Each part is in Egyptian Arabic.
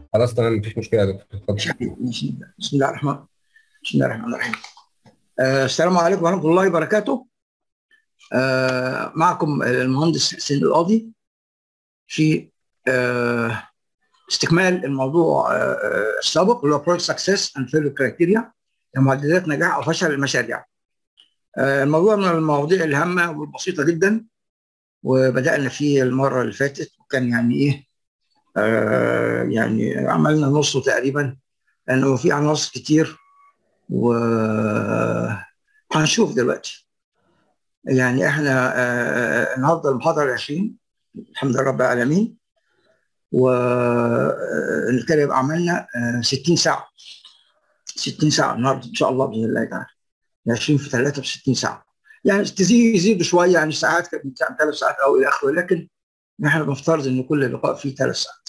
خلاص تمام مفيش مشكله يا دكتور اتفضل ماشي بسم الله الرحمن بسم الله الرحمن الرحيم آه السلام عليكم ورحمه الله وبركاته آه معكم المهندس حسين القاضي في آه استكمال الموضوع آه السابق اللي هو بروجكت سكسس اند فيلر كرايتيريا معدلات نجاح او فشل المشاريع آه الموضوع من المواضيع الهامه والبسيطه جدا وبدانا فيه المره اللي فاتت وكان يعني ايه آه يعني عملنا نصه تقريبا لانه في عناصر كتير و هنشوف دلوقتي يعني احنا آه النهارده المحاضره ال 20 الحمد لله رب العالمين وكده يبقى عملنا آه 60 ساعه 60 ساعه النهارده ان شاء الله باذن الله تعالى 20 في 3 ب 60 ساعه يعني تزيد يزيدوا شويه يعني ساعات كانت ثلاث ساعات او الى اخره لكن نحن بنفترض ان كل لقاء فيه ثلاث ساعات.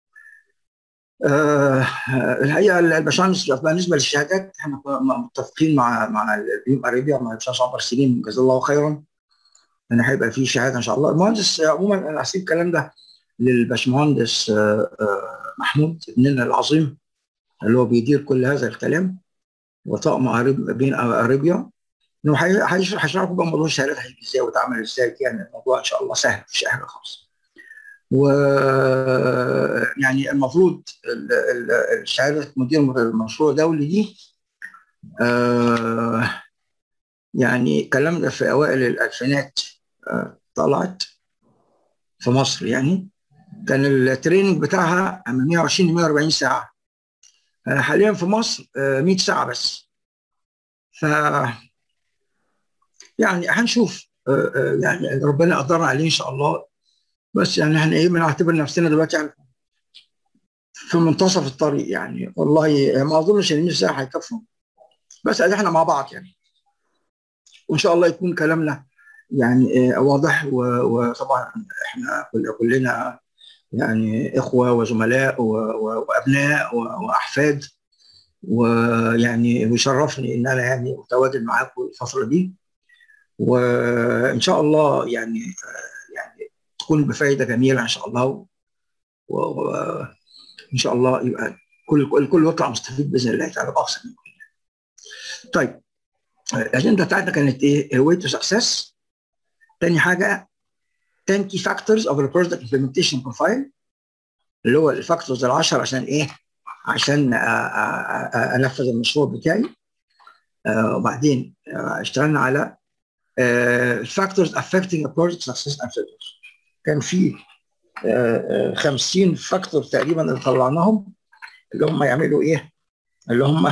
آه الحقيقه الباشمهندس بالنسبه للشهادات احنا متفقين مع مع البيم اريبيا مع الباشمهندس عمر سليم جزاه الله خيرا ان هيبقى في شهاده ان شاء الله المهندس عموما انا هسيب الكلام ده للباشمهندس آه آه محمود ابننا العظيم اللي هو بيدير كل هذا الكلام وطاقم أريب بين اريبيا انه هيشرح لكم بقى موضوع الشهادات هيجي ازاي وتعمل ازاي يعني الموضوع ان شاء الله سهل مفيش حاجه خالص. و يعني المفروض شهاده مدير المشروع الدولي دي آه يعني الكلام ده في اوائل الالفينات آه طلعت في مصر يعني كان التريننج بتاعها 120 140 ساعه آه حاليا في مصر 100 ساعه بس ف يعني هنشوف يعني ربنا قدرنا عليه ان شاء الله بس يعني احنا ايه بنعتبر نفسنا دلوقتي يعني في منتصف الطريق يعني والله ما اظنش ان 100 ساعه هيكفوا بس احنا مع بعض يعني وان شاء الله يكون كلامنا يعني واضح وطبعا احنا كلنا يعني اخوه وزملاء وابناء واحفاد ويعني ويشرفني ان انا يعني متواجد معاكم الفتره دي وان شاء الله يعني يعني تكون بفائده جميله ان شاء الله وان شاء الله يبقى كل الكل يطلع مستفيد باذن الله تعالى باقصى من طيب الاجنده بتاعتنا كانت ايه؟ الوي تو سكسس تاني حاجه 10 key factors of the project implementation profile اللي هو الفاكتورز العشر عشان ايه؟ عشان انفذ المشروع بتاعي وبعدين اشتغلنا على الفاكتورز affecting a project success and failure كان في 50 فاكتور تقريبا اللي طلعناهم اللي هم يعملوا ايه؟ اللي هم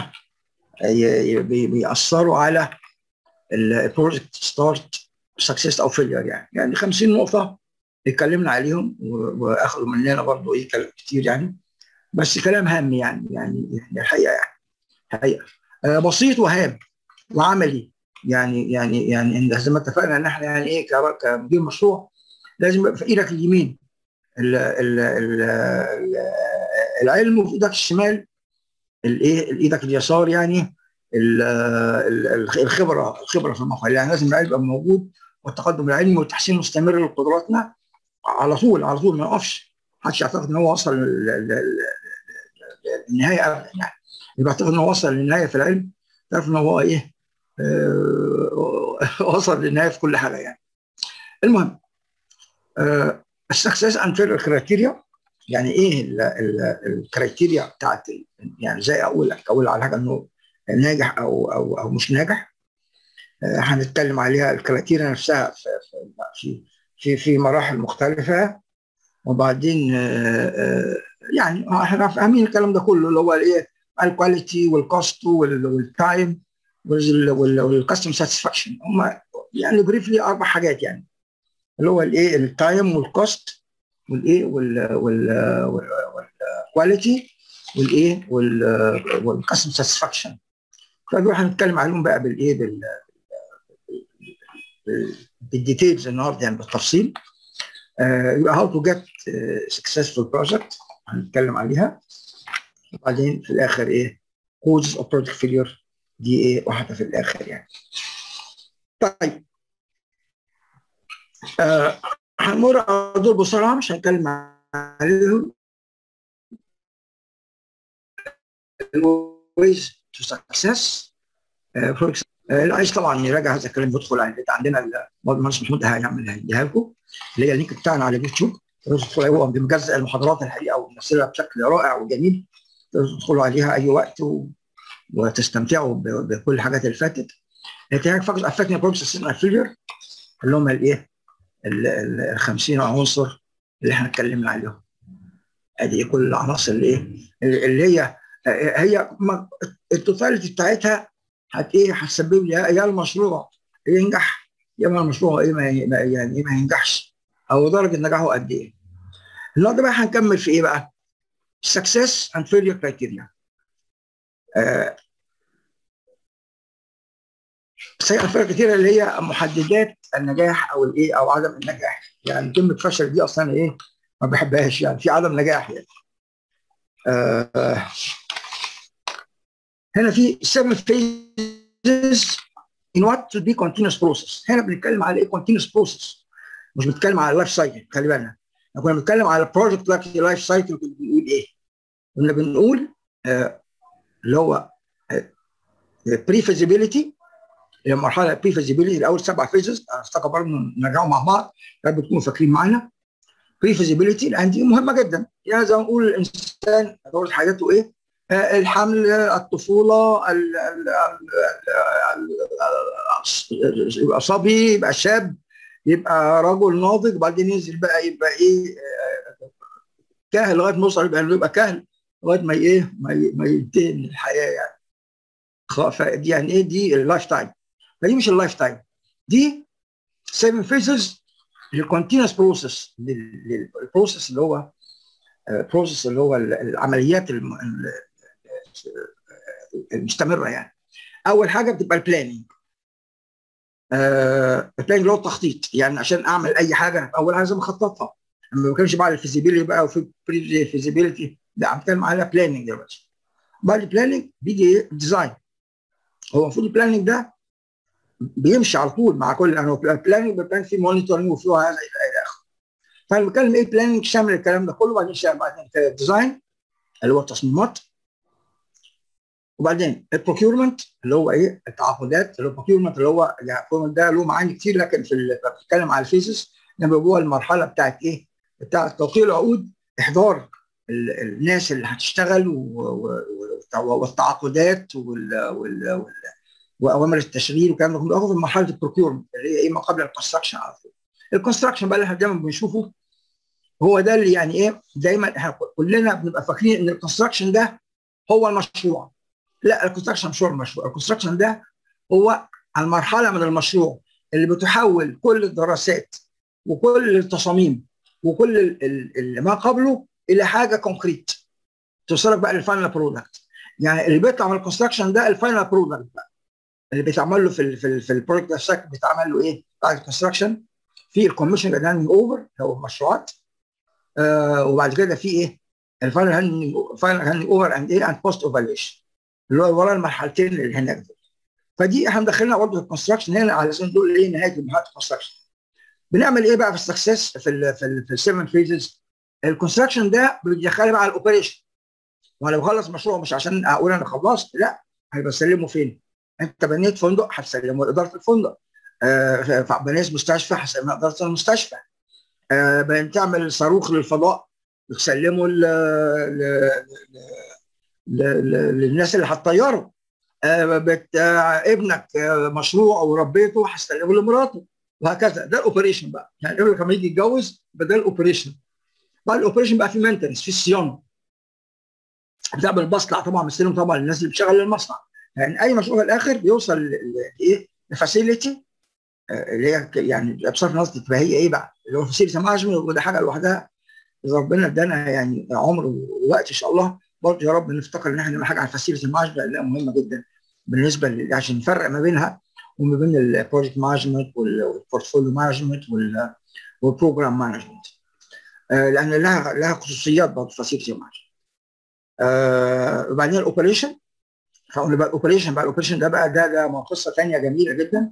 بيأثروا على البروجكت ستارت سكسس او فيلير يعني يعني 50 نقطه اتكلمنا عليهم واخذوا مننا برضه ايه كلام كتير يعني بس كلام هام يعني يعني الحقيقه يعني حقيقه بسيط وهام وعملي يعني يعني يعني زي ما اتفقنا ان احنا يعني ايه كمدير مشروع لازم يبقى في ايدك اليمين ال ال ال العلم وفي ايدك الشمال الايه ايدك اليسار يعني ال الخبره الخبره في المقال يعني لازم العلم يبقى موجود والتقدم العلمي والتحسين المستمر لقدراتنا على طول على طول ما يقفش محدش يعتقد ان هو وصل للنهايه ابدا يعني يبقى يعتقد ان هو وصل للنهايه في العلم تعرف ان هو ايه آه وصل للنهايه في كل حاجه يعني المهم آه السكسس اند فيلر كرايتيريا يعني ايه الكرايتيريا بتاعت يعني زي اقول لك اقول على حاجه انه ناجح او او او مش ناجح آه هنتكلم عليها الكرايتيريا نفسها في في في في مراحل مختلفه وبعدين آه يعني احنا فاهمين الكلام ده كله اللي هو الايه الكواليتي والكوست والتايم والكاستم ساتسفاكشن هم يعني بريفلي اربع حاجات يعني اللي هو الايه التايم والكوست والايه والكواليتي والايه والكاستم ساتسفاكشن فدول هنتكلم عليهم بقى بالايه بال بالديتيلز النهارده يعني بالتفصيل يبقى هاو تو جيت سكسسفول بروجكت هنتكلم عليها وبعدين في الاخر ايه كوزز اوف بروجكت فيلير دي ايه واحده في الاخر يعني طيب آه هنمر على دول بسرعه مش هنتكلم عليهم ways to success فور اللي عايز طبعا يراجع هذا الكلام يدخل على عندنا المهندس محمود هيعمل هيديها لكم اللي هي اللينك بتاعنا على اليوتيوب تدخلوا هو بمجزء المحاضرات الحقيقه وممثلها بشكل رائع وجميل تدخلوا عليها اي وقت و... وتستمتعوا ب... بكل الحاجات اللي فاتت لكن فقط افكتني بروسس فيلير اللي هم الايه ال 50 عنصر اللي احنا اتكلمنا عليهم ادي كل العناصر اللي ايه اللي هي هي التوتاليتي بتاعتها هت ايه هتسبب لي يا المشروع ينجح يا اما المشروع ايه ما يعني ما ينجحش او درجه نجاحه قد ايه النهارده بقى هنكمل في ايه بقى؟ success and failure criteria آه failure criteria اللي هي محددات النجاح او الايه او عدم النجاح يعني كلمه فشل دي اصلا ايه ما بحبهاش يعني في عدم نجاح يعني آه هنا في seven phases in what to be continuous process هنا بنتكلم على ايه continuous process مش بنتكلم على اللايف سايكل خلي بالنا كنا بنتكلم على بروجكت لايف سايكل كنا بنقول ايه؟ كنا بنقول آه اللي هو بري فيزيبيليتي المرحله بري فيزيبيليتي الاول سبع فيزز افتكر برضه نرجعوا مع بعض يا رب تكونوا فاكرين معانا بري فيزيبيليتي لان دي مهمه جدا يعني زي ما نقول الانسان دورة حياته ايه؟ آه الحمل الطفوله ال ال ال يبقى صبي يبقى شاب يبقى رجل ناضج وبعدين ينزل بقى يبقى ايه كاهل لغايه ما يوصل يبقى يبقى كاهل لغايه ما ايه ما, ما ينتهي من الحياه يعني فدي يعني ايه دي اللايف تايم فدي مش اللايف تايم دي 7 فيزز للكونتينوس بروسيس البروسيس اللي هو بروسيس اللي هو العمليات المستمره يعني اول حاجه بتبقى البلاننج البلان اللي هو التخطيط يعني عشان اعمل اي حاجه اول لازم اخططها ما بتكلمش بقى على الفيزيبيليتي بقى وفي بري فيزيبيليتي لا انا بتكلم على بلاننج دلوقتي بعد البلاننج بيجي ديزاين هو المفروض البلاننج ده بيمشي على طول مع كل يعني البلاننج بيبقى فيه مونيتورنج وفيه هذا الى اخره فانا بتكلم ايه بلاننج شامل الكلام ده كله بعدين شامل بعدين الديزاين اللي هو التصميمات وبعدين البروكيورمنت اللي هو ايه التعاقدات اللي هو البروكيورمنت اللي هو يعني ده له معاني كتير لكن في بتتكلم على الفيزز لما جوه المرحله بتاعت ايه؟ بتاعت توقيع العقود احضار الناس اللي هتشتغل والتعاقدات وال واوامر التشغيل والكلام ده كله في مرحله البروكيورمنت اللي هي ايه ما قبل الكونستراكشن على طول. الكونستراكشن بقى اللي احنا دايما بنشوفه هو ده اللي يعني ايه دايما احنا كلنا بنبقى فاكرين ان الكونستراكشن ده هو المشروع لا الكونستراكشن مش هو المشروع الكونستراكشن ده هو المرحله من المشروع اللي بتحول كل الدراسات وكل التصاميم وكل اللي ما قبله الى حاجه كونكريت توصلك بقى للفاينل برودكت يعني اللي بيطلع من الكونستراكشن ده الفاينل برودكت بقى اللي بيتعمل له في ال في, ال في البروجكت نفسك بيتعمل له ايه بعد الكونستراكشن في الكوميشن هاندنج اوفر هو المشروعات آه وبعد كده في ايه الفاينل هاندنج فاينل هاندنج اوفر اند ايه اند بوست اوفاليوشن اللي هو ورا المرحلتين اللي هناك دول فدي احنا مدخلنا برضه في الكونستراكشن هنا على اساس دول ايه نهايه مرحله الكونستراكشن بنعمل ايه بقى في السكسس في ال في ال في السيفن فيزز الكونستراكشن ده بيدخلني بقى على الاوبريشن وانا بخلص مشروع مش عشان اقول انا خلصت لا هيبقى سلمه فين؟ انت بنيت فندق هتسلمه لاداره الفندق آه بنيت مستشفى هتسلمه لاداره المستشفى آه بتعمل صاروخ للفضاء بتسلمه ل... ل... ل... للناس اللي هتطيره آه بت... آه ابنك آه مشروع وربيته هتسلمه لمراته وهكذا ده الاوبريشن بقى يعني ابنك لما يجي يتجوز ده الاوبريشن بعد الاوبريشن بقى في مينتنس في الصيانه بتعمل المصنع طبعا بتسلم طبعا للناس اللي بتشتغل المصنع يعني اي مشروع في الاخر بيوصل لايه لفاسيلتي اللي هي يعني بصرف النظر تبقى هي ايه بقى اللي هو فاسيلتي مانجمنت وده حاجه لوحدها اذا ربنا ادانا يعني عمر ووقت ان شاء الله برضه يا رب نفتكر ان احنا نعمل حاجه عن فاسيلتي مانجمنت لانها مهمه جدا بالنسبه عشان نفرق ما بينها وما بين البروجكت مانجمنت والبورتفوليو مانجمنت والبروجرام مانجمنت لان لها لها خصوصيات برضه فاسيلتي مانجمنت آه وبعدين الاوبريشن فقلنا بقى الاوبريشن بقى الاوبريشن ده بقى ده ده قصه ثانيه جميله جدا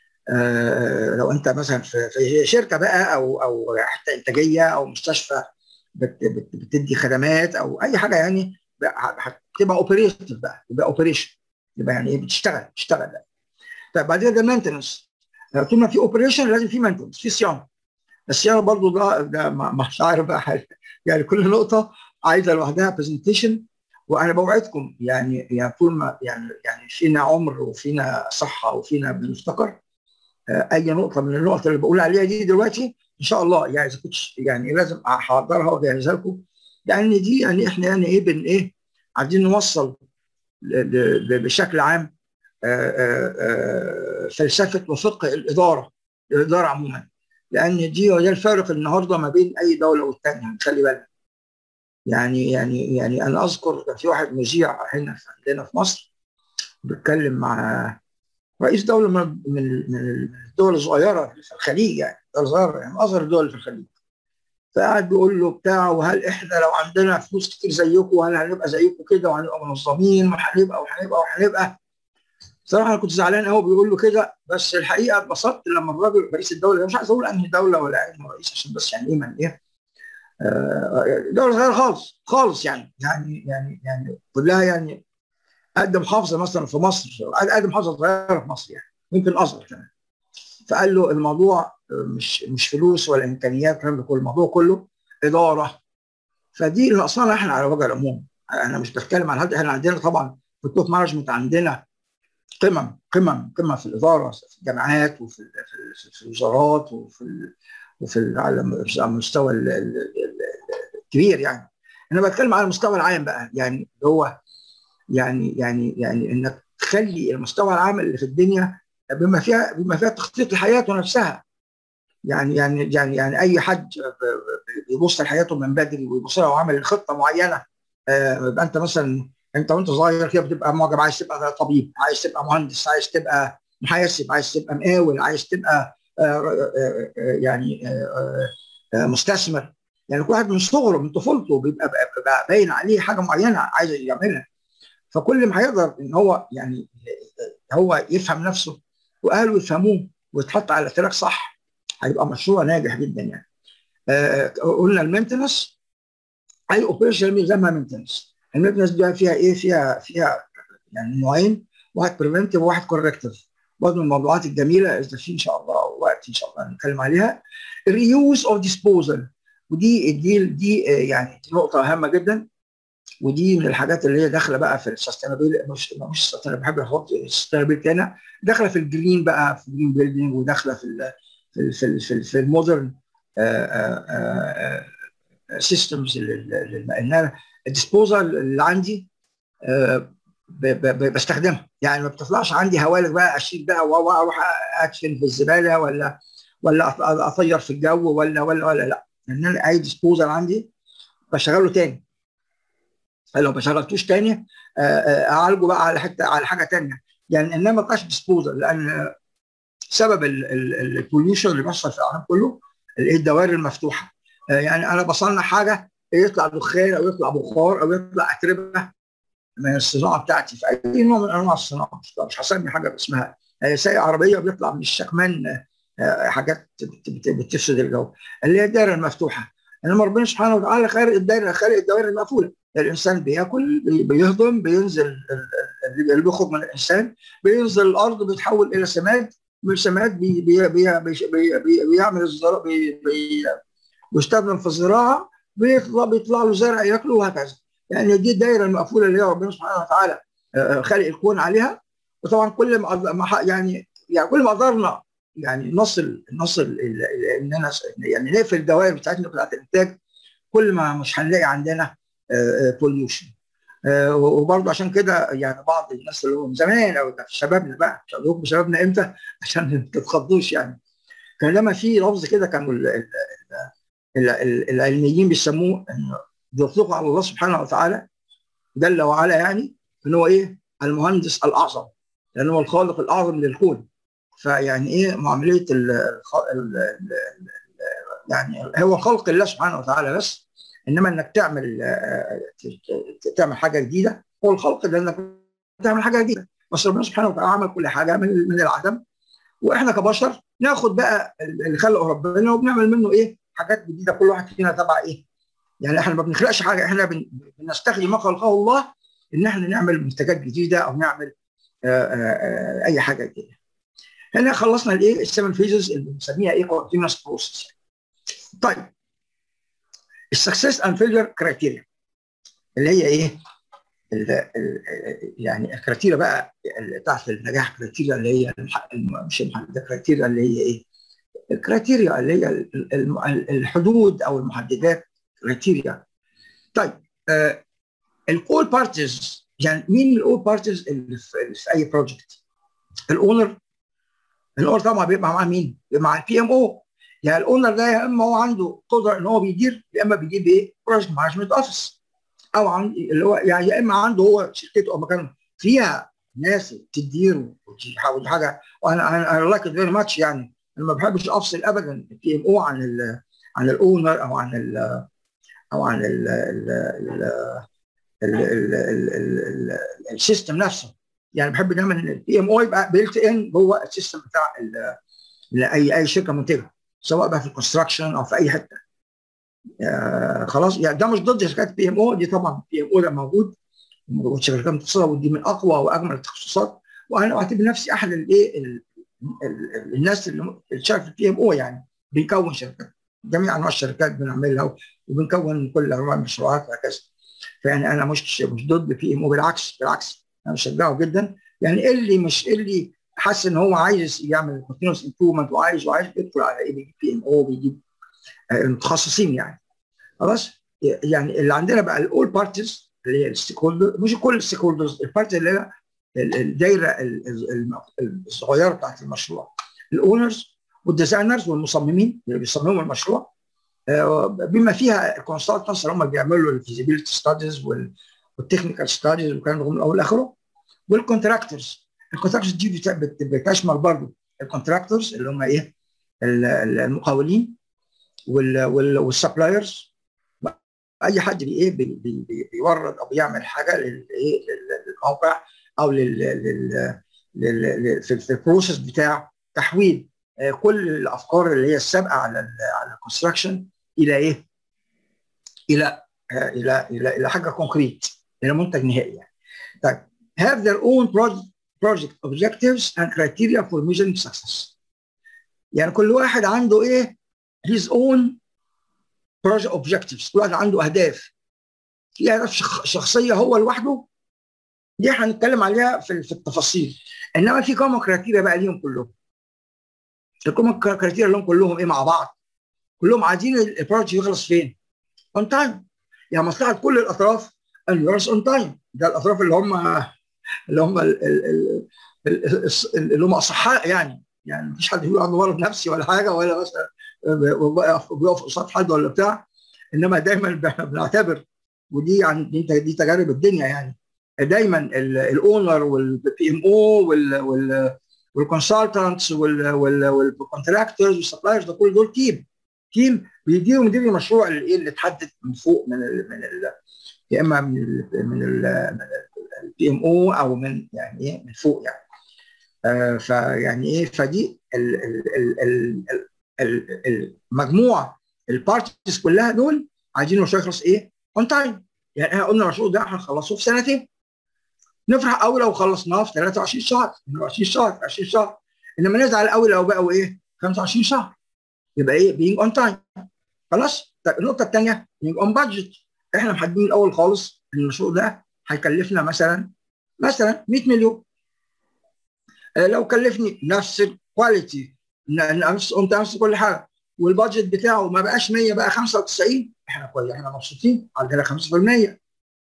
آه لو انت مثلا في, في شركه بقى او او حتى انتاجيه او مستشفى بت بت بتدي خدمات او اي حاجه يعني هتبقى اوبريشن بقى يبقى اوبريشن يبقى يعني ايه بتشتغل بتشتغل بقى طيب بعدين ده مينتنس طول ما في اوبريشن لازم في مينتنس في صيانه الصيانه برضو ده ده مش عارف بقى يعني كل نقطه عايزه لوحدها برزنتيشن وانا بوعدكم يعني يعني طول ما يعني يعني فينا عمر وفينا صحه وفينا بنفتكر اي نقطه من النقط اللي بقول عليها دي دلوقتي ان شاء الله يعني اذا كنت يعني لازم احضرها واجهزها لكم لان دي يعني احنا يعني ايه بن ايه عايزين نوصل بشكل عام فلسفه وفقه الاداره الاداره عموما لان دي هو ده الفارق النهارده ما بين اي دوله والثانيه خلي بالك يعني يعني يعني انا اذكر كان في واحد مذيع هنا عندنا في مصر بيتكلم مع رئيس دوله من من الدول الصغيره في الخليج يعني دول صغيره يعني اصغر الدول في الخليج فقعد بيقول له بتاع وهل احنا لو عندنا فلوس كتير زيكم وهل هنبقى زيكم كده وهنبقى منظمين وهنبقى وهنبقى وهنبقى صراحه انا كنت زعلان قوي بيقول له كده بس الحقيقه اتبسطت لما الراجل رئيس الدوله مش عايز اقول انهي دوله ولا انهي رئيس عشان بس يعني ايه من ايه دوله صغيره خالص خالص يعني يعني يعني يعني كلها يعني قد محافظه مثلا في مصر قد محافظه صغيره في مصر يعني يمكن اصغر كمان فقال له الموضوع مش مش فلوس ولا امكانيات الكلام ده كله الموضوع كله اداره فدي اللي ناقصانا احنا على وجه العموم انا مش بتكلم عن هذا احنا عندنا طبعا في التوب مانجمنت عندنا قمم قمم قمه في الاداره في الجامعات وفي في الوزارات وفي وفي على المستوى الكبير يعني انا بتكلم على المستوى العام بقى يعني اللي هو يعني يعني يعني انك تخلي المستوى العام اللي في الدنيا بما فيها بما فيها تخطيط لحياته نفسها يعني يعني يعني يعني اي حد بيبص لحياته من بدري ويبص لها وعمل خطه معينه يبقى انت مثلا انت وانت صغير كده بتبقى معجب عايز تبقى طبيب عايز تبقى مهندس عايز تبقى محاسب عايز تبقى مقاول عايز تبقى يعني مستثمر يعني كل واحد من صغره من طفولته بيبقى باين عليه حاجه معينه عايز يعملها فكل ما هيقدر ان هو يعني هو يفهم نفسه واهله يفهموه ويتحط على تراك صح هيبقى مشروع ناجح جدا يعني آه قلنا المينتنس اي اوبريشن زي ما مينتنس المينتنس دي فيها ايه فيها فيها يعني نوعين واحد بريفنتيف وواحد كوركتيف برضه من الموضوعات الجميله اذا في ان شاء الله وقت ان شاء الله نتكلم عليها الريوز اوف ديسبوزل ودي دي دي يعني دي نقطه هامه جدا ودي من الحاجات اللي هي داخله بقى في السستينابيل مش مش بحب احط السستينابيل هنا داخله في الجرين بقى في الجرين بيلدينج وداخله في ال في ال في ال في, ال في المودرن سيستمز اللي الديسبوزال اللي عندي بستخدمها يعني ما بتطلعش عندي هوالك بقى اشيل بقى واروح ادفن في الزباله ولا ولا اطير في الجو ولا ولا ولا لا لان انا اي ديسبوزال عندي بشغله تاني لو ما شغلتوش تاني اعالجه بقى على حته على حاجه تانيه يعني انما ما بقاش ديسبوزال لان سبب البوليوشن اللي بيحصل في العالم كله الدوائر المفتوحه يعني انا بصنع حاجه يطلع دخان او يطلع بخار او يطلع اتربه من الصناعه بتاعتي في اي نوع من انواع الصناعه مش هسمي حاجه باسمها سايق عربيه بيطلع من الشكمان حاجات بتفسد الجو اللي هي الدائره المفتوحه انما ربنا سبحانه وتعالى خالق الدائره خالق الدوائر المقفوله الانسان بياكل بيهضم بينزل اللي بيخرج من الانسان بينزل الارض بيتحول الى سماد من السماد بي بي بي بي بي بي بيعمل الزراعه بي بي بيستخدم في الزراعه بيطلع بيطلع له زرع ياكله وهكذا يعني دي الدائره المقفوله اللي هي ربنا سبحانه وتعالى خالق الكون عليها وطبعا كل ما يعني يعني كل ما قدرنا يعني نصل نصل اننا يعني نقفل الدوائر بتاعتنا بتاعت الانتاج كل ما مش هنلاقي عندنا بوليوشن وبرضه عشان كده يعني بعض الناس اللي هم زمان او شبابنا بقى مش هقول شبابنا امتى عشان ما تتخضوش يعني كان لما في لفظ كده كانوا العلميين بيسموه انه بيطلقوا على الله سبحانه وتعالى جل وعلا يعني ان هو ايه المهندس الاعظم لان هو الخالق الاعظم للكون فيعني ايه معامليه ال ال يعني هو خلق الله سبحانه وتعالى بس انما انك تعمل تعمل حاجه جديده هو الخلق ده انك تعمل حاجه جديده بس ربنا سبحانه وتعالى عمل كل حاجه من من العدم واحنا كبشر ناخد بقى اللي خلقه ربنا وبنعمل منه ايه حاجات جديده كل واحد فينا تبع ايه يعني احنا ما بنخلقش حاجه احنا بن- بنستخدم ما خلقه الله ان احنا نعمل منتجات جديده او نعمل آه، آه، آه، اي حاجه جديده. هنا خلصنا الايه السفن فيزز اللي بنسميها ايه كونتينوس بروسيس. طيب السكسس اند فيلير كرايتيريا اللي هي ايه؟ ال ال يعني الكرايتيريا بقى اللي تحت النجاح كرايتيريا اللي هي الح- الم- مش المحدده كرايتيريا اللي هي ايه؟ الكرايتيريا اللي هي ال- ال- ال- الحدود او المحددات كرايتيريا. طيب آه الكول بارتيز يعني مين الاول بارتيز اللي في, اللي في اي بروجكت؟ الاونر الاونر طبعا بيبقى معاه مين؟ بيبقى مع البي ام او يعني الاونر ده يا اما هو عنده قدره ان هو بيدير يا اما بيجيب ايه؟ بروجكت مانجمنت اوفيس او عند اللي هو يعني يا اما عنده هو شركته او مكانه فيها ناس تدير وتحاول حاجه وانا انا لايك فيري ماتش يعني انا ما بحبش افصل ابدا البي ام او عن ال عن الاونر او عن ال او عن ال ال ال ال- ال- ال- ال- ال- السيستم نفسه يعني بحب دايما ان البي ام او يبقى بيلت ان جوه السيستم بتاع ال- لاي اي شركه منتجه سواء بقى في الكونستراكشن او في اي حته آه خلاص يعني ده مش ضد شركات بي ام او دي طبعا بي ام او ده موجود وشركات متخصصه ودي من اقوى واجمل التخصصات وانا اعتبر نفسي احد الايه ال- ال- ال- الناس اللي اللي شغال في البي ام او يعني بنكون شركات جميع انواع الشركات بنعملها وبنكون كل انواع المشروعات وهكذا فيعني انا مش مش ضد بي ام او بالعكس بالعكس انا بشجعه جدا يعني اللي مش اللي حاسس ان هو عايز يعمل كونتينوس امبروفمنت وعايز وعايز يدخل على ايه بيجيب بي ام او بيجيب آه، المتخصصين يعني خلاص يعني اللي عندنا بقى الاول بارتيز اللي هي الستيك هولدر مش كل الستيك هولدرز البارتي اللي هي ال- الدايره ال- ال- ال- الصغيره بتاعت المشروع الاونرز والديزاينرز والمصممين اللي بيصمموا المشروع آه، بما فيها الكونسلتنتس اللي هم بيعملوا الفيزيبيليتي ستاديز والتكنيكال ستاديز والكلام ده من اول لاخره والكونتراكتورز الكونتراكتورز دي بت- بت- بتشمل برضه الكونتراكتورز اللي هم ايه ال- ال- المقاولين والسبلايرز اي حد بي ايه بي بي بي بيورد او بيعمل حاجه للايه للموقع او لل لل لل- لل- في في البروسيس بتاع تحويل آه، كل الافكار اللي هي السابقه على ال على الكونستراكشن الى ايه؟ الى آه، الى الى الى حاجه كونكريت الى منتج نهائي يعني. طيب have their own project project objectives and criteria for measuring success. يعني كل واحد عنده ايه؟ his own project objectives كل واحد عنده اهداف في اهداف شخ- شخصيه هو لوحده دي هنتكلم عليها في في التفاصيل انما في كومن كرايتيريا بقى ليهم كلهم الكومن كرايتيريا لهم كلهم ايه مع بعض كلهم عايزين البروجكت يخلص فين اون تايم يعني مصلحه كل الاطراف ان يخلص اون تايم ده الاطراف اللي هم اللي هم ال- ال- ال- ال- الص- اللي هم اصحاء يعني يعني مفيش حد يقول عنده مرض نفسي ولا حاجه ولا مثلا بيقف بيقف قصاد حد ولا بتاع انما دايما بن- بنعتبر ودي يعني دي دي تجارب الدنيا يعني دايما الاونر والبي ام او والكونسلتنتس والكونتراكتورز والسبلايرز ده كل دول تيم تيم بيديروا مدير المشروع اللي ايه اللي اتحدد من فوق من ال من ال يا اما من ال من البي ام او او من يعني ايه من فوق يعني آه فيعني ايه فدي ال- ال- ال- ال- ال- ال- المجموع البارتيز كلها دول عايزين المشروع يخلص ايه؟ اون تايم يعني احنا قلنا المشروع ده هنخلصه في سنتين نفرح قوي لو خلصناه في 23 شهر 22 شهر 20 شهر انما نزعل قوي لو بقوا ايه 25 شهر يبقى ايه بينج اون تايم خلاص طيب النقطه الثانيه بينج اون بادجت احنا محددين الاول خالص ان المشروع ده هيكلفنا مثلا مثلا 100 مليون آه، لو كلفني نفس الكواليتي ن- نفس قمت نفس كل حاجه والبادجت بتاعه ما بقاش 100 بقى 95 احنا كويس احنا مبسوطين عندنا 5%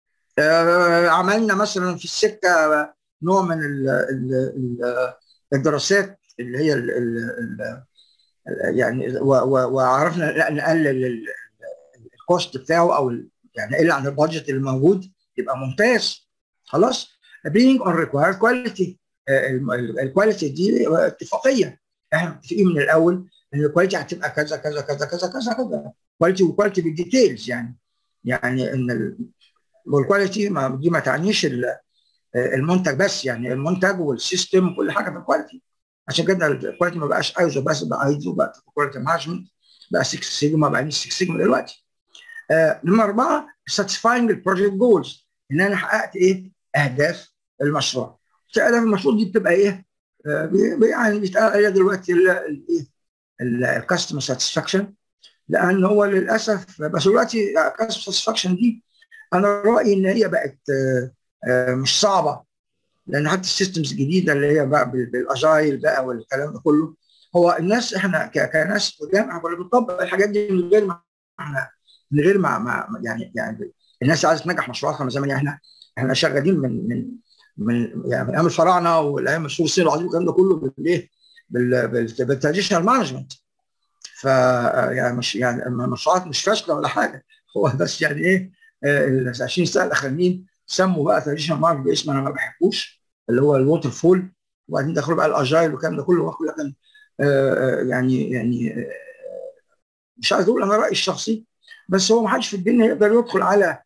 آه، عملنا مثلا في السكه نوع من ال ال ال الدراسات اللي هي ال ال ال يعني و- و- وعرفنا لا نقلل ال- ال- الكوست بتاعه او ال- يعني نقل عن البادجت اللي موجود يبقى ممتاز خلاص being on required quality الكواليتي دي اتفاقيه احنا متفقين من الاول ان الكواليتي هتبقى كذا كذا كذا كذا كذا كذا كواليتي وكواليتي بالديتيلز يعني يعني ان ال- والكواليتي ما دي ما تعنيش ال- المنتج بس يعني المنتج والسيستم وكل حاجه في الكواليتي عشان كده الكواليتي ما بقاش ايزو بس بقى ايزو بقى كواليتي مانجمنت بقى 6 سيجما بقى 6 سيجما دلوقتي آه نمرة أربعة satisfying البروجكت جولز إن أنا حققت إيه؟ أهداف المشروع. أهداف المشروع دي بتبقى إيه؟ آه بي- يعني بيتقال عليها دلوقتي الإيه؟ الكاستمر ساتسفاكشن لأن هو للأسف بس دلوقتي كاستمر ساتسفاكشن دي أنا رأيي إن هي بقت آه آه مش صعبة لأن حتى السيستمز الجديدة اللي هي بقى بال- بالأجايل بقى والكلام ده كله هو الناس احنا ك- كناس قدام احنا كنا بنطبق الحاجات دي من غير ما احنا من غير ما, ما يعني يعني الناس عايزه تنجح مشروعاتها من زمان يعني احنا احنا شغالين من من من يعني من ايام الفراعنه والايام السور الصين العظيم والكلام ده كله بالايه بالتراديشنال مانجمنت ف يعني مش يعني المشروعات مش فاشله ولا حاجه هو بس يعني ايه آه، ال 20 سنه الاخرانيين سموا بقى تراديشنال مانجمنت باسم انا ما بحبوش اللي هو الووتر فول وبعدين دخلوا بقى الاجايل والكلام ده كله لكن آه، يعني يعني آه، مش عايز اقول انا رايي الشخصي بس هو ما حدش في الدنيا يقدر يدخل على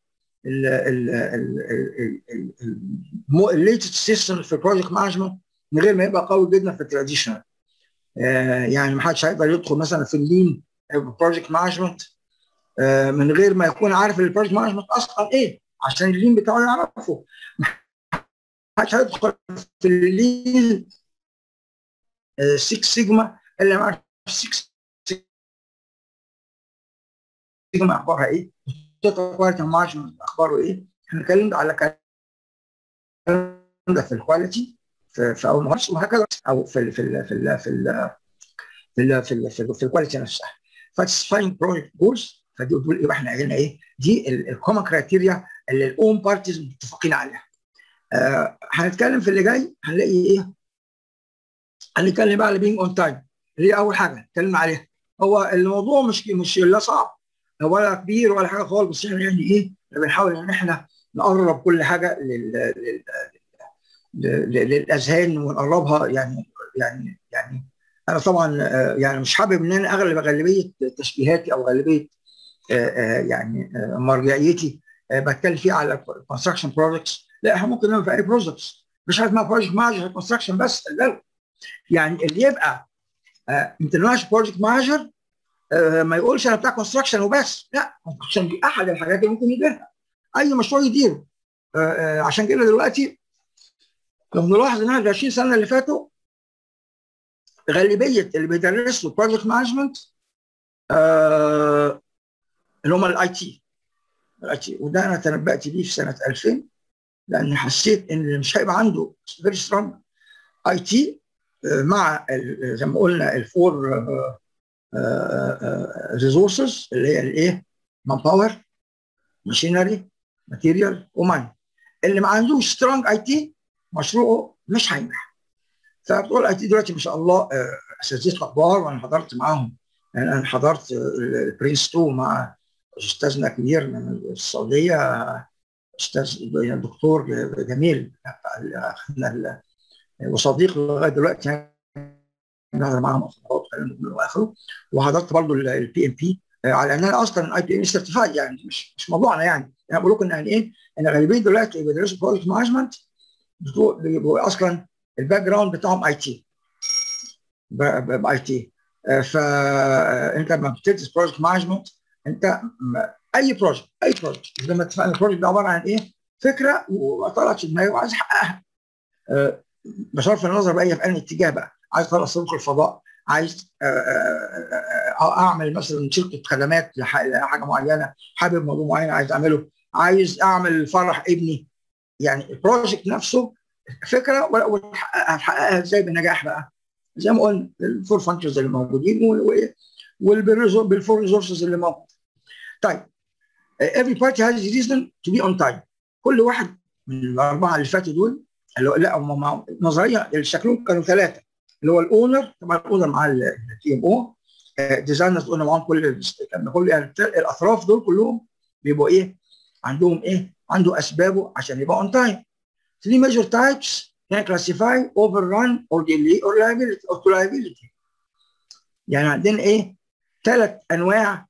الليتست سيستم في البروجكت مانجمنت من غير ما يبقى قوي جدا في التراديشنال يعني ما حدش هيقدر يدخل مثلا في اللين بروجكت مانجمنت من غير ما يكون عارف البروجكت مانجمنت اصلا ايه عشان اللين بتاعه يعرفه ما حدش هيدخل في اللين 6 سيجما اللي ما عارف 6 سيجما اخبارها ايه كواليتي مانجمنت اخباره ايه احنا اتكلمنا على الكلام ده في الكواليتي في, في اول مهندس وهكذا او في ال في ال في ال في ال في ال في ال في, ال في الكواليتي نفسها فاتسفاينج بروجكت جولز فدي دول يبقى احنا قلنا ايه دي الكومن كرايتيريا اللي الاون بارتيز متفقين عليها آه هنتكلم في اللي جاي هنلاقي ايه هنتكلم بقى على بينج اون تايم اللي هي اول حاجه اتكلمنا عليها هو الموضوع مش مش لا صعب ولا كبير ولا حاجه خالص بس احنا يعني ايه بنحاول ان احنا نقرب كل حاجه لل, لل... لل... للاذهان ونقربها يعني يعني يعني انا طبعا يعني مش حابب ان انا اغلب غالبيه تشبيهاتي او غالبيه يعني مرجعيتي بتكلم فيها على كونستراكشن بروجكتس لا احنا ممكن نعمل في اي بروجكتس مش حاجه اسمها بروجكت مانجر كونستراكشن بس لا يعني اللي يبقى انترناشونال بروجكت مانجر ما يقولش انا بتاع كونستراكشن وبس لا كونستراكشن دي احد الحاجات اللي ممكن يديرها اي مشروع يديره عشان كده دلوقتي لو نلاحظ ان احنا في 20 سنه اللي فاتوا غالبيه اللي بيدرسوا بروجكت مانجمنت اللي هم الاي تي الاي تي وده انا تنبأت بيه في سنه 2000 لان حسيت ان اللي مش هيبقى عنده فيري سترونج اي تي مع زي ما قلنا الفور ريسورسز اللي هي الايه؟ مان باور ماشينري ماتيريال وماني اللي ما عندوش سترونج اي تي مشروعه مش هينجح فبتقول اي تي دلوقتي ما شاء الله اساتذه كبار وانا حضرت معاهم يعني انا حضرت البرنس 2 مع استاذنا كبير من السعوديه استاذ دكتور جميل اخذنا وصديق لغايه دلوقتي نهضر معاهم اخبارات واخره وحضرت برضه البي ام بي على ان انا اصلا اي بي ام سيرتيفايد يعني مش مش موضوعنا يعني انا بقول لكم يعني ايه ان غالبيه دلوقتي اللي بيدرسوا بروجكت مانجمنت بيبقوا اصلا الباك جراوند بتاعهم اي تي باي تي فانت لما بتدرس بروجكت مانجمنت انت اي بروجكت اي بروجكت زي ما اتفقنا البروجكت ده عباره عن ايه؟ فكره وطلعت في دماغي وعايز احققها بصرف النظر بقى في انهي اتجاه بقى عايز اطلع صاروخ الفضاء عايز اعمل مثلا شركه خدمات لحاجه معينه حابب موضوع معين عايز اعمله عايز اعمل فرح ابني يعني البروجكت نفسه فكره وهتحققها ازاي بنجاح بقى زي ما قلنا الفور فانكشنز اللي موجودين بالفور ريسورسز اللي موجود طيب every party has a reason to be on time كل واحد من الاربعه اللي فاتوا دول اللي لا هم نظريا شكلهم كانوا ثلاثه اللي هو الاونر طبعا الاونر مع التي ام او ديزاينرز قلنا معاهم كل الكلام ده كله يعني الاطراف دول كلهم بيبقوا ايه؟ عندهم ايه؟ عنده اسبابه عشان يبقى اون تايم. Three major types can classify overrun or delay or liability or liability. يعني عندنا ايه؟ ثلاث انواع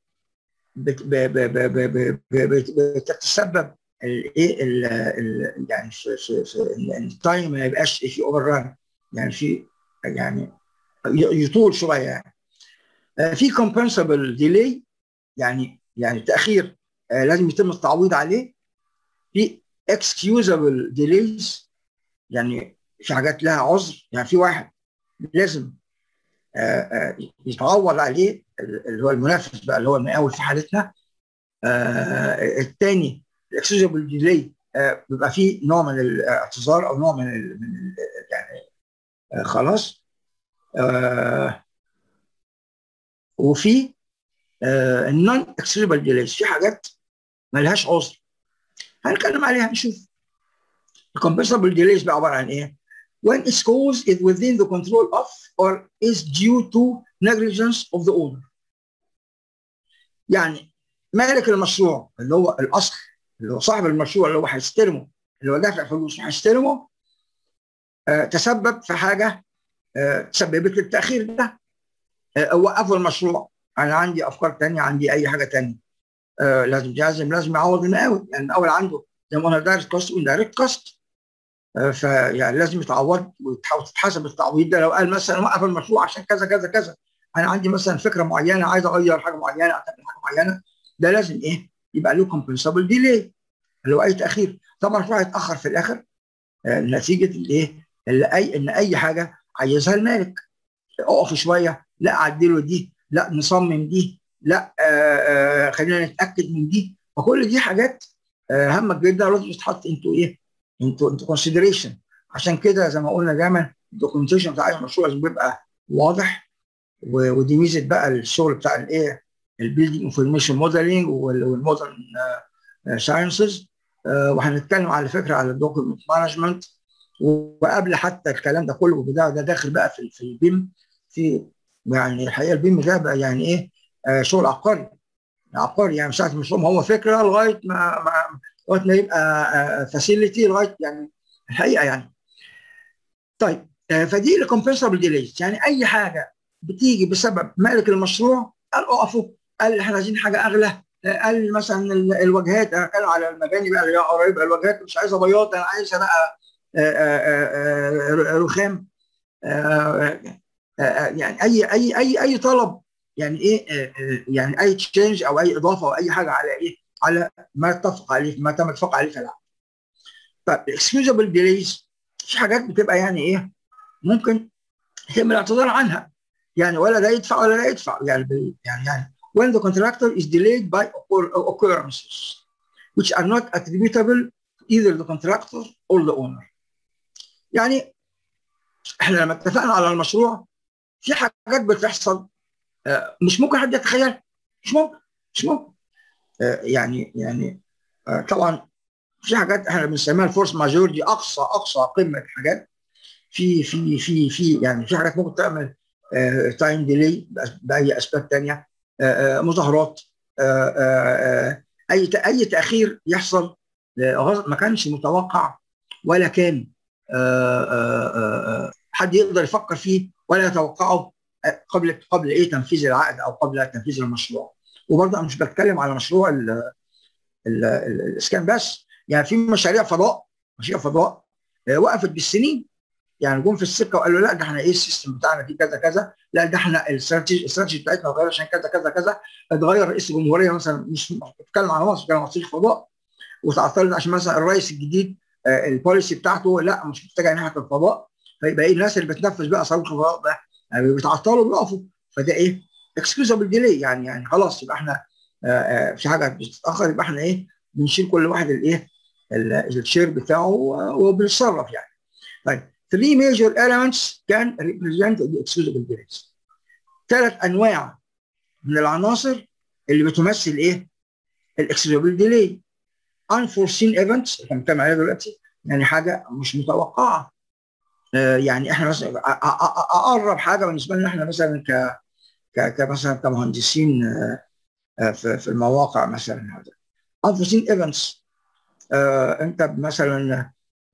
بتتسبب الايه يعني في في في التايم ما يبقاش في اوفر ران يعني في يعني يطول شويه يعني في compensable delay يعني يعني تاخير آه لازم يتم التعويض عليه في excusable delays يعني في حاجات لها عذر يعني في واحد لازم آه آه يتعوض عليه اللي هو المنافس بقى اللي هو المقاول في حالتنا آه الثاني الاكسكيوزبل ديلي آه بيبقى فيه نوع من الاعتذار او نوع من, ال من ال يعني آه خلاص آه وفي النون اكسكيوزبل ديليز في حاجات ملهاش عذر هنتكلم عليها نشوف الكومبنسبل ديليز بقى عباره عن ايه؟ when its cause is within the control of or is due to negligence of the owner. يعني مالك المشروع اللي هو الاصل اللي هو صاحب المشروع اللي هو هيستلمه اللي هو دافع فلوس وهيستلمه آه تسبب في حاجه آه تسببت التاخير ده آه وقفوا المشروع انا عندي افكار ثانيه عندي اي حاجه ثانيه آه لازم لازم لازم يعوض المقاول لان يعني المقاول عنده زي ما قلنا دايركت كوست واندايركت كوست فيعني لازم يتعوض وتحاول تتحسب التعويض ده لو قال مثلا وقف المشروع عشان كذا كذا كذا انا عندي مثلا فكره معينه عايز اغير حاجه معينه اعمل حاجه معينه ده لازم ايه يبقى له كومبنسبل ديلي اللي هو اي تاخير طبعا المشروع هيتاخر في الاخر آه نتيجه الايه اللي اي ان اي حاجه عايزها المالك اقف شويه لا عدله دي لا نصمم دي لا آآ آآ خلينا نتاكد من دي فكل دي حاجات هامه جدا لازم تتحط انتوا ايه انتوا انتوا كونسيدريشن عشان كده زي ما قلنا دايما الدوكيومنتيشن بتاع المشروع لازم بيبقى واضح ودي ميزه بقى الشغل بتاع الايه البيلدينج انفورميشن موديلنج والمودرن ساينسز وهنتكلم على فكره على الدوكيومنت مانجمنت وقبل حتى الكلام ده كله وده ده داخل بقى في في البيم في يعني الحقيقه البيم ده بقى يعني ايه آه شغل عبقري عبقري يعني ساعه المشروع ما هو فكره لغايه ما, ما لغايه ما يبقى فاسيلتي لغايه يعني الحقيقه يعني طيب آه فدي الكومبنسبل ديليز يعني اي حاجه بتيجي بسبب مالك المشروع قال اقفوا قال احنا عايزين حاجه اغلى قال مثلا الواجهات انا كانوا على المباني بقى اللي قريبه الواجهات مش عايزه بياض انا عايزه بقى رخام يعني اي اي اي اي طلب يعني ايه يعني اي تشينج او اي اضافه او اي حاجه على ايه على ما اتفق عليه ما تم اتفاق عليه في العقد. طيب الاكسكيوزبل ديليز في حاجات بتبقى يعني ايه ممكن يتم الاعتذار عنها يعني ولا ده يدفع ولا ده يدفع يعني يعني يعني when the contractor is delayed by occurrences which are not attributable to either the contractor or the owner. يعني احنا لما اتفقنا على المشروع في حاجات بتحصل مش ممكن حد يتخيلها مش ممكن مش ممكن يعني يعني طبعا في حاجات احنا بنسميها الفورس ماجور دي اقصى اقصى قمه حاجات في في في في يعني في حاجات ممكن تعمل تايم ديلي باي اسباب ثانيه مظاهرات اي اي تاخير يحصل ما كانش متوقع ولا كان حد يقدر يفكر فيه ولا يتوقعه قبل قبل ايه تنفيذ العقد او قبل تنفيذ المشروع وبرضه انا مش بتكلم على مشروع الاسكان بس يعني في مشاريع فضاء مشاريع فضاء وقفت بالسنين يعني جم في السكه وقالوا لا ده احنا ايه السيستم بتاعنا فيه كذا كذا لا ده احنا الاستراتيجي الاستراتيجي بتاعتنا اتغير عشان كذا كذا كذا اتغير رئيس الجمهوريه مثلا مش بتكلم على مصر بتكلم على مصر فضاء وتعطلت عشان مثلا الرئيس الجديد البوليسي بتاعته لا مش محتاجه ناحيه الفضاء فيبقى ايه الناس اللي بتنفذ بقى صاروخ الفضاء ده يعني بيتعطلوا بيقفوا فده ايه اكسكيوزابل ديلي يعني يعني خلاص يبقى احنا في حاجه بتتاخر يبقى احنا ايه بنشيل كل واحد الايه الشير بتاعه وبنتصرف يعني طيب three major elements can represent the excusable delays ثلاث انواع من العناصر اللي بتمثل ايه الاكسكيوزابل ديلي unforeseen events اللي بنتكلم عليها دلوقتي يعني حاجه مش متوقعه آه يعني احنا مثلا اقرب حاجه بالنسبه لنا احنا مثلا ك كمثلا كمهندسين آه في, في المواقع مثلا هذا unforeseen events آه انت مثلا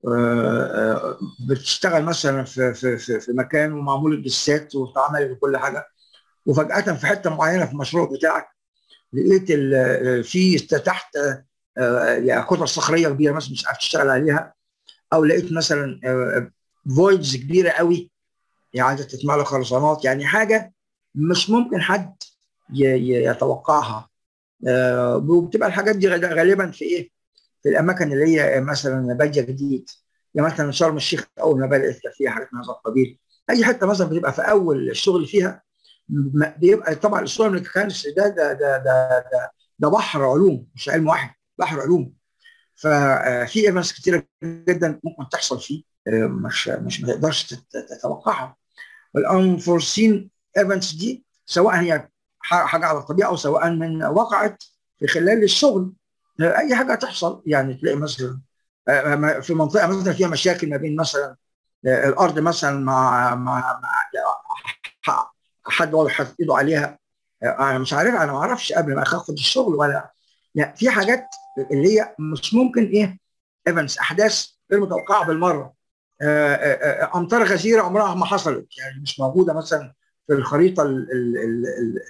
بتشتغل مثلا في في في, في مكان ومعمول الدسات واتعمل كل حاجه وفجاه في حته معينه في المشروع بتاعك لقيت في تحت يعني كتل صخريه كبيره مثلا مش عارف تشتغل عليها او لقيت مثلا فويدز كبيره قوي يعني عايزه تتملى خرسانات يعني حاجه مش ممكن حد يتوقعها آه، وبتبقى الحاجات دي غ- غالبا في ايه؟ في الاماكن اللي هي مثلا باديه جديد يعني مثلا شرم الشيخ اول ما بدات كان فيها حاجات من هذا القبيل اي حته مثلا بتبقى في اول الشغل فيها م- بيبقى طبعا الشغل الميكانيكس ده ده ده ده ده, ده بحر علوم مش علم واحد بحر علوم ففي ايفنتس كتيره جدا ممكن تحصل فيه آه، مش مش ما تقدرش تت- تتوقعها والانفورسين ايفنتس دي سواء هي ح- حاجه على الطبيعه او سواء من وقعت في خلال الشغل آه، اي حاجه تحصل يعني تلاقي مثلا آه، ما- في منطقه مثلا فيها مشاكل ما بين مثلا آه، الارض مثلا مع مع مع ح- حد واضح حاطط ايده عليها آه، انا مش عارف انا ما اعرفش قبل ما اخد الشغل ولا لا في حاجات اللي هي مش ممكن ايه ايفنتس احداث غير متوقعه بالمره آه، آه، آه، امطار غزيره عمرها ما حصلت يعني مش موجوده مثلا في الخريطه ال- ال- ال- ال-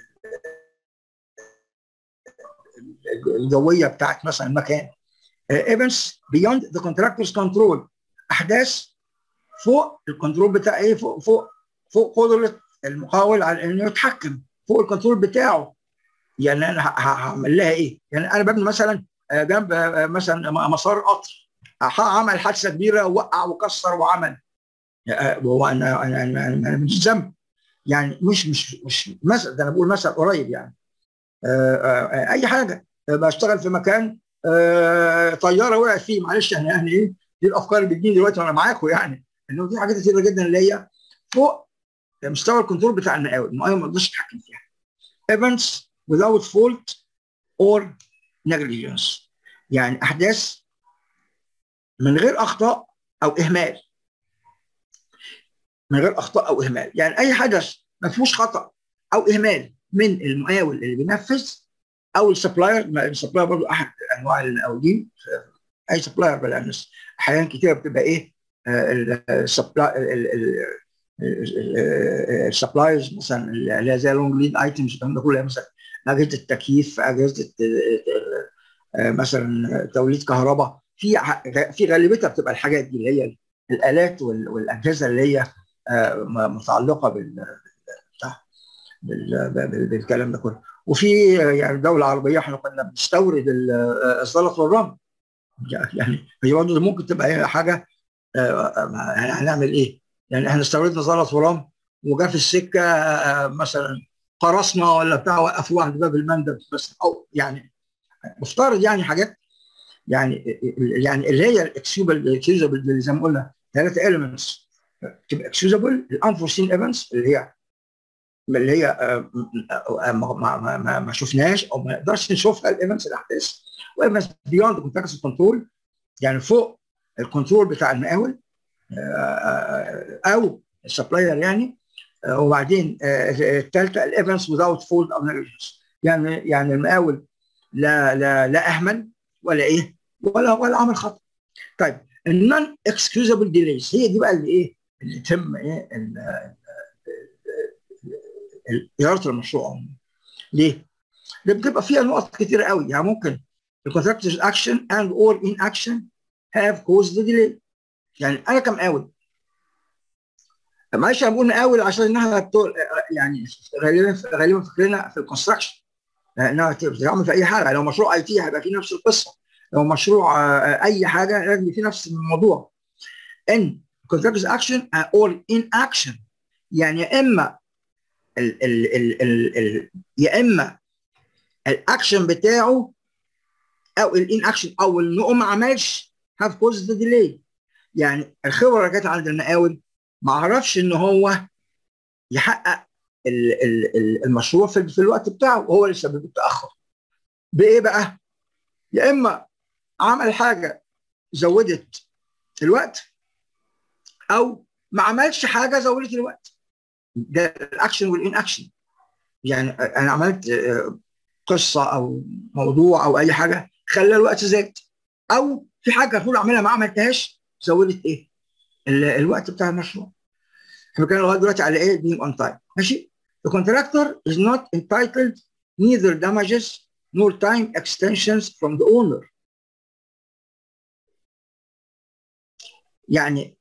الجويه بتاعت مثلا المكان ايفنتس بيوند ذا كونتراكتورز كنترول احداث فوق الكنترول بتاع ايه فوق فوق فوق قدره المقاول على انه يتحكم فوق الكنترول بتاعه يعني انا ه- ه- هعمل لها ايه؟ يعني انا ببني مثلا آه، جنب آه، مثلا م- مسار قطر ح- عمل حادثه كبيره ووقع وكسر وعمل آه، وهو انا انا انا, أنا مش ذنب يعني مش مش مش مثل ده انا بقول مثل قريب يعني آه، آه، اي حاجه آه، بشتغل في مكان آه، طياره وقعت فيه معلش يعني يعني ايه دي الافكار اللي بتجيني دلوقتي وانا معاكم يعني انه في حاجات كتيره جدا اللي هي فوق مستوى الكنترول بتاع المقاول المقاول ما يقدرش يتحكم فيها events without fault or negligence يعني احداث من غير اخطاء او اهمال من غير اخطاء او اهمال يعني اي حدث ما فيهوش خطا او اهمال من المقاول اللي بينفذ او السبلاير السبلاير برضه احد انواع المقاولين اي سبلاير لان احيانا كتيره بتبقى ايه السبلايرز مثلا اللي هي زي لونج ليد ايتمز الكلام ده كله مثلا اجهزه التكييف اجهزه آه، مثلا توليد كهرباء في ع- في غالبيتها بتبقى الحاجات دي اللي هي الالات وال- والاجهزه اللي هي آه، م- متعلقه بال بتاع- بال- بال- بالكلام ده كله وفي آه، يعني دوله عربيه احنا كنا بنستورد ال- آه، الزلط والرمل يعني هي برضه ممكن تبقى هي حاجه آه، آه، يعني هنعمل ايه؟ يعني احنا استوردنا زلط ورمل وجا في السكه آه، مثلا قرصنا ولا بتاع وقفوا عند باب المندب بس او يعني مفترض يعني حاجات يعني يعني اللي هي الاكسيوبل الاكسيوزابل اللي زي ما قلنا ثلاثه elements تبقى اكسيوزابل الانفورسين ايفنتس اللي هي اللي هي آه، آه، ما, ما, ما, ما, ما شفناهاش او ما نقدرش نشوفها الايفنتس الاحداث وايفنتس بيوند كونتاكس كنترول يعني فوق الكنترول بتاع المقاول آه، او السبلاير يعني آه، وبعدين الثالثه الايفنتس without fault او negligence يعني يعني المقاول لا لا لا اهمل ولا ايه ولا ولا عمل خطا طيب النون اكسكيوزابل ديليز هي دي بقى اللي ايه اللي تم ايه ال- ال- اداره المشروع عموما. ليه؟ ده بتبقى فيها نقط كتيره قوي يعني ممكن الكونتراكتورز اكشن اند اور ان اكشن هاف كوز ذا ديلي يعني انا كمقاول معلش انا بقول مقاول عشان انها بتوع يعني غالبا غالبا فكرنا في الكونستراكشن انها بتتعمل في اي حاجه لو مشروع اي تي هيبقى فيه نفس القصه لو مشروع آه، اي حاجه لازم يبقى فيه نفس الموضوع ان contractors action or in action يعني يا اما ال ال ال ال ال يا اما الاكشن بتاعه او الان اكشن او انه ما عملش هاف كوز ذا ديلي يعني الخبره اللي كانت عند المقاول ما عرفش ان هو يحقق ال- ال- ال- المشروع في في الوقت بتاعه وهو اللي سبب التاخر بايه بقى؟ يا اما عمل حاجه زودت الوقت او ما عملش حاجه زودت الوقت ده الاكشن والان اكشن يعني انا عملت آه، قصه او موضوع او اي حاجه خلى الوقت زاد او في حاجه المفروض اعملها ما عملتهاش زودت ايه؟ ال- الوقت بتاع المشروع احنا بنتكلم لغايه دلوقتي على ايه؟ being on time ماشي؟ The contractor is not entitled neither damages nor time extensions from the owner يعني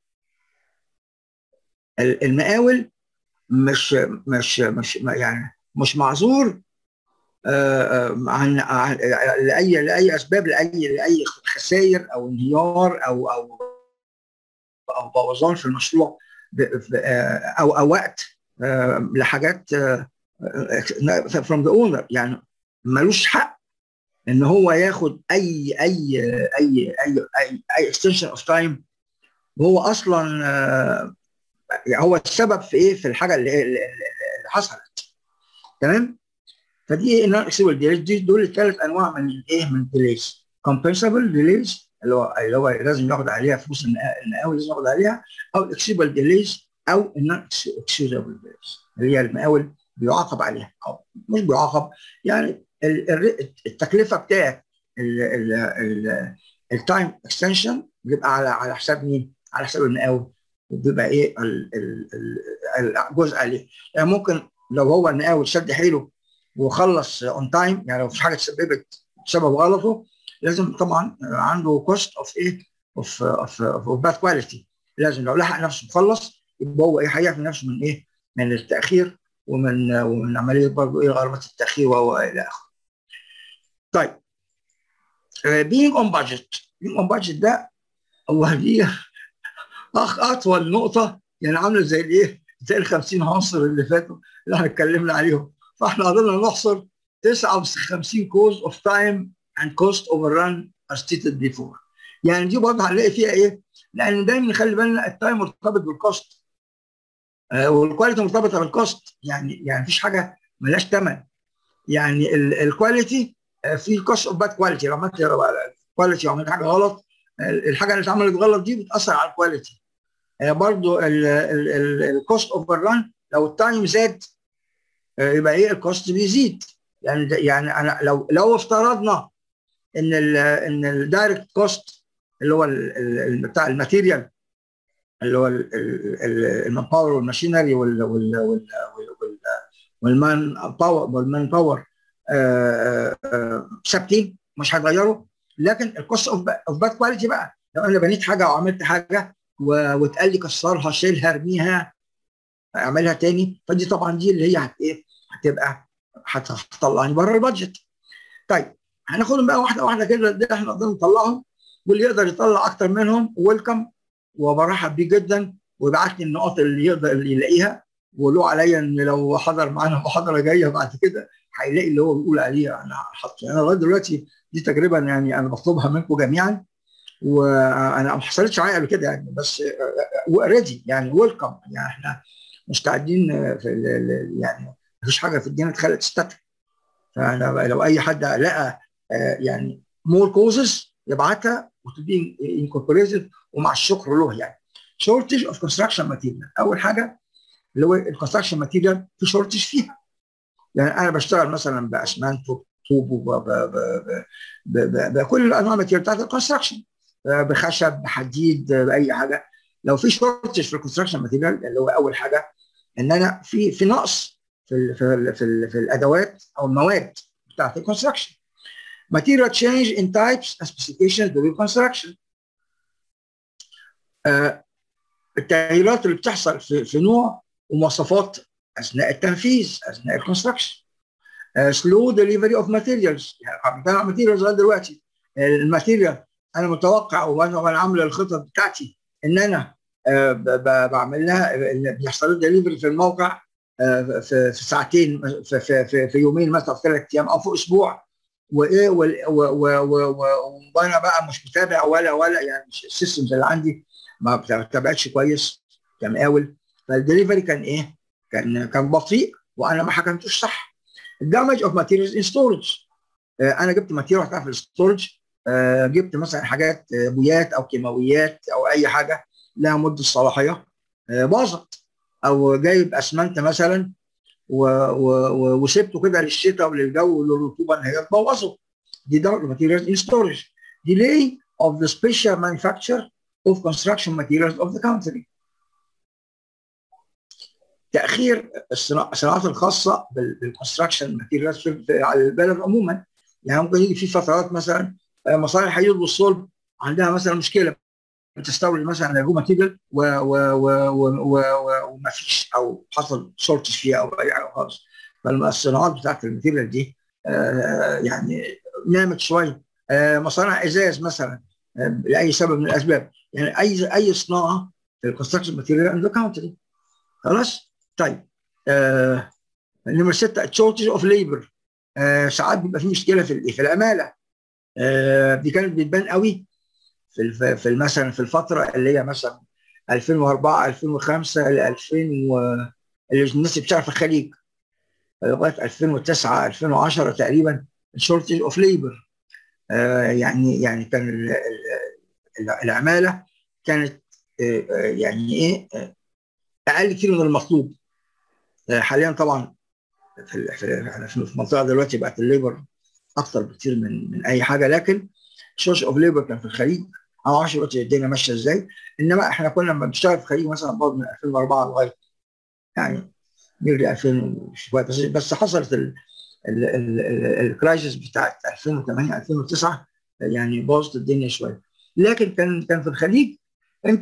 ال- المقاول مش مش مش يعني مش معذور عن لاي لاي اسباب لاي لاي خسائر او انهيار او او او بوظان في المشروع او او وقت لحاجات from the owner يعني ملوش حق ان هو ياخد اي اي اي اي اي, أي extension اوف تايم وهو اصلا هو السبب في ايه في الحاجه اللي, اللي حصلت تمام فدي نون اكسبل ديليز دي دول الثلاث انواع من الايه من الديليز كومبنسبل ديليز اللي هو اللي هو لازم ياخد عليها فلوس المقاول لازم ياخد عليها او الاكسبل ديليز او النون اكسكيوزبل ديليز اللي هي المقاول بيعاقب عليها او مش بيعاقب يعني التكلفه بتاعت التايم اكستنشن بيبقى على على حساب مين؟ على حساب المقاول وبيبقى ايه الجزء عليه يعني ممكن لو هو المقاول شد حيله وخلص اون تايم يعني لو في حاجه تسببت بسبب غلطه لازم طبعا عنده كوست اوف ايه اوف اوف اوف باد كواليتي لازم لو لحق نفسه مخلص يبقى هو ايه هيعفي نفسه من ايه؟ من التاخير ومن ومن عمليه برضه ايه غرامات التاخير والى اخره. طيب بينج اون بادجت بينج اون بادجت ده هو دي اخ اطول نقطه يعني عامله زي الايه؟ زي ال 50 عنصر اللي فاتوا اللي احنا اتكلمنا عليهم فاحنا قدرنا نحصر 59 كوز اوف تايم اند كوست اوفر ران as stated before يعني دي برضه هنلاقي فيها ايه؟ لان دايما نخلي بالنا التايم مرتبط بالكوست آه والكواليتي مرتبطه بالكوست يعني يعني مفيش حاجه ملهاش ثمن يعني الكواليتي آه في كوست اوف باد كواليتي لو عملت كواليتي او عملت حاجه غلط الحاجه اللي اتعملت غلط دي بتاثر على الكواليتي آه برضه الكوست اوفر ران لو التايم زاد يبقى ايه الكوست بيزيد يعني يعني انا لو لو افترضنا ان ال ان الدايركت كوست اللي هو بتاع الماتيريال اللي هو المان باور والماشينري والمان باور والمان باور ثابتين مش هيتغيروا لكن الكوست اوف باد كواليتي بقى لو انا بنيت حاجه او عملت حاجه واتقال لي كسرها شيلها ارميها اعملها تاني فدي طبعا دي اللي هي هت ايه هتبقى هتطلعني بره البادجت طيب هناخدهم بقى واحده واحده كده اللي احنا نقدر نطلعهم واللي يقدر يطلع اكتر منهم ويلكم وبرحب بيه جدا ويبعت لي النقط اللي يقدر اللي يلاقيها وله عليا ان لو حضر معانا محاضره جايه بعد كده هيلاقي اللي هو بيقول عليه انا حاطه يعني لغايه دلوقتي دي تجربه يعني انا بطلبها منكم جميعا وانا ما حصلتش معايا قبل كده يعني بس ريدي يعني ويلكم يعني احنا مستعدين في يعني مفيش حاجه في الدنيا اتخلقت ستاتيك فانا لو اي حد لقى يعني مور كوزز يبعتها وتبقى انكوربوريتد ومع الشكر له يعني شورتج اوف كونستراكشن ماتيريال اول حاجه اللي هو الكونستراكشن ماتيريال في شورتج فيها يعني انا بشتغل مثلا باسمنت طوب بكل انواع الماتيريال بتاعت الكونستراكشن بخشب بحديد باي حاجه لو في شورتج في الكونستراكشن ماتيريال اللي هو اول حاجه ان انا في في نقص في ال في ال في, ال في الادوات او المواد بتاعت الكونستراكشن material change in types and specifications during construction آه التغييرات اللي بتحصل في, في نوع ومواصفات اثناء التنفيذ اثناء الكونستراكشن آه slow delivery of materials يعني بتاع ماتيريالز لغايه دلوقتي الماتيريال انا متوقع وانا عامل الخطط بتاعتي ان انا آه بعمل لها بيحصل لي دليفري في الموقع آه في, في ساعتين في, في, في, في يومين مثلا في ثلاث ايام او في اسبوع وايه وانا بقى مش متابع ولا ولا يعني السيستمز اللي عندي ما بتابعتش كويس كمقاول فالدليفري كان ايه؟ كان كان بطيء وانا ما حكمتوش صح. الدامج اوف ماتيريالز ان ستورج انا جبت ماتيريال بتاع في الستورج آه جبت مثلا حاجات بويات او كيماويات او اي حاجه لها مده صلاحيه آه باظت او جايب اسمنت مثلا و و وسبته كده للشتاء وللجو وللرطوبه ان هي تبوظه دي ده materials in storage delay of the special manufacture of construction materials of the country تاخير الصناعات الخاصه بالكونستراكشن ماتيريالز على البلد عموما يعني ممكن يجي في فترات مثلا مصانع الحديد والصلب عندها مثلا مشكله بتستورد مثلا الرو ماتيريال وما فيش او حصل شورتج فيها او اي حاجه خالص فالصناعات بتاعت الماتيريال دي يعني نامت شويه مصانع ازاز مثلا لاي سبب من الاسباب يعني اي اي صناعه في الكونستراكشن ماتيريال اند كاونتري خلاص طيب آه نمرة ستة شورتج اوف ليبر ساعات بيبقى في مشكله في في العماله آه دي كانت بتبان قوي في في مثلا في الفتره اللي هي مثلا 2004 2005 ل 2000 و اللي الناس اللي بتشتغل في الخليج لغايه 2009 2010 تقريبا شورتج اوف ليبر يعني يعني كان العماله كانت يعني ايه اقل كتير من المطلوب حاليا طبعا في في المنطقه دلوقتي بقت الليبر اكتر بكتير من من اي حاجه لكن شورش اوف ليبر كان في الخليج انا ما اعرفش دلوقتي الدنيا ماشيه ازاي انما احنا كنا لما بنشتغل في الخليج مثلا برضه من 2004 لغايه يعني نيجي 2000 شويه بس بس حصلت الكرايسيس بتاعت 2008 2009 يعني باظت الدنيا شويه لكن كان كان في الخليج انت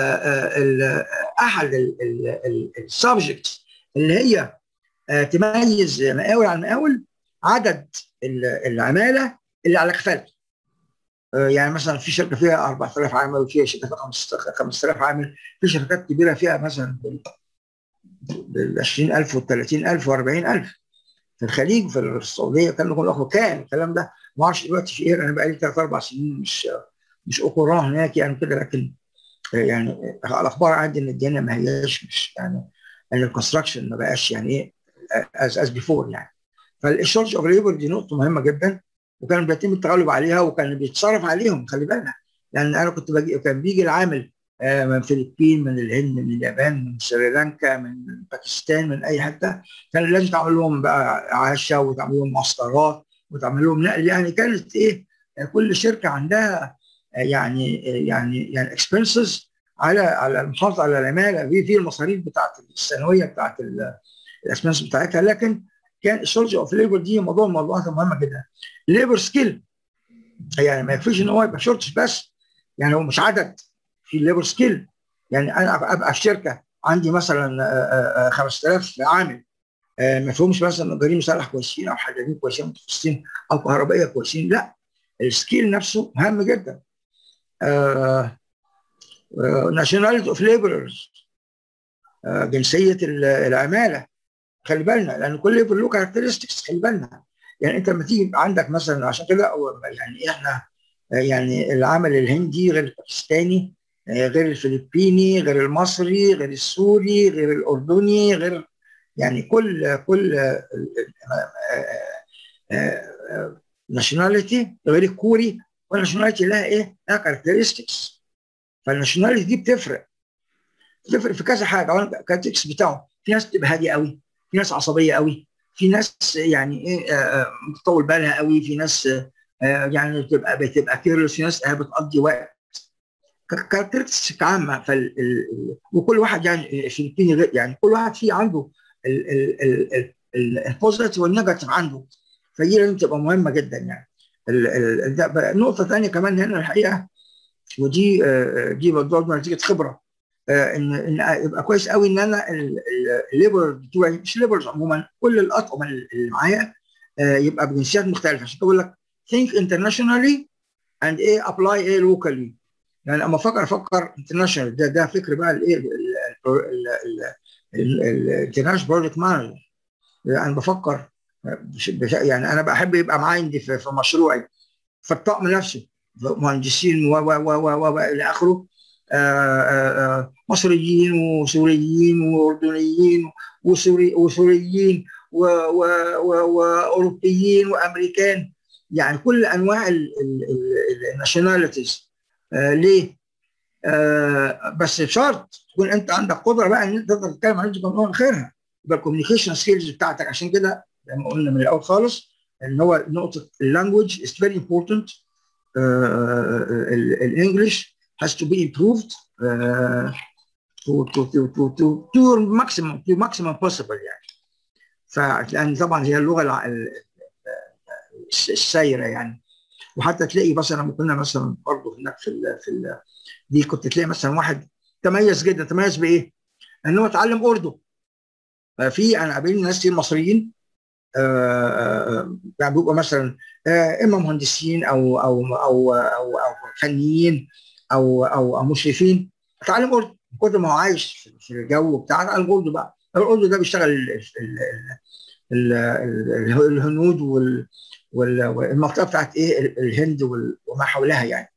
احد السبجكت اللي هي تميز مقاول عن مقاول عدد العماله اللي على كفالك يعني مثلا في شركه فيها 4000 عامل وفيها شركه فيها 5000 عامل في شركات كبيره فيها مثلا بال 20000 وال 30000 و 40000 في الخليج في السعوديه كان كله كان الكلام ده ما اعرفش دلوقتي في ايه انا بقالي ثلاث اربع سنين مش مش اوكوراه هناك يعني كده لكن يعني الاخبار عندي ان الدنيا ما هياش مش يعني ان الكونستراكشن ما بقاش يعني ايه از از بيفور يعني فالشورج اوف ليبر دي نقطه مهمه جدا وكان بيتم التغلب عليها وكان بيتصرف عليهم خلي بالك لان انا كنت باجي كان بيجي العامل من الفلبين من الهند من اليابان من سريلانكا من باكستان من اي حته كان لازم تعمل لهم بقى عشاء وتعمل لهم معسكرات وتعمل لهم نقل يعني كانت ايه كل شركه عندها يعني يعني يعني اكسبنسز على على المحافظه على العماله في في المصاريف بتاعت السنويه بتاعت الاكسبنس بتاعتها لكن كان الشورج اوف ليبر دي موضوع من الموضوعات المهمه جدا ليبر سكيل يعني ما يكفيش ان هو يبقى شورتج بس يعني هو مش عدد في ليبر سكيل يعني انا ابقى في شركه عندي مثلا 5000 عامل ما فيهمش مثلا نجارين مسلح كويسين او حدادين كويسين متخصصين او كهربائيه كويسين لا السكيل نفسه مهم جدا ناشوناليتي اوف ليبرز جنسيه العماله خلي بالنا لان كل ليبر له كاركترستكس خلي بالنا يعني انت لما تيجي عندك مثلا عشان كده يعني احنا يعني العمل الهندي غير الباكستاني غير الفلبيني غير المصري غير السوري غير الاردني غير يعني كل كل ناشوناليتي غير الكوري والناشوناليتي لها ايه؟ لها كاركترستكس فالناشوناليتي دي بتفرق بتفرق في كذا حاجه اولا الكاركترستكس بتاعه في ناس بتبقى هاديه قوي في ناس عصبيه قوي في ناس يعني ايه بتطول بالها قوي في ناس يعني بتبقى بتبقى كيرلس في ناس بتقضي وقت كاركترستكس عامه فال وكل واحد يعني فلبيني غير يعني كل واحد فيه عنده البوزيتيف والنيجاتيف عنده فدي لازم تبقى مهمه جدا يعني نقطه ثانيه كمان هنا الحقيقه ودي دي برضه نتيجه خبره ان ان يبقى كويس قوي ان انا الليبر بتوعي مش ليبرز عموما كل الاطقم اللي معايا يبقى بجنسيات مختلفه عشان بقول لك think internationally and ايه apply ايه locally يعني اما افكر افكر انترناشونال ده ده فكر بقى الايه الانترناشونال بروجكت مانجر انا بفكر يعني انا بحب يبقى معايا عندي في مشروعي فالطقم نفسه مهندسين و و و و الى اخره مصريين وسوريين واردنيين وسوري وسوريين واوروبيين وامريكان يعني كل انواع الناشوناليتيز ليه؟ آه بس بشرط تكون انت عندك قدره بقى ان انت تقدر تتكلم عن من خيرها يبقى الكوميونيكيشن سكيلز بتاعتك عشان كده زي ما قلنا من الاول خالص ان هو نقطه اللانجوج is very important الانجلش has to be improved uh, to, to, to, to, to, to maximum to maximum possible يعني فلان طبعا هي اللغه السايره يعني وحتى تلاقي مثلا لما كنا مثلا برضه هناك في ال في ال دي كنت تلاقي مثلا واحد تميز جدا تميز بايه؟ ان هو اتعلم اردو في انا قابلني ناس كتير مصريين يعني بيبقوا مثلا اما مهندسين او او او او, أو فنيين او او, أو مشرفين اتعلم اردو كل ما هو عايش في الجو بتاع اتعلم اردو بقى الاردو ده بيشتغل ال ال ال الهنود وال والمنطقه بتاعت ايه الهند وما حولها يعني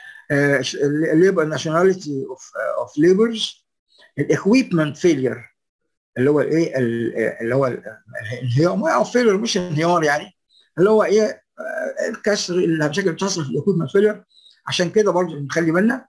الليبر ناشوناليتي اوف اوف ليبرز الاكويبمنت فيلير اللي هو الايه اللي هو الانهيار او فيلير مش انهيار يعني اللي هو ايه الكسر المشاكل اللي بتحصل في الاكويبمنت فيلير عشان كده برضه نخلي بالنا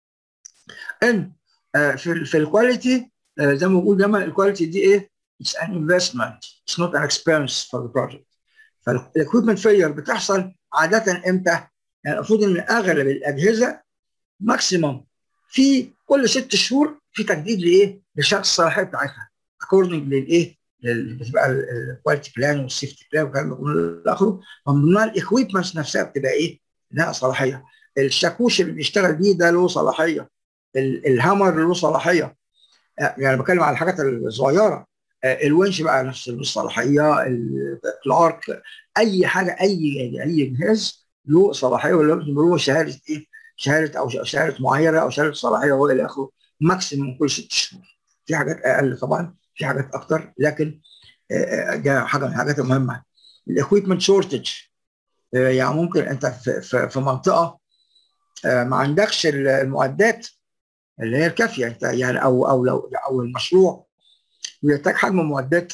ان في في الكواليتي زي ما بقول دايما الكواليتي دي ايه؟ اتس ان انفستمنت اتس نوت ان اكسبيرينس فور ذا بروجكت فالاكويبمنت فيلير بتحصل عاده امتى؟ يعني المفروض ان اغلب الاجهزه ماكسيموم في كل ست شهور في تجديد لايه؟ لشرط الصلاحيه بتاعتها اكوردنج للايه؟ بتبقى الكواليتي بلان والسيفتي بلان والكلام ده كله الى اخره ومن ضمنها الاكويبمنتس نفسها بتبقى ايه؟ لها صلاحيه الشاكوش اللي بيشتغل بيه ده له صلاحيه الهامر له صلاحيه يعني بتكلم على الحاجات الصغيره الونش بقى نفس الصلاحيه الكلارك اي حاجه اي اي جهاز له صلاحيه ولا له شهاده ايه؟ شهاده او شهاده معايره او شهاده صلاحيه والى اخره ماكسيموم كل ست شهور في حاجات اقل طبعا في حاجات اكتر لكن ده حاجه من الحاجات المهمه الاكويبمنت شورتج يعني ممكن انت في, في, في منطقه ما عندكش المعدات اللي هي الكافيه انت يعني او او لو او المشروع بيحتاج حجم معدات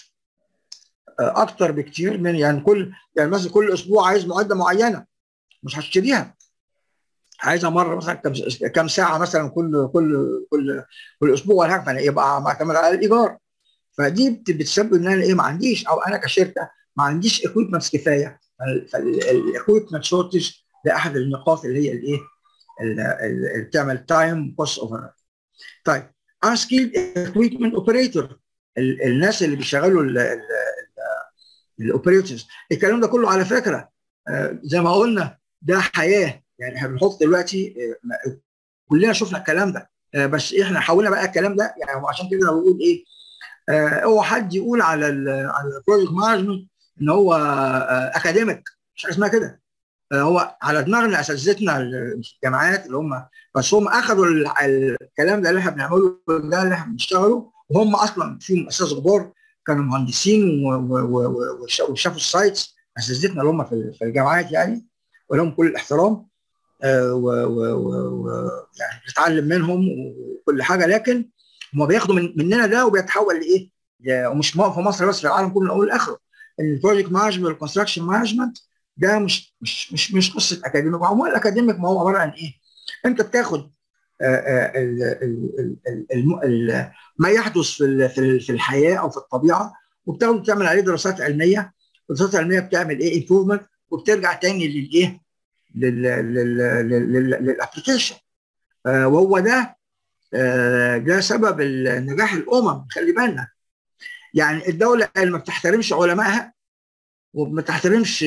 اكتر بكتير من يعني كل يعني مثلا كل اسبوع عايز معده معينه مش هتشتريها عايزها مره مثلا كم كم ساعه مثلا كل كل كل كل اسبوع ولا حاجه يبقى معتمد على الايجار فدي بتسبب ان انا ايه ما عنديش او انا كشركه ما عنديش اكويبمنتس كفايه فالاكويبمنت شورتج ده احد النقاط اللي هي الايه اللي بتعمل تايم كوست اوفر طيب unskilled equipment operator الناس اللي بيشغلوا الاوبريتورز الكلام ده كله على فكره زي ما قلنا ده حياه يعني احنا بنحط دلوقتي كلنا شفنا الكلام ده بس احنا حاولنا بقى الكلام ده يعني وعشان كده انا بقول ايه هو حد يقول على ال على البروجكت مانجمنت ان هو اكاديميك مش حاجه اسمها كده هو على دماغنا اساتذتنا الجامعات اللي هم بس هم اخذوا الكلام ده اللي احنا بنعمله ده اللي احنا بنشتغله وهم اصلا فيهم اساتذه كبار كانوا مهندسين وشافوا السايتس اساتذتنا اللي هم في الجامعات يعني ولهم كل الاحترام ويعني بنتعلم منهم وكل حاجه لكن هم بياخدوا من مننا ده وبيتحول لايه؟ ومش في مصر بس في العالم كله من اول لاخره البروجكت مانجمنت والكونستراكشن مانجمنت ده مش مش مش مش قصه اكاديميك عموما الاكاديميك ما هو عباره عن ايه؟ انت بتاخد ال ال ال ال ما يحدث في في الحياه او في الطبيعه وبتاخده تعمل عليه دراسات علميه الدراسات العلميه بتعمل ايه امبروفمنت وبترجع تاني للايه؟ للابلكيشن وهو ده ده سبب نجاح الامم خلي بالنا يعني الدوله اللي ما بتحترمش علمائها وما تحترمش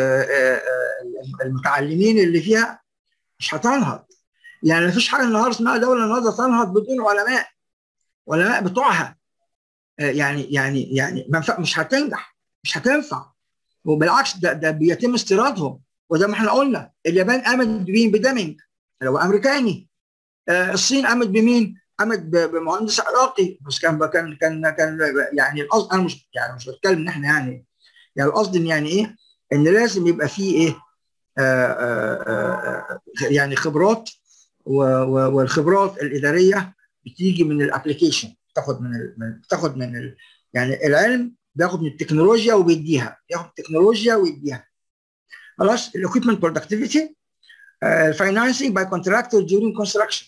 المتعلمين اللي فيها مش هتنهض يعني ما فيش حاجه النهارده اسمها دوله النهارده تنهض بدون علماء علماء بتوعها يعني يعني يعني مش هتنجح مش هتنفع وبالعكس ده ده بيتم استيرادهم وزي ما احنا قلنا اليابان قامت بمين بدمنج اللي هو امريكاني الصين قامت بمين؟ قامت بمهندس عراقي بس كان كان كان كان يعني القصد انا مش يعني مش بتكلم ان احنا يعني يعني القصد ان يعني ايه؟ ان لازم يبقى فيه ايه؟ آآ آآ يعني خبرات والخبرات الاداريه بتيجي من الابلكيشن بتاخد من ال بتاخد من ال يعني العلم بياخد من التكنولوجيا وبيديها ياخد التكنولوجيا ويديها خلاص الاكويبمنت برودكتيفيتي الفاينانسنج باي كونتراكتور during construction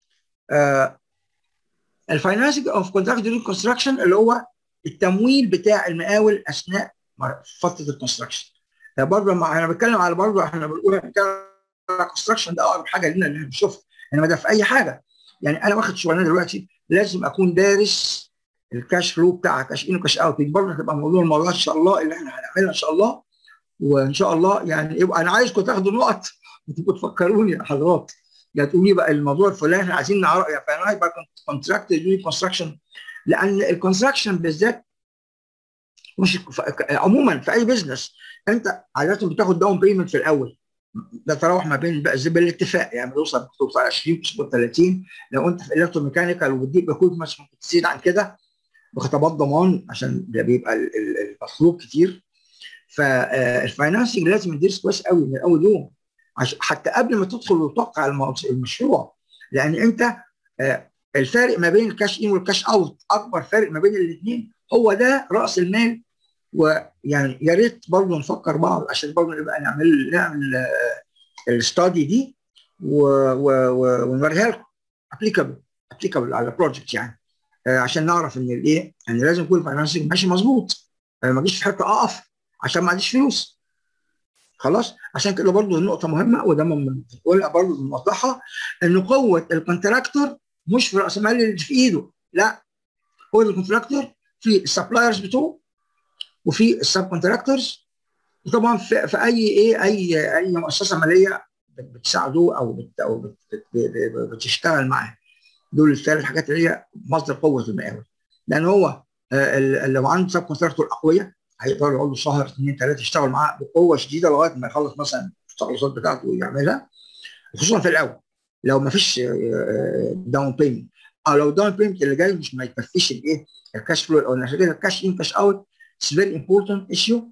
الفاينانسنج اوف كونتراكت during construction اللي هو التمويل بتاع المقاول اثناء فتره الكونستراكشن برضه انا بتكلم على برضه احنا بنقول بنتكلم على الكونستراكشن ده اقرب حاجه لنا اللي بنشوفها انما ده في اي حاجه يعني انا واخد شغلانه دلوقتي لازم اكون دارس الكاش فلو بتاع كاش ان وكاش اوت برضه هتبقى موضوع الموضوع ان شاء الله اللي احنا هنعملها ان شاء الله وان شاء الله يعني يبقى انا عايزكم تاخدوا نقط وتبقوا تفكروني يا حضرات يعني تقولي بقى الموضوع الفلاني احنا عايزين نعرف يعني يبقى كونتراكت كونستراكشن لان الكونستراكشن بالذات مش عموما في اي بزنس انت عاده بتاخد داون بيمنت في الاول ده تراوح ما بين بقى زي بالاتفاق يعني بيوصل بتوصل 20 بتوصل 30 لو انت في الكتروميكانيكال وبتديك بكود مش ممكن تزيد عن كده بخطابات ضمان عشان ده بيبقى المطلوب كتير فالفاينانسنج لازم يدرس كويس قوي من اول يوم حتى قبل ما تدخل وتوقع المشروع لان انت الفارق ما بين الكاش ان والكاش اوت اكبر فارق ما بين الاثنين هو ده راس المال ويعني يا ريت برضه نفكر بعض عشان برضه نبقى نعمل نعمل الستادي دي ونوريها لكم ابليكابل ابليكابل على بروجكت يعني عشان نعرف ان الايه يعني لازم يكون الفاينانسنج ماشي مظبوط ما اجيش في حته اقف عشان ما عنديش فلوس خلاص عشان كده برضه النقطه مهمه وده بنقولها برضه بنوضحها ان قوه الكونتراكتور مش في راس المال اللي في ايده لا قوه الكونتراكتور في السبلايرز بتوعه وفي السب كونتراكتورز وطبعا في, في اي ايه اي اي مؤسسه ماليه بتساعده او بت او بت بتشتغل معاه دول الثلاث حاجات اللي هي مصدر قوه المقاول لان هو لو عنده سب كونتراكتور اقوياء هيقدروا يقعدوا شهر اثنين ثلاثه يشتغلوا معاه بقوه شديده لغايه ما يخلص مثلا التخلصات بتاعته ويعملها خصوصا في الاول لو ما فيش داون بيمنت او لو داون بيمنت اللي جاي مش ما يكفيش الايه الكاش فلو او عشان كده الكاش ان كاش اوت اتس فيري امبورتنت ايشيو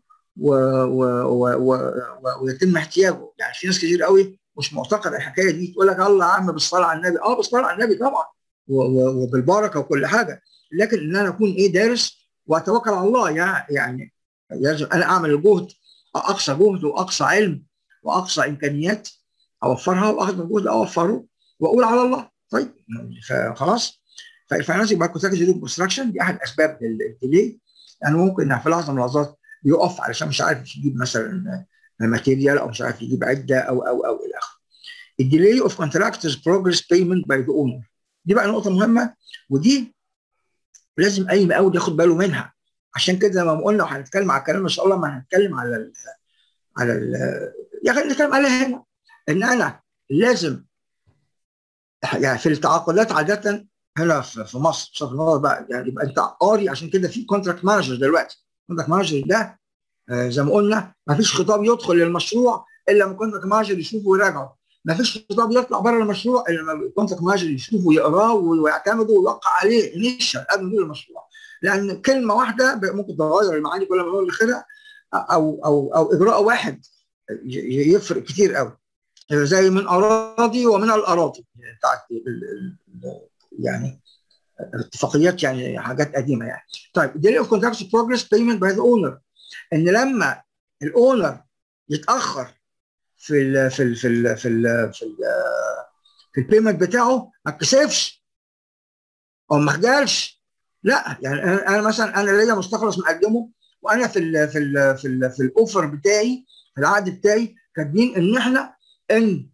ويتم احتياجه يعني في ناس كتير قوي مش معتقد الحكايه دي تقول لك الله يا عم بالصلاه على النبي اه بالصلاه على النبي طبعا وبالبركه وكل حاجه لكن ان انا اكون ايه دارس واتوكل على الله يعني لازم انا اعمل الجهد اقصى جهد واقصى علم واقصى امكانيات اوفرها واخد الجهد اوفره واقول على الله طيب فخلاص فالفاينانسنج باي كونتراكت كونستراكشن دي احد اسباب الديلي يعني ممكن في لحظه من اللحظات يقف علشان مش عارف يجيب مثلا ماتيريال او مش عارف يجيب عده او او او الى اخره. الديلي اوف كونتراكتورز بروجرس بيمنت باي ذا اونر دي بقى نقطه مهمه ودي لازم اي مقاول ياخد باله منها عشان كده لما قلنا وهنتكلم على الكلام ان شاء الله ما هنتكلم على ال على ال يا اخي نتكلم عليها هنا ان انا لازم يعني في التعاقدات عاده هنا في مصر بصرف النظر بقى يعني يبقى انت قاري عشان كده في كونتراكت مانجر دلوقتي كونتراكت مانجر ده آه زي ما قلنا ما فيش خطاب يدخل للمشروع الا لما الكونتراكت مانجر يشوفه ويراجعه ما فيش خطاب يطلع بره المشروع الا لما الكونتراكت مانجر يشوفه ويقراه ويعتمده ويوقع عليه انيشال قبل ما المشروع لان كلمه واحده ممكن تغير المعاني كلها من اول لاخرها او او او اجراء واحد يفرق كتير قوي زي من اراضي ومن الاراضي بتاعت يعني اتفاقيات يعني حاجات قديمه يعني طيب ديلي اوف كونتراكت بروجرس بيمنت باي ذا اونر ان لما الاونر يتاخر في ال في ال في ال في ال في, ال في البيمنت بتاعه ما اتكسفش او ما خجلش لا يعني انا مثلا انا ليا مستخلص مقدمه وانا في ال في ال في ال في الاوفر بتاعي في العقد بتاعي كاتبين ان احنا ان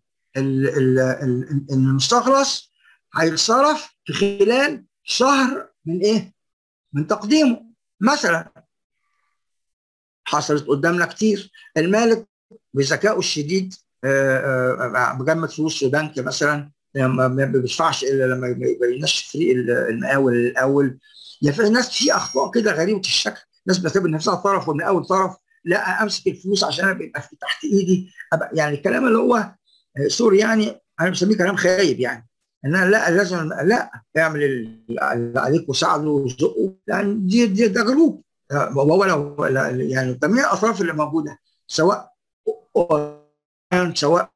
المستخلص هيتصرف في خلال شهر من ايه؟ من تقديمه مثلا حصلت قدامنا كتير المالك بذكائه الشديد بجمد فلوس في بنك مثلا لما ما بيدفعش الا لما يبينش فريق المقاول الاول يعني في ناس في اخطاء كده غريبه الشكل ناس بتعتبر نفسها طرف والمقاول طرف لا امسك الفلوس عشان ابقى تحت ايدي أبقى يعني الكلام اللي هو سوري يعني انا بسميه كلام خايب يعني ان انا لا لازم لا اعمل اللي عليك وساعده وزقه يعني دي, دي ده جروب وهو لو يعني جميع الاطراف اللي موجوده سواء سواء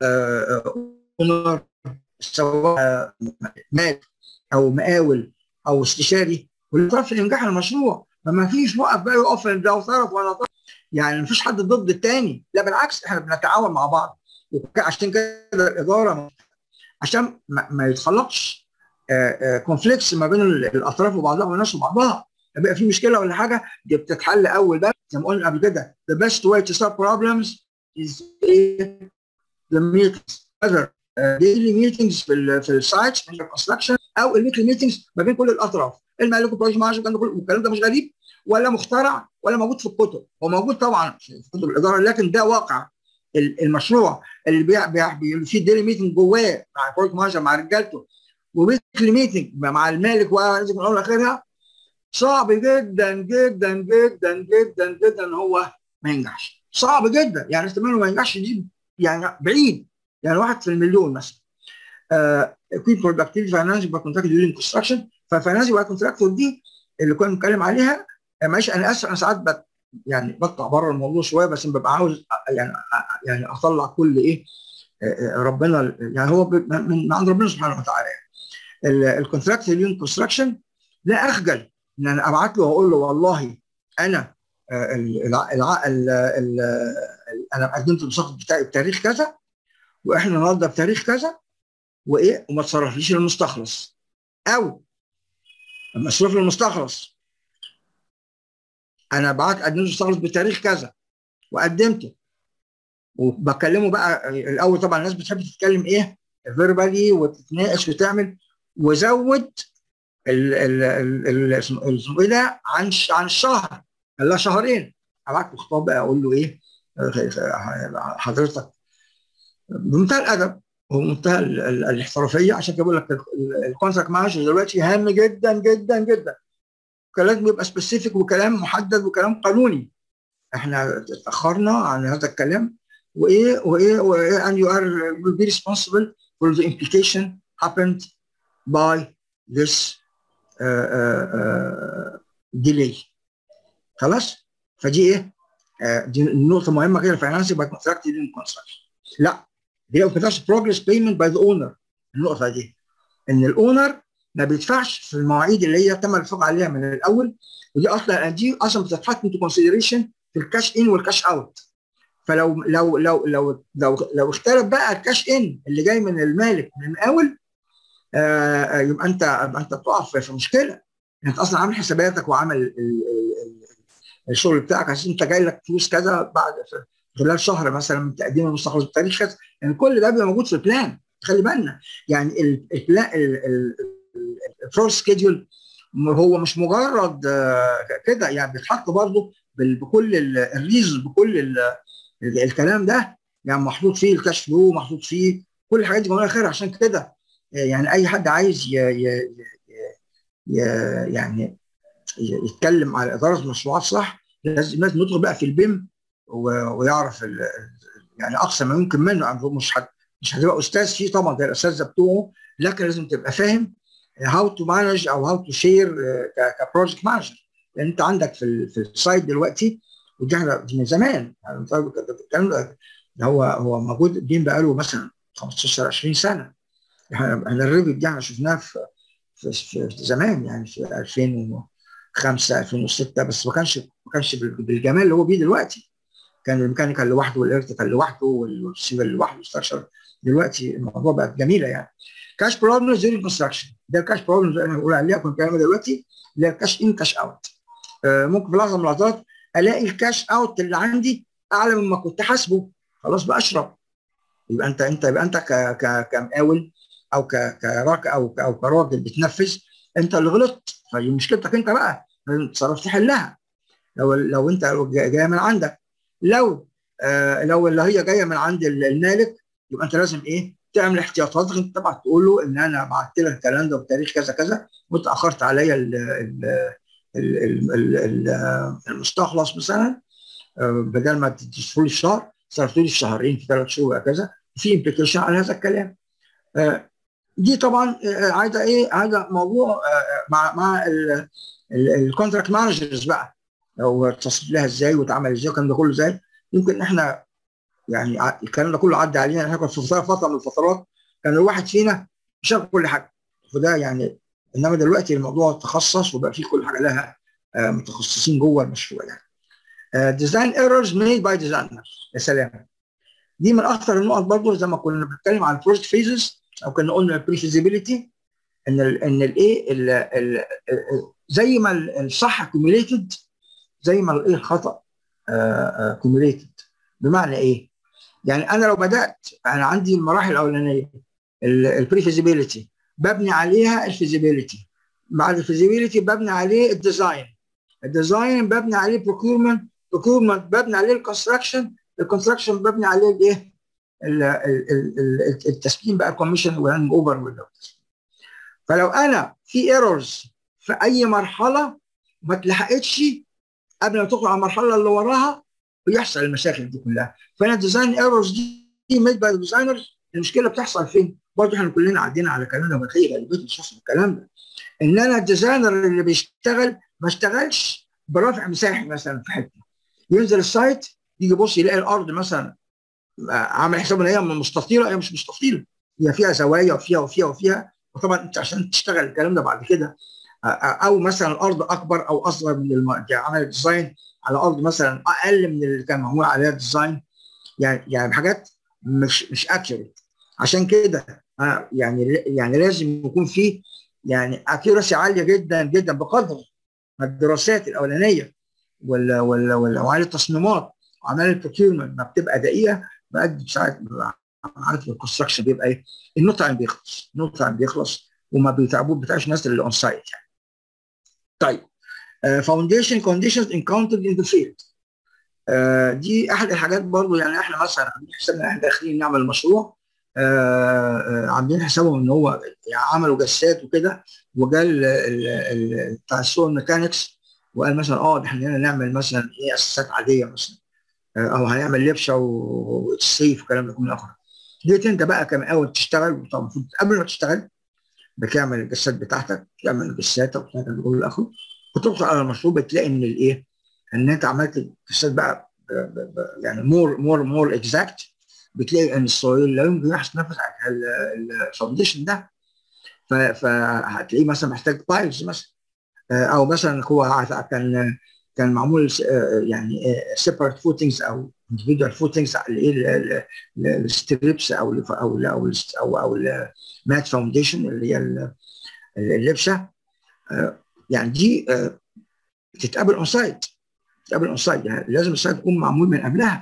اونر سواء مالك او مقاول او استشاري والاطراف اللي نجاح المشروع فما فيش وقف بقى يقف ده طرف ولا طرف يعني ما فيش حد ضد الثاني لا بالعكس احنا بنتعاون مع بعض عشان كده الاداره عشان ما, ما يتخلقش كونفليكتس ما بين الاطراف وبعضها والناس وبعضها يبقى في مشكله ولا حاجه دي بتتحل اول بقى زي ما قلنا قبل كده the best way to solve problems is the meetings either daily meetings في ال في السايتس في الكونستراكشن او الويكلي ميتنجز ما بين كل الاطراف المالك والبروجكت مانجر والكلام ده مش غريب ولا مخترع ولا موجود في الكتب هو موجود طبعا في كتب الاداره لكن ده واقع المشروع اللي بيع بيع في ديلي ميتنج جواه مع البروجكت مانجر مع رجالته وويكلي ميتنج مع المالك واخرها صعب جدا جدا جدا جدا جدا ان هو ما ينجحش صعب جدا يعني احتمال ما ينجحش دي يعني بعيد يعني واحد في المليون مثلا كوين برودكتيفيتي فاينانس باي كونتراكت ديورينج كونستراكشن فالفاينانس باي كونتراكتور دي اللي كنا بنتكلم عليها معلش انا اسف انا ساعات بت يعني بطلع بره الموضوع شويه بس ببقى عاوز يعني يعني اطلع كل ايه ربنا يعني هو من عند ربنا سبحانه وتعالى يعني الكونتراكت ديورينج كونستراكشن لا اخجل ان انا ابعت له واقول له والله انا الع... الع... ال... ال... انا قدمت المسقط بتاعي بتاريخ كذا واحنا النهارده بتاريخ كذا وايه وما تصرفليش المستخلص او لما اصرف له المستخلص انا بعت قدمت المستخلص بتاريخ كذا وقدمته وبكلمه بقى الاول طبعا الناس بتحب تتكلم ايه فيربالي وتتناقش وتعمل وزود ال ال ال اسمه ايه ده عن عن الشهر قال لها شهرين ابعت له خطاب بقى اقول له ايه حضرتك بمنتهى الادب ومنتهى الاحترافيه عشان كده بقول لك الكونتراكت مانجر دلوقتي هام جدا جدا جدا كلام بيبقى سبيسيفيك وكلام محدد وكلام قانوني احنا اتاخرنا عن هذا الكلام وايه وايه وايه and you are will be responsible for the implication happened by this uh, uh, uh, delay خلاص فدي ايه آه دي نقطه مهمه كده الفاينانس باي كونتراكت دي كونستراكشن لا دي ما بتدفعش بروجرس بيمنت باي ذا اونر النقطه دي ان الاونر ما بيدفعش في المواعيد اللي هي تم الاتفاق عليها من الاول ودي اصلا دي اصلا بتتحط انتو كونسيدريشن في الكاش ان والكاش اوت فلو لو لو لو لو لو اختلف بقى الكاش ان اللي جاي من المالك من المقاول آه يبقى انت يبقى انت بتقع في مشكله انت اصلا عامل حساباتك وعامل ال ال الشغل بتاعك عشان انت جاي لك فلوس كذا بعد خلال شهر مثلا من تقديم المستخلص بالتاريخ كذا يعني كل ده بيبقى موجود في البلان خلي بالنا يعني البلان البرو سكيدول هو مش مجرد كده يعني بيتحط برضه بكل الريزز بكل الكلام ده يعني محطوط فيه الكاش فلو محطوط فيه كل الحاجات دي موجوده خير عشان كده يعني اي حد عايز ي ي ي يعني يتكلم على اداره المشروعات صح لازم لازم يدخل بقى في البيم ويعرف يعني اقصى ما يمكن منه مش حد مش هتبقى استاذ فيه طبعا زي الاساتذه بتوعه لكن لازم تبقى فاهم هاو تو مانج او هاو تو شير كبروجكت مانجر لان انت عندك في في السايت دلوقتي ودي احنا من زمان يعني الكلام ده هو هو موجود الدين بقاله مثلا 15 20 سنه احنا احنا الريفيو دي احنا شفناه في في, في زمان يعني في 2005 2006 بس ما كانش ما كانش بالجمال اللي هو بيه دلوقتي كان الميكانيكال لوحده والارتيكال لوحده والسيفل لوحده والستراكشر دلوقتي الموضوع بقى جميله يعني كاش بروبلمز ديورنج كونستراكشن ده الكاش بروبلمز اللي انا بقول عليها كنت بتكلم دلوقتي اللي هي الكاش ان كاش اوت آه ممكن في لحظه من اللحظات الاقي الكاش اوت اللي عندي اعلى مما كنت حاسبه خلاص باشرب يبقى انت انت يبقى انت ك ك كمقاول او ك كراك او ك او كراجل بتنفذ انت اللي غلطت فدي مشكلتك انت بقى لازم تتصرف تحلها لو لو انت جايه من عندك لو آه لو اللي هي جايه من عند المالك يبقى انت لازم ايه تعمل احتياطاتك انت طبعا تقول له ان انا بعت لك الكلام ده بتاريخ كذا كذا وانت اخرت عليا المستخلص مثلا بدل ما تدفعوا لي الشهر صرفتوا لي في شهرين في ثلاث شهور وهكذا في امبليكيشن على هذا الكلام دي طبعا عايزه ايه عايزه موضوع مع مع الكونتراكت مانجرز بقى لو التصريف لها ازاي واتعمل ازاي والكلام ده كله ازاي يمكن احنا يعني الكلام ده كله عدى علينا احنا كنا في فتره من الفترات كان الواحد فينا شاف كل حاجه فده يعني انما دلوقتي الموضوع تخصص وبقى فيه كل حاجه لها متخصصين جوه المشروع يعني ديزاين ايرورز ميد باي ديزاينر يا سلام دي من اخطر النقط برضه زي ما كنا بنتكلم على البروجكت فيزز او كنا قلنا البري فيزيبيليتي ان ال ان الايه زي ما الصح كوميوليتد زي ما الايه الخطا كوميوليتد بمعنى ايه؟ يعني انا لو بدات انا عندي المراحل الاولانيه البري فيزيبيليتي ببني عليها الفيزيبيليتي بعد الفيزيبيليتي ببني عليه الديزاين الديزاين ببني عليه بروكيورمنت بروكيورمنت ببني عليه الكونستراكشن الكونستراكشن ببني عليه الايه التسليم بقى الكوميشن والهاند اوفر فلو انا في ايرورز في اي مرحله ما اتلحقتش قبل ما تدخل على المرحله اللي وراها ويحصل المشاكل دي كلها فانا ديزاين ايرورز دي ميد باي ديزاينرز المشكله بتحصل فين؟ برضه احنا كلنا عدينا على كلام ده بتخيل غالبيه الشخص الكلام ده ان انا الديزاينر اللي بيشتغل ما اشتغلش برافع مساحي مثلا في حته ينزل السايت يجي يبص يلاقي الارض مثلا عامل حساب ان هي مستطيله هي مش مستطيله هي فيها زوايا وفيها وفيها وفيها وطبعا انت عشان تشتغل الكلام ده بعد كده او مثلا الارض اكبر او اصغر من الم... عمل ديزاين على ارض مثلا اقل من اللي كان معمول عليها ديزاين يعني يعني حاجات مش مش اكيوريت عشان كده يعني يعني لازم يكون في يعني اكيورسي عاليه جدا جدا بقدر الدراسات الاولانيه ولا ولا ولا وعلى التصميمات وعمل البروكيورمنت ما بتبقى دقيقه بقد ساعات عارف الكونستراكشن بيبقى ايه النو تايم بيخلص النو تايم بيخلص وما بيتعبوا بتاعش الناس اللي اون سايت يعني طيب فاونديشن كونديشنز انكاونتد ان ذا فيلد دي احد الحاجات برضو يعني احنا مثلا عاملين حسابنا احنا داخلين نعمل مشروع uh, uh, عاملين حسابهم ان هو يعني عملوا جسات وكده وجا بتاع السوق ميكانكس وقال مثلا اه احنا نعمل مثلا ايه اساسات عاديه مثلا او هنعمل لبشه والسيف والكلام ده كله اخر جيت انت بقى كمقاول تشتغل طبعا المفروض قبل ما تشتغل بتعمل الجسات بتاعتك تعمل جساتك وبتاعتك كله اخر وتدخل على المشروع بتلاقي ان الايه ان انت عملت الجسات بقى يعني مور مور مور اكزاكت بتلاقي ان السويل لا يمكن يحصل نفس على الفاونديشن ده فهتلاقيه مثلا محتاج بايلز مثلا او مثلا هو كان كان معمول يعني سيبريت فوتنجز او individual فوتنجز الايه الستريبس او ال او ال او ال او او المات فاونديشن اللي هي اللبشه يعني دي تتقابل اون سايت تتقابل اون سايت يعني لازم السايت يكون معمول من قبلها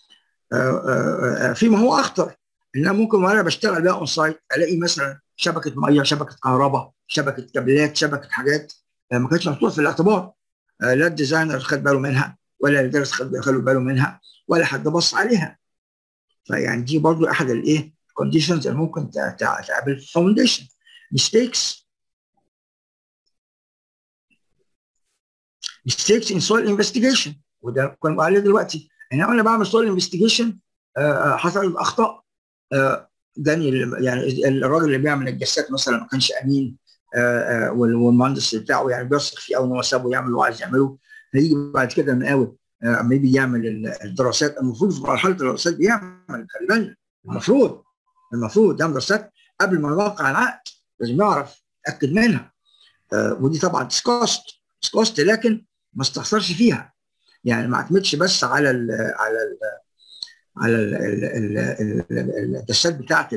فيما هو اخطر ان انا ممكن وانا بشتغل بقى اون سايت الاقي مثلا شبكه ميه شبكه كهرباء شبكه كابلات شبكه حاجات ما كانتش محطوطه في الاعتبار لا الديزاينر خد باله منها ولا الدرس خد باله منها ولا حد بص عليها فيعني دي برضو احد الايه كونديشنز اللي ممكن تقابل في الفاونديشن mistakes mistakes in soil investigation وده كنا عليه دلوقتي ان انا بعمل soil investigation حصلت اخطاء جاني يعني الراجل اللي بيعمل الجسات مثلا ما كانش امين آه آه والمهندس بتاعه يعني بيثق فيه او ان هو سابه يعمل اللي هو عايز يعمله هيجي بعد كده المقاول اما يجي يعمل الدراسات المفروض في مرحله الدراسات بيعمل خلي بالك المفروض المفروض يعمل دراسات قبل ما يوقع العقد لازم يعرف يتاكد منها آه ودي طبعا ديسكوست ديسكوست لكن ما استخسرش فيها يعني ما اعتمدش بس على ال على ال على الدراسات بتاعت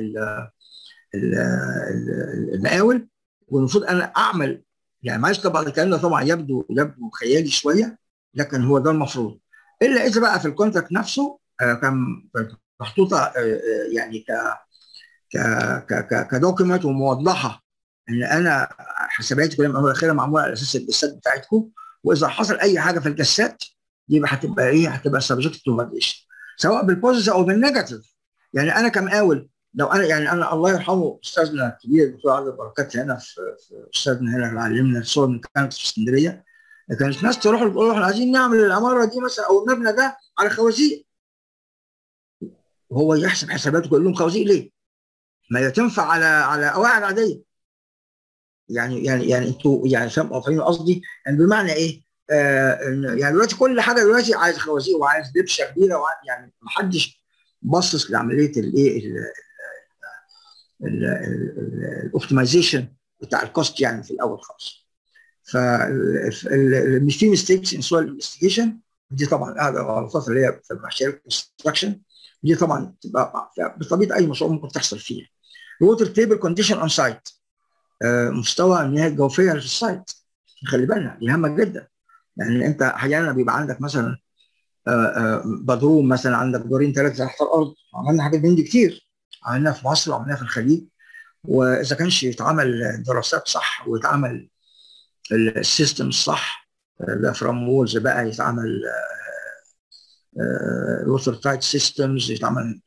المقاول والمفروض انا اعمل يعني معلش طبعا الكلام ده طبعا يبدو يبدو خيالي شويه لكن هو ده المفروض الا اذا بقى في الكونتراكت نفسه آه كان محطوطه آه يعني ك ك ك كدوكيمنت وموضحه ان انا حساباتي كلها من اول لاخرها معموله على اساس الجسات بتاعتكم واذا حصل اي حاجه في الجسات يبقى هتبقى ايه؟ هتبقى سبجكت تو فاليديشن سواء بالبوزيتيف او بالنيجاتيف يعني انا كمقاول لو انا يعني انا الله يرحمه استاذنا الكبير الدكتور عبد البركات هنا في, في استاذنا هنا اللي علمنا الصور ميكانكس في اسكندريه كانت ناس تروح تقول احنا عايزين نعمل العماره دي مثلا او المبنى ده على خوازيق وهو يحسب حساباته يقول لهم خوازيق ليه؟ ما تنفع على على قواعد عاديه يعني يعني يعني انتوا يعني فاهمين قصدي؟ يعني بمعنى ايه؟ آه يعني دلوقتي كل حاجه دلوقتي عايز خوازيق وعايز دبشه كبيره يعني ما حدش بصص لعمليه الايه الاوبتمايزيشن بتاع الكوست يعني في الاول خالص ف مش في ميستيكس ان سويل انفستيجيشن دي طبعا احد الغلطات اللي هي في مشاريع الكونستراكشن دي طبعا تبقى بطبيعه اي مشروع ممكن تحصل فيه الووتر تيبل كونديشن اون سايت مستوى المياه الجوفيه في السايت خلي بالنا دي هامه جدا يعني انت احيانا بيبقى عندك مثلا بدروم مثلا عندك دورين ثلاثه تحت الارض عملنا حاجات من دي كتير عملناها في مصر وعملناها في الخليج واذا كانش يتعمل دراسات صح ويتعمل السيستم الصح الافرام وولز بقى يتعمل الوتر تايت سيستمز يتعمل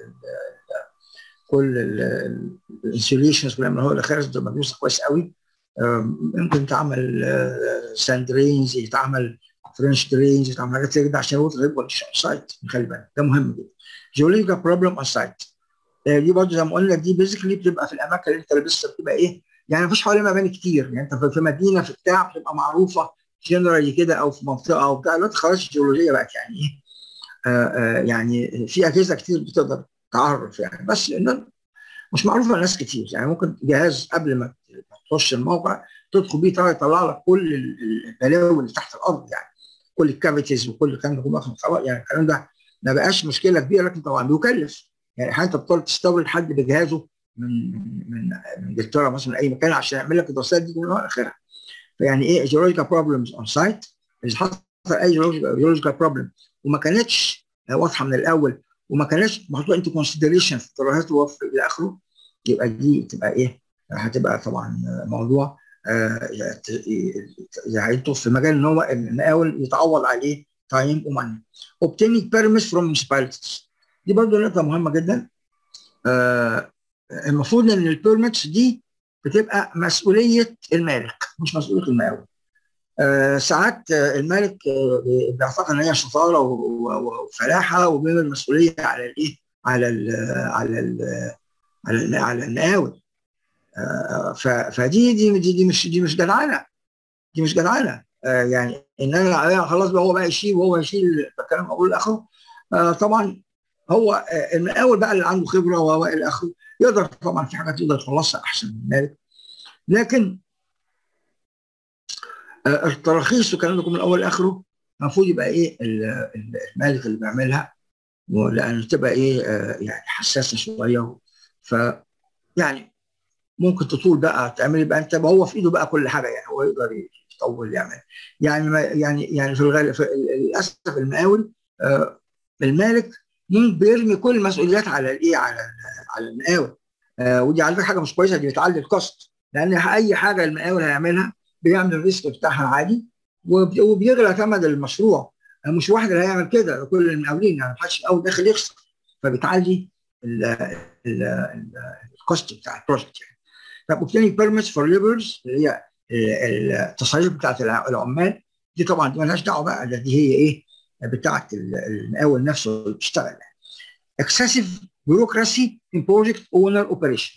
كل الانسوليشنز كلها من هو الاخر ده مدروسه كويس قوي ممكن تعمل ساندرينز يتعمل فرنش درينز يتعمل حاجات زي كده عشان الوتر يكبر سايت خلي بالك ده مهم جدا جيولوجيكال بروبلم اون سايت دي برضه زي ما قلنا دي بيزيكلي بتبقى في الاماكن اللي انت لابسها بتبقى ايه يعني مفيش حوالي مباني كتير يعني انت في مدينه في بتاع بتبقى معروفه جنرالي كده او في منطقه او بتاع دلوقتي خلاص الجيولوجيه بقت يعني ايه آه آه يعني في اجهزه كتير بتقدر تعرف يعني بس مش معروفه لناس كتير يعني ممكن جهاز قبل ما تخش الموقع تدخل بيه ترى يطلع لك كل البلاوي اللي تحت الارض يعني كل الكافيتيز وكل الكلام ده كله يعني الكلام ده ما بقاش مشكله كبيره لكن طبعا بيكلف يعني احيانا انت بتضطر تستورد حد بجهازه من من من انجلترا مثلا اي مكان عشان يعمل لك الدراسات دي كلها اخرها فيعني ايه جيولوجيكال بروبلمز اون سايت اذا حصل اي جيولوجيكال بروبلم وما كانتش واضحه من الاول وما كانتش محطوطه انت كونسيدريشن في الدراسات الى اخره يبقى دي تبقى ايه هتبقى طبعا موضوع يعني في مجال ان هو المقاول يتعوض عليه تايم وماني obtaining permits from municipalities دي برضه نقطة مهمة جدا آه المفروض ان البيرمتس دي بتبقى مسؤولية المالك مش مسؤولية المقاول آه ساعات آه المالك آه بيعتقد ان هي شطارة وفلاحة وبيبقى المسؤولية على الايه؟ على ال على ال على ال على المقاول آه فدي دي دي, دي مش دي مش جدعانه دي مش جدعانه آه يعني ان انا خلاص بقى هو بقى يشيل وهو يشيل الكلام اقول لاخره آه طبعا هو آه المقاول بقى اللي عنده خبره وهو الى اخره يقدر طبعا في حاجات يقدر يخلصها احسن من المالك لكن آه التراخيص والكلام ده من اول لاخره المفروض يبقى ايه المالك اللي بيعملها لان تبقى ايه آه يعني حساسه شويه ف يعني ممكن تطول بقى تعمل بقى انت هو في ايده بقى كل حاجه يعني هو يقدر يطول يعمل يعني ما يعني يعني في الغالب للاسف المقاول آه المالك ممكن بيرمي كل المسؤوليات على الايه على على المقاول آه ودي على فكره حاجه مش كويسه دي بتعلي الكوست لان اي حاجه المقاول هيعملها بيعمل الريسك بتاعها عادي وبيغلى ثمن المشروع آه مش واحد اللي هيعمل كده كل المقاولين يعني محدش مقاول داخل يخسر فبتعلي الكوست بتاع البروجكت يعني طب obtaining permits for laborers اللي هي التصاريح بتاعت العمال دي طبعا دي مالهاش دعوه بقى ده دي هي ايه بتاعت المقاول نفسه اللي بيشتغل يعني. excessive bureaucracy in project owner operation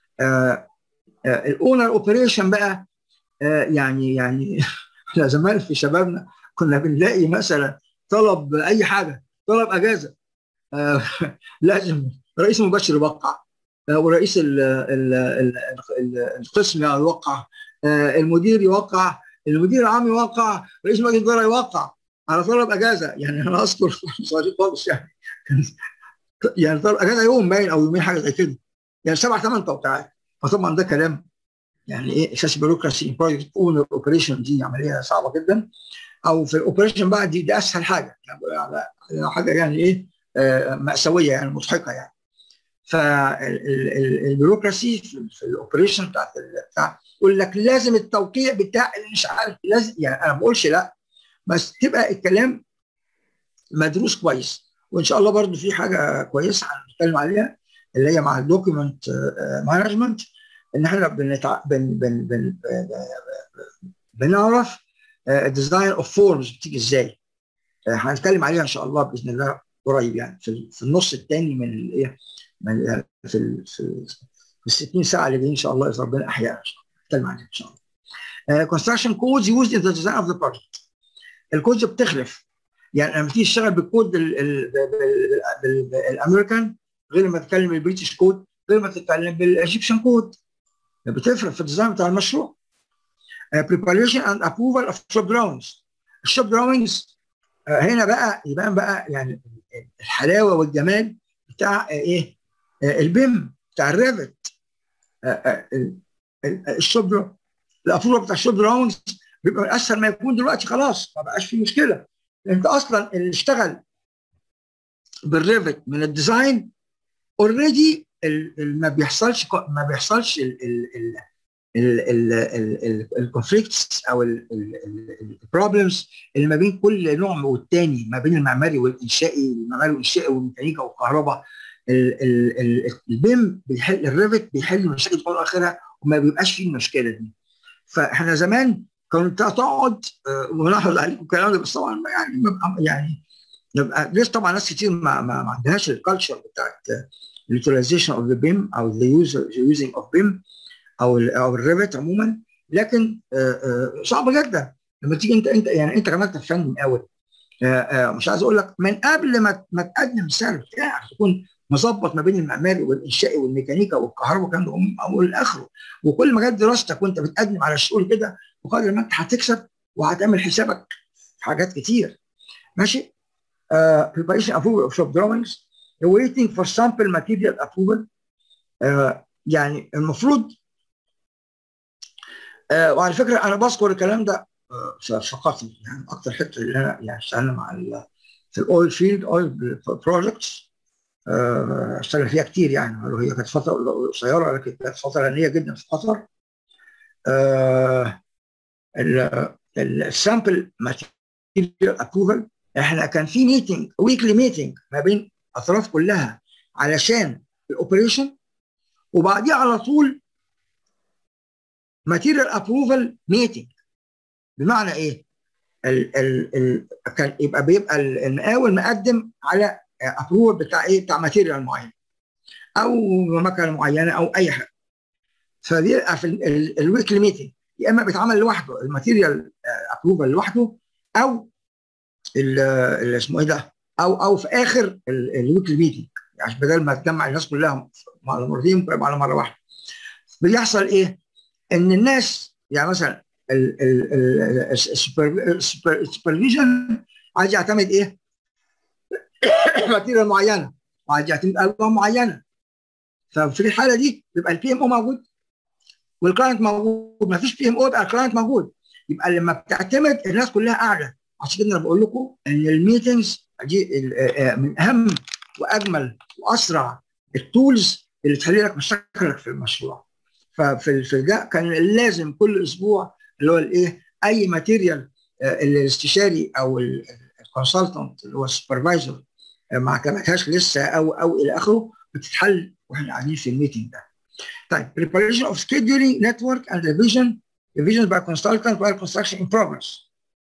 الاونر اوبريشن بقى آه يعني يعني احنا زمان في شبابنا كنا بنلاقي مثلا طلب اي حاجه طلب اجازه آه لازم رئيس المباشر يوقع ورئيس ال ال ال القسم يوقع المدير يوقع المدير العام يوقع رئيس مجلس الاداره يوقع على طلب اجازه يعني انا اذكر صديق خالص يعني يعني طلب اجازه يوم باين او يومين حاجه زي كده يعني سبع ثمان توقيعات فطبعا ده كلام يعني ايه اساس بيروقراسي بروجكت اونر اوبريشن دي عمليه صعبه جدا او في الاوبريشن بقى دي, دي اسهل حاجه يعني حاجه يعني ايه آه ماساويه يعني مضحكه يعني فالبيروقراسي في, في الاوبريشن بتاعت بتاع يقول لك لازم التوقيع بتاع اللي مش عارف لازم يعني انا ما بقولش لا بس تبقى الكلام مدروس كويس وان شاء الله برضو في حاجه كويسه هنتكلم عليها اللي هي مع الدوكيمنت مانجمنت ان احنا بنتع... بن... بن... بن... بنعرف الديزاين اوف فورمز بتيجي ازاي هنتكلم عليها ان شاء الله باذن الله قريب يعني في, في النص الثاني من الايه من في ال في ال 60 ساعه اللي جايين ان شاء الله اذا ربنا احيانا ان شاء الله نتكلم عنها ان شاء الله. كونستراكشن كودز يوزد ان ذا ديزاين اوف ذا بروجكت. الكودز بتخلف يعني لما تيجي تشتغل بالكود الامريكان غير لما تتكلم البريتش كود غير ما تتكلم بالايجيبشن كود بتفرق في الديزاين بتاع المشروع. preparation and approval of shop drawings. الشوب دراونجز هنا بقى يبان بقى يعني الحلاوه والجمال بتاع ايه البيم بتاع الريفت الشوب الابروفل بتاع الشوب دراونجز بيبقى اسهل ما يكون دلوقتي خلاص ما بقاش في مشكله انت اصلا اللي اشتغل بالريفت من الديزاين اوريدي ما بيحصلش ما بيحصلش الكونفليكتس او البروبلمز اللي ما بين كل نوع والتاني ما بين المعماري والانشائي المعماري والانشائي والميكانيكا والكهرباء البيم بيحل الريفت بيحل المشاكل في اخرها وما بيبقاش فيه المشكله دي فاحنا زمان كنت تقعد ولاحظ عليكم الكلام ده بس طبعا يعني يعني نبقى ليش طبعا ناس كتير ما, ما, ما عندهاش الكالتشر بتاعت اليوتيلايزيشن اوف ذا بيم او ذا يوزنج اوف بيم او ال او الريفت عموما لكن صعب جدا لما تيجي انت انت يعني انت كمان فني مقاول مش عايز اقول لك من قبل ما ما تقدم السعر بتاعك تكون مظبط ما بين المعماري والانشائي والميكانيكا والكهرباء والكلام ده والاخره وكل مجال دراستك وانت بتقدم على الشغل كده وقدر ما انت هتكسب وهتعمل حسابك في حاجات كتير ماشي uh, preparation approval of shop drawings waiting for sample material approval uh, يعني المفروض uh, وعلى فكره انا بذكر الكلام ده فقط يعني اكتر حته اللي انا يعني اشتغلنا مع في الاويل فيلد اويل بروجكتس اشتغل فيها كتير يعني هي كانت فتره قصيره لكن كانت فتره غنيه جدا في قطر السامبل ماتيريال ابروفل احنا كان في ميتنج ويكلي ميتنج ما بين اطراف كلها علشان الاوبريشن وبعديها على طول ماتيريال ابروفل ميتنج بمعنى ايه؟ ال ال ال كان يبقى بيبقى المقاول مقدم على ابروفل بتاع ايه؟ بتاع ماتيريال معين او مكنه معينه او اي حاجه فبيبقى في الويكلي ميتنج يا اما بيتعمل لوحده الماتيريال ابروفل لوحده او اللي اسمه ايه ده او او في اخر الويكلي ميتنج يعني بدل ما تجمع الناس كلها على مرتين ممكن على مره واحده بيحصل ايه؟ ان الناس يعني مثلا السوبرفيجن عايز يعتمد ايه؟ ماتيريال معينه وعايز يعتمد الوان معينه ففي الحاله دي بيبقى البي ام او موجود والكلاينت موجود ما فيش بي ام او يبقى الكلاينت موجود يبقى لما بتعتمد الناس كلها قاعده عشان كده انا بقول لكم ان الميتنجز دي من اهم واجمل واسرع التولز اللي تحل لك مشاكلك في المشروع ففي في ده كان لازم كل اسبوع اللي هو الايه اي ماتيريال الاستشاري او الكونسلتنت اللي هو السوبرفايزر ما عجبتهاش لسه او او الى اخره بتتحل واحنا قاعدين في الميتنج ده. طيب preparation of scheduling network and revision revision by consultant while construction in progress.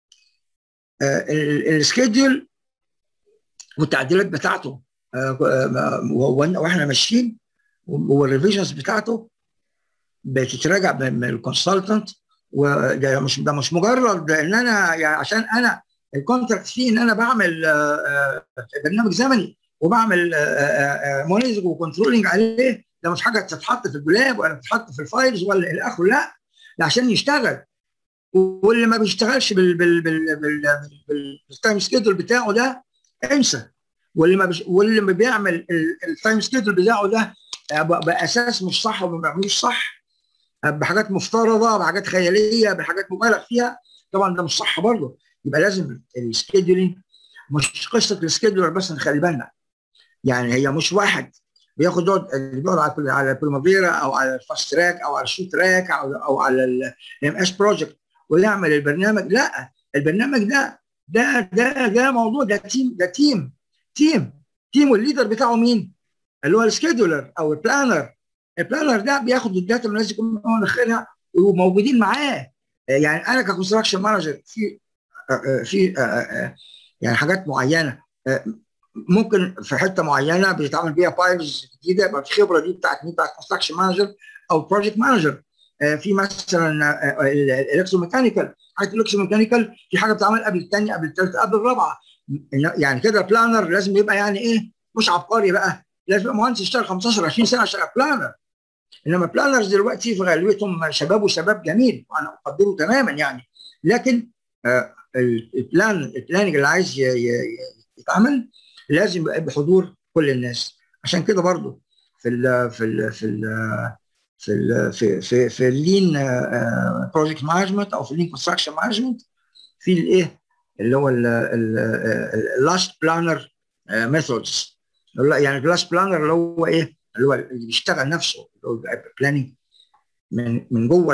السكيدول والتعديلات بتاعته واحنا ماشيين والريفيجنز بتاعته بتتراجع من الكونسلتنت وده مش ده مش مجرد ان انا يعني عشان انا الكونتراكت فيه ان انا بعمل برنامج زمني وبعمل مونيتورنج وكنترولنج عليه ده مش حاجه تتحط في الدولاب ولا تتحط في الفايلز ولا الى اخره لا ده عشان يشتغل واللي ما بيشتغلش بال بال بال بال بالتايم سكيدول بتاعه ده انسى واللي ما بيش واللي ما بيعمل التايم سكيدول بتاعه ده باساس مش صح وما بيعملوش صح بحاجات مفترضه بحاجات خياليه بحاجات مبالغ فيها طبعا ده مش صح برضه يبقى لازم السكيدولينج مش قصه السكيدولر بس نخلي بالنا يعني هي مش واحد بياخد يقعد اللي بيقعد على على البريمافيرا او على الفاست تراك او على الشوت تراك او او على الام اس بروجكت ويعمل البرنامج لا البرنامج ده ده ده ده موضوع ده تيم ده تيم تيم تيم والليدر بتاعه مين؟ اللي هو السكيدولر او البلانر البلانر ده بياخد الداتا من الناس يكون مدخلها وموجودين معاه يعني انا ككونستراكشن مانجر في في يعني حاجات معينه ممكن في حته معينه بيتعمل بيها بايلز جديده يبقى في خبره دي بتاعت مين بتاعت كونستراكشن مانجر او بروجكت مانجر في مثلا الالكتروميكانيكال حاجه الالكتروميكانيكال في حاجه بتتعمل قبل الثانيه قبل الثالثه قبل الرابعه يعني كده بلانر لازم يبقى يعني ايه مش عبقري بقى لازم يبقى مهندس يشتغل 15 20 سنه عشان بلانر انما بلانرز دلوقتي في غالبيتهم شباب وشباب جميل وانا اقدره تماما يعني لكن آه البلان البلاننج اللي عايز يتعمل لازم يبقى بحضور كل الناس عشان كده برضو في ال في ال في ال في ال في في, في اللين بروجكت مانجمنت او في اللين كونستراكشن مانجمنت في الايه اللي هو اللاست بلانر ميثودز يعني اللاست بلانر اللي هو ايه اللي هو اللي بيشتغل نفسه اللي هو بلاننج من من جوه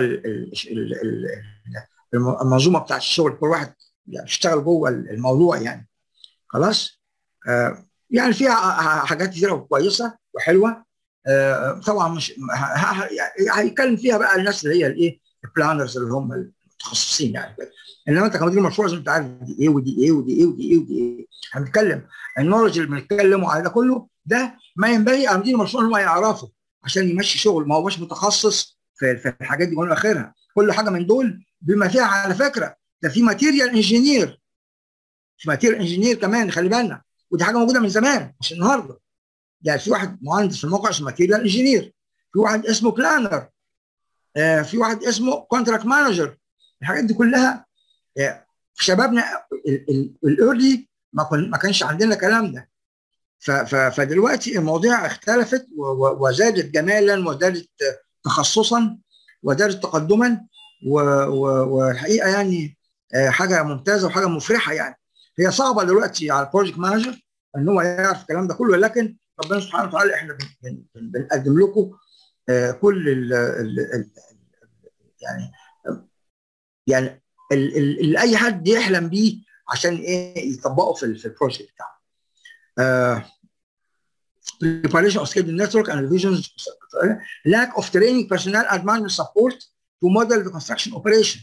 المنظومه بتاعت الشغل كل واحد يشتغل جوه الموضوع يعني خلاص آه يعني فيها حاجات كتيره كويسه وحلوه آه طبعا مش هيتكلم فيها بقى الناس اللي هي الايه البلانرز اللي هم المتخصصين يعني انما انت كمدير مشروع لازم تعرف دي ايه ودي ايه ودي ايه ودي ايه ودي ايه احنا بنتكلم النولج اللي بنتكلمه على ده كله ده ما ينبغي على مدير المشروع ان هو يعرفه عشان يمشي شغل ما هوش متخصص في, في الحاجات دي من اخرها كل حاجه من دول بما فيها على فكره ده في ماتيريال انجينير في ماتيريال انجينير كمان خلي بالنا ودي حاجه موجوده من زمان مش النهارده يعني في واحد مهندس في الموقع اسمه ماتيريال انجينير في واحد اسمه بلانر آه في واحد اسمه كونتراكت مانجر الحاجات دي كلها آه في شبابنا الايرلي ما ما كانش عندنا الكلام ده فدلوقتي المواضيع اختلفت وزادت جمالا وزادت تخصصا وزادت تقدما والحقيقه يعني حاجه ممتازه وحاجه مفرحه يعني هي صعبه دلوقتي على البروجكت مانجر ان هو يعرف الكلام ده كله لكن ربنا سبحانه وتعالى احنا بنقدم لكم كل ال ال يعني يعني اللي اي حد يحلم بيه عشان ايه يطبقه في في البروجكت بتاعه. Uh, preparation of scheduled network and revisions, lack of training personnel and manual support to model the construction operation.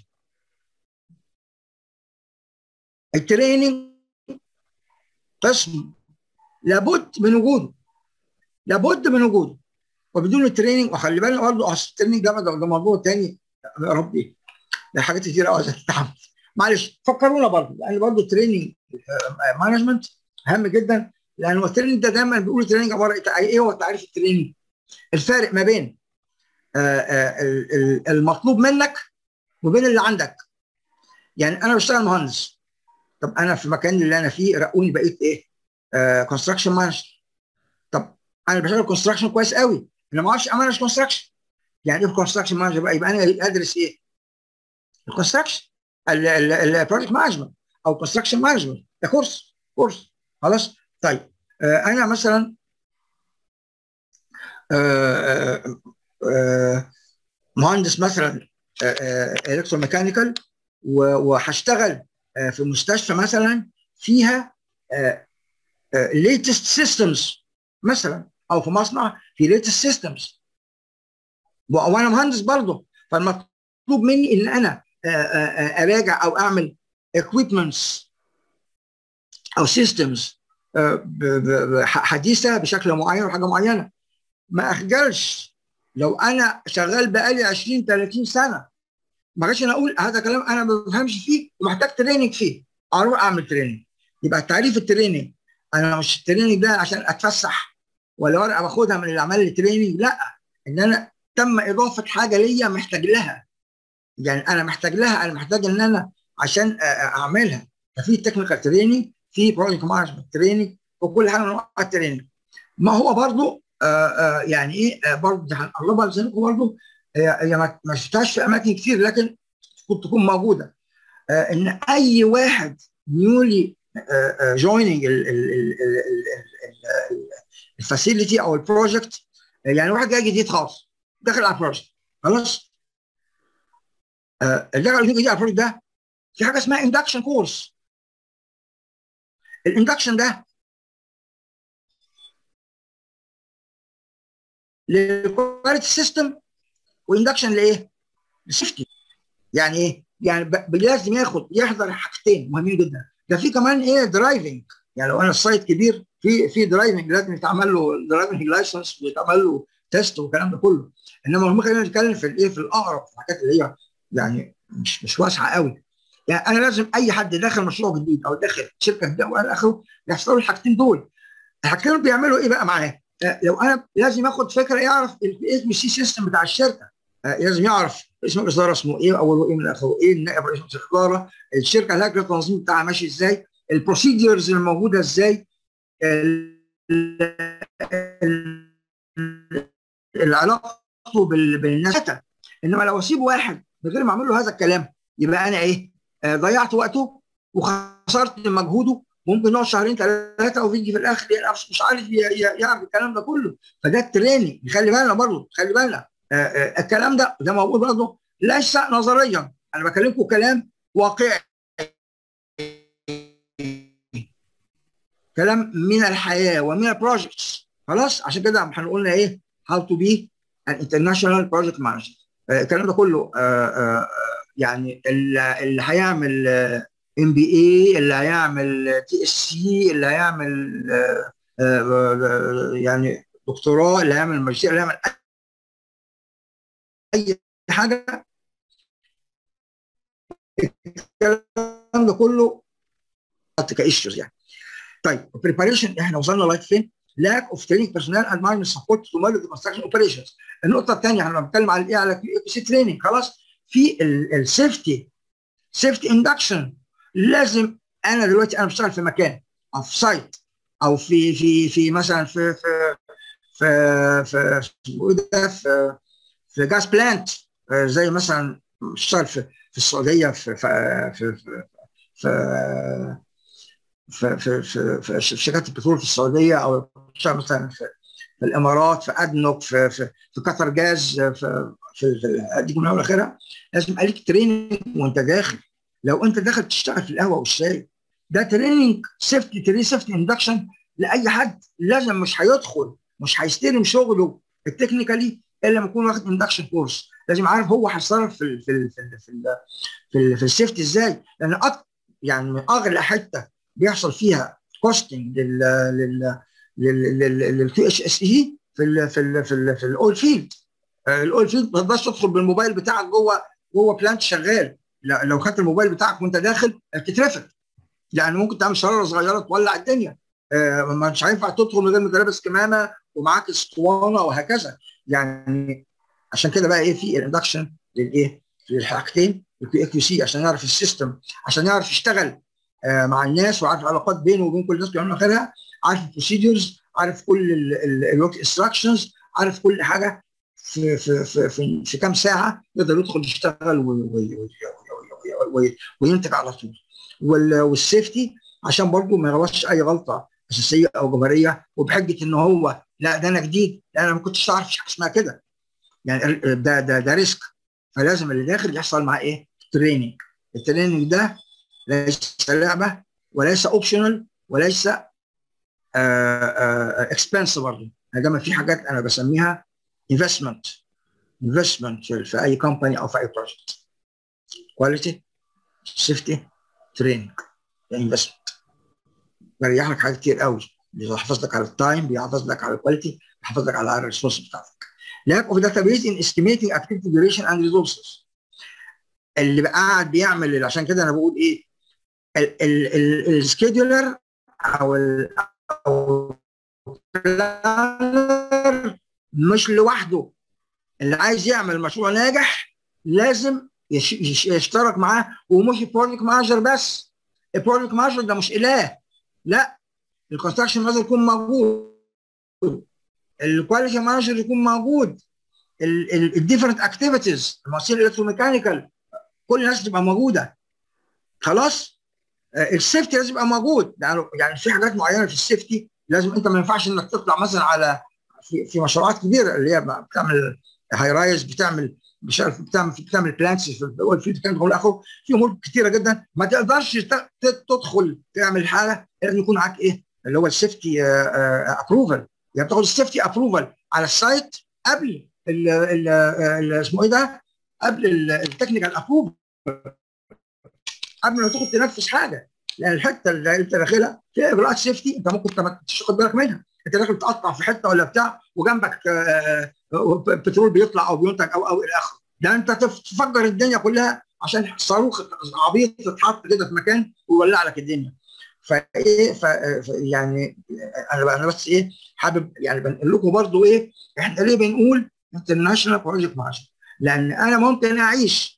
التريننج قسم لابد من وجوده لابد من وجوده وبدون التريننج وخلي بالك برضه اصل التريننج ده ده موضوع تاني يا ربي ده حاجات كتير قوي تتعمل معلش فكرونا برضه لان برضه التريننج مانجمنت اهم جدا لان هو التريننج ده دايما بيقول التريننج عباره ايه هو تعريف التريننج الفارق ما بين المطلوب منك وبين اللي عندك يعني انا بشتغل مهندس طب انا في المكان اللي انا فيه رقوني بقيت ايه كونستراكشن مانجر طب انا بشتغل كونستراكشن كويس قوي انا ما اعرفش امانج كونستراكشن يعني ايه كونستراكشن مانجر بقى يبقى انا ادرس ايه الكونستراكشن البروجكت مانجمنت او كونستراكشن مانجمنت ده كورس كورس خلاص طيب آه انا مثلا آه آه مهندس مثلا الكتروميكانيكال وهشتغل في مستشفى مثلا فيها ليتست سيستمز مثلا او في مصنع في ليتست سيستمز وانا مهندس برضه فالمطلوب مني ان انا اراجع او اعمل equipments او systems حديثه بشكل معين وحاجه معينه ما اخجلش لو انا شغال بقالي 20 30 سنه ما جاش انا اقول هذا كلام انا ما بفهمش فيه ومحتاج تريننج فيه اروح اعمل تريننج يبقى تعريف التريننج انا مش التريننج ده عشان اتفسح ولا ورقه باخدها من اللي عمل لي تريننج لا ان انا تم اضافه حاجه ليا محتاج لها يعني انا محتاج لها انا محتاج ان انا عشان اعملها ففي تكنيكال تريننج في بروجكت مانجمنت تريننج وكل حاجه من انواع التريننج ما هو برضو آآ آآ يعني ايه برضه هنقربها لسانكم برضه هي ما شفتهاش في اماكن كتير لكن كنت تكون موجوده ان اي واحد نيولي جويننج الفاسيلتي او البروجكت يعني واحد جاي جديد خالص داخل على البروجكت خلاص اللي داخل جديد على البروجكت ده في حاجه اسمها اندكشن كورس الاندكشن ده للكواليتي سيستم واندكشن لايه؟ للسيفتي يعني ايه؟ يعني لازم ياخد يحضر حاجتين مهمين جدا ده في كمان ايه درايفنج يعني لو انا السايت كبير في في درايفنج لازم يتعمل له درايفنج لايسنس ويتعمل له تيست والكلام ده كله انما هم خلينا نتكلم في الايه في الاقرب في الحاجات اللي هي يعني مش مش واسعه قوي يعني انا لازم اي حد داخل مشروع جديد او داخل شركه جديده والى اخره يحصل له الحاجتين دول الحاجتين دول بيعملوا ايه بقى معاه؟ لو انا لازم ياخد فكره يعرف اسم السي سيستم بتاع الشركه لازم يعرف اسم الاصدار اسمه ايه اوله ايه من اخره ايه النائب رئيس مجلس الاداره الشركه لها التنظيم بتاعها ماشي ازاي البروسيدرز الموجوده ازاي العلاقه بالناس انما لو اسيب واحد من غير ما اعمل له هذا الكلام يبقى انا ايه ضيعت وقته وخسرت مجهوده ممكن يقعد شهرين ثلاثه ويجي في الاخر يلاقي مش عارف يعرف الكلام ده كله فده التريننج خلي بالنا برضه خلي بالنا الكلام ده ده موجود برضه ليس نظريا انا بكلمكم كلام واقعي كلام من الحياه ومن البروجكتس خلاص عشان كده احنا قلنا ايه how to be an international project manager الكلام ده كله آه، آه، يعني اللي اللي هيعمل ام بي اي اللي هيعمل تي اس سي اللي هيعمل آه، آه، يعني دكتوراه اللي هيعمل ماجستير اللي هيعمل اي حاجه الكلام ده كله كايشوز يعني طيب بريباريشن احنا وصلنا لغايه فين؟ lack of training personnel and minor support to manage the construction operations. النقطة الثانية احنا بنتكلم على ايه؟ على سي تريننج خلاص في السيفتي سيفتي اندكشن لازم انا دلوقتي انا بشتغل في مكان او في سايت او في في في مثلا في في في في اسمه إيه ده؟ في في جاز بلانت زي مثلا بشتغل في في السعوديه في في في في في في في, في, في شركات البترول في السعوديه او بشتغل مثلا في, في الامارات في ادنوك في في, في قطر جاز في في, في اديك من اول اخرها لازم يبقى ليك تريننج وانت داخل لو انت داخل تشتغل في القهوه والشاي ده تريننج سيفتي تري سيفتي اندكشن لاي حد لازم مش هيدخل مش هيستلم شغله التكنيكالي الا لما يكون واخد اندكشن كورس لازم عارف هو هيتصرف في ال في ال في ال في ال في, ال في السيفتي ازاي لان أك يعني من اغلى حته بيحصل فيها كوستنج لل لل للكيو اتش اس اي في ال في ال في ال في الاول فيلد الاول فيلد ما تقدرش تدخل بالموبايل بتاعك جوه جوه بلانت شغال لو خدت الموبايل بتاعك وانت داخل تترفد يعني ممكن تعمل شراره صغيره تولع الدنيا آه مش هينفع تدخل من غير ما لابس كمامه ومعاك اسطوانه وهكذا يعني عشان كده بقى ايه في الاندكشن للايه؟ للحاجتين البي كيو سي عشان يعرف السيستم عشان يعرف يشتغل آه مع الناس وعارف العلاقات بينه وبين كل الناس بيعملوا اخرها عارف البروسيدورز عارف كل الورك انستراكشنز عارف كل حاجه في في في في, في كام ساعه يقدر يدخل يشتغل وينتج على طول والسيفتي عشان برضه ما يغلطش اي غلطه اساسيه او جبريه وبحجه ان هو لا ده انا جديد لا انا ما كنتش اعرف حاجه اسمها كده يعني ده ده ده ريسك فلازم اللي داخل يحصل معاه ايه؟ تريننج التريننج ده ليس لعبه وليس اوبشنال وليس اكسبنس برضه دايما في حاجات انا بسميها انفستمنت انفستمنت في اي كومباني او في اي بروجكت كواليتي سيفتي تريننج انفستمنت بيريح لك حاجات كتير قوي بيحافظ لك على التايم بيحافظ لك على الكواليتي بيحافظ لك على الريسورس بتاعتك lack of database in estimating activity duration and resources اللي قاعد بيعمل عشان كده انا بقول ايه السكيدولر او ال او مش لوحده اللي عايز يعمل مشروع ناجح لازم يشترك معاه ومش البروجكت مانجر بس البروجكت مانجر ده مش اله لا الكونستراكشن مانجر يكون موجود الكواليتي مانجر يكون موجود الديفرنت اكتيفيتيز المصير الالكتروميكانيكال كل الناس تبقى موجوده خلاص السيفتي لازم يبقى موجود يعني يعني في حاجات معينه في السيفتي لازم انت ما ينفعش انك تطلع مثلا على في, في مشروعات كبيره اللي هي بتعمل هاي رايز بتعمل مش عارف بتعمل بتعمل بلانتس في الاول في كان بقول اخره في امور كتيره جدا ما تقدرش تدخل تعمل حاجه لازم يكون معاك ايه اللي هو السيفتي ابروفل يعني بتاخد السيفتي ابروفل على السايت قبل ال ال اسمه ايه ده قبل التكنيكال ابروفل قبل ما تدخل تنفذ حاجه لان الحته اللي انت داخلها فيها اجراءات سيفتي انت ممكن ما تاخد بالك منها انت داخل تقطع في حته ولا بتاع وجنبك بترول بيطلع او بينتج او او الى اخره ده انت تفجر الدنيا كلها عشان صاروخ عبيط يتحط كده في مكان ويولع لك الدنيا فايه ف يعني انا انا بس ايه حابب يعني بنقول لكم برضو ايه احنا ليه بنقول انترناشونال بروجكت مانجر لان انا ممكن اعيش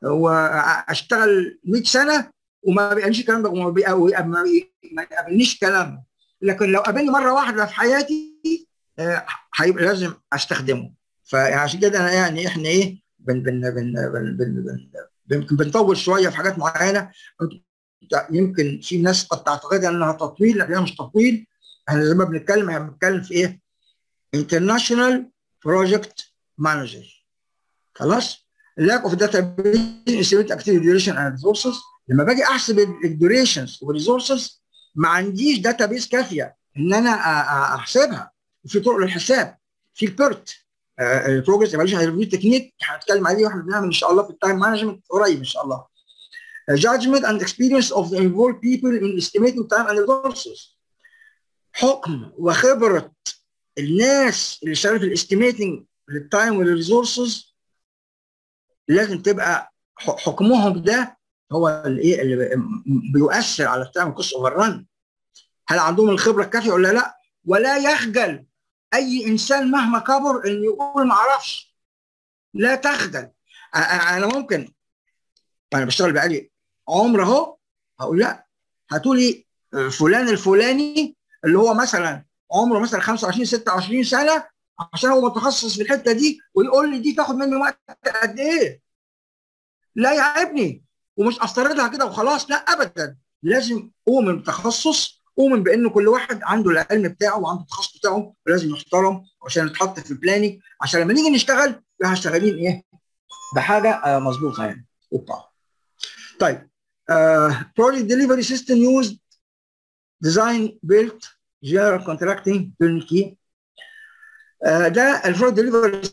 واشتغل 100 سنه وما بيقابلنيش الكلام ده وما بيقابلنيش كلام لكن لو قابلني مره واحده في حياتي هيبقى لازم استخدمه فعشان كده انا يعني احنا ايه بن بن بن بن بن بن بنطول شويه في حاجات معينه يمكن في ناس قد تعتقد انها تطويل لكن هي مش تطويل احنا زي ما بنتكلم احنا بنتكلم في ايه؟ انترناشونال بروجكت مانجر خلاص؟ lack of database estimate activity duration and resources لما باجي احسب الديوريشنز والريسورسز ما عنديش داتابيس كافيه ان انا احسبها في طرق للحساب في البيرت البروجرس ايفالويشن ريفيو تكنيك هنتكلم عليه واحنا بنعمل ان شاء الله في التايم مانجمنت قريب ان شاء الله judgment and experience of the involved people in estimating time and resources حكم وخبره الناس اللي شغاله في الاستيميتنج للتايم والريسورسز لازم تبقى حكمهم ده هو الايه اللي بيؤثر على التايم كوست اوفر ران هل عندهم الخبره الكافيه ولا لا ولا يخجل اي انسان مهما كبر انه يقول ما اعرفش لا تخجل انا ممكن انا بشتغل بقالي عمر اهو هقول لا هاتوا لي فلان الفلاني اللي هو مثلا عمره مثلا 25 26 سنه عشان هو متخصص في الحته دي ويقول لي دي تاخد مني وقت قد ايه؟ لا يعيبني ومش استردها كده وخلاص لا ابدا لازم اؤمن بتخصص اؤمن بان كل واحد عنده العلم بتاعه وعنده التخصص بتاعه ولازم يحترم عشان يتحط في البلاننج عشان لما نيجي نشتغل شغالين ايه؟ بحاجه آه مظبوطه يعني اوبا طيب project delivery system used design built general contracting turnkey uh, ده البروجكت ديليفري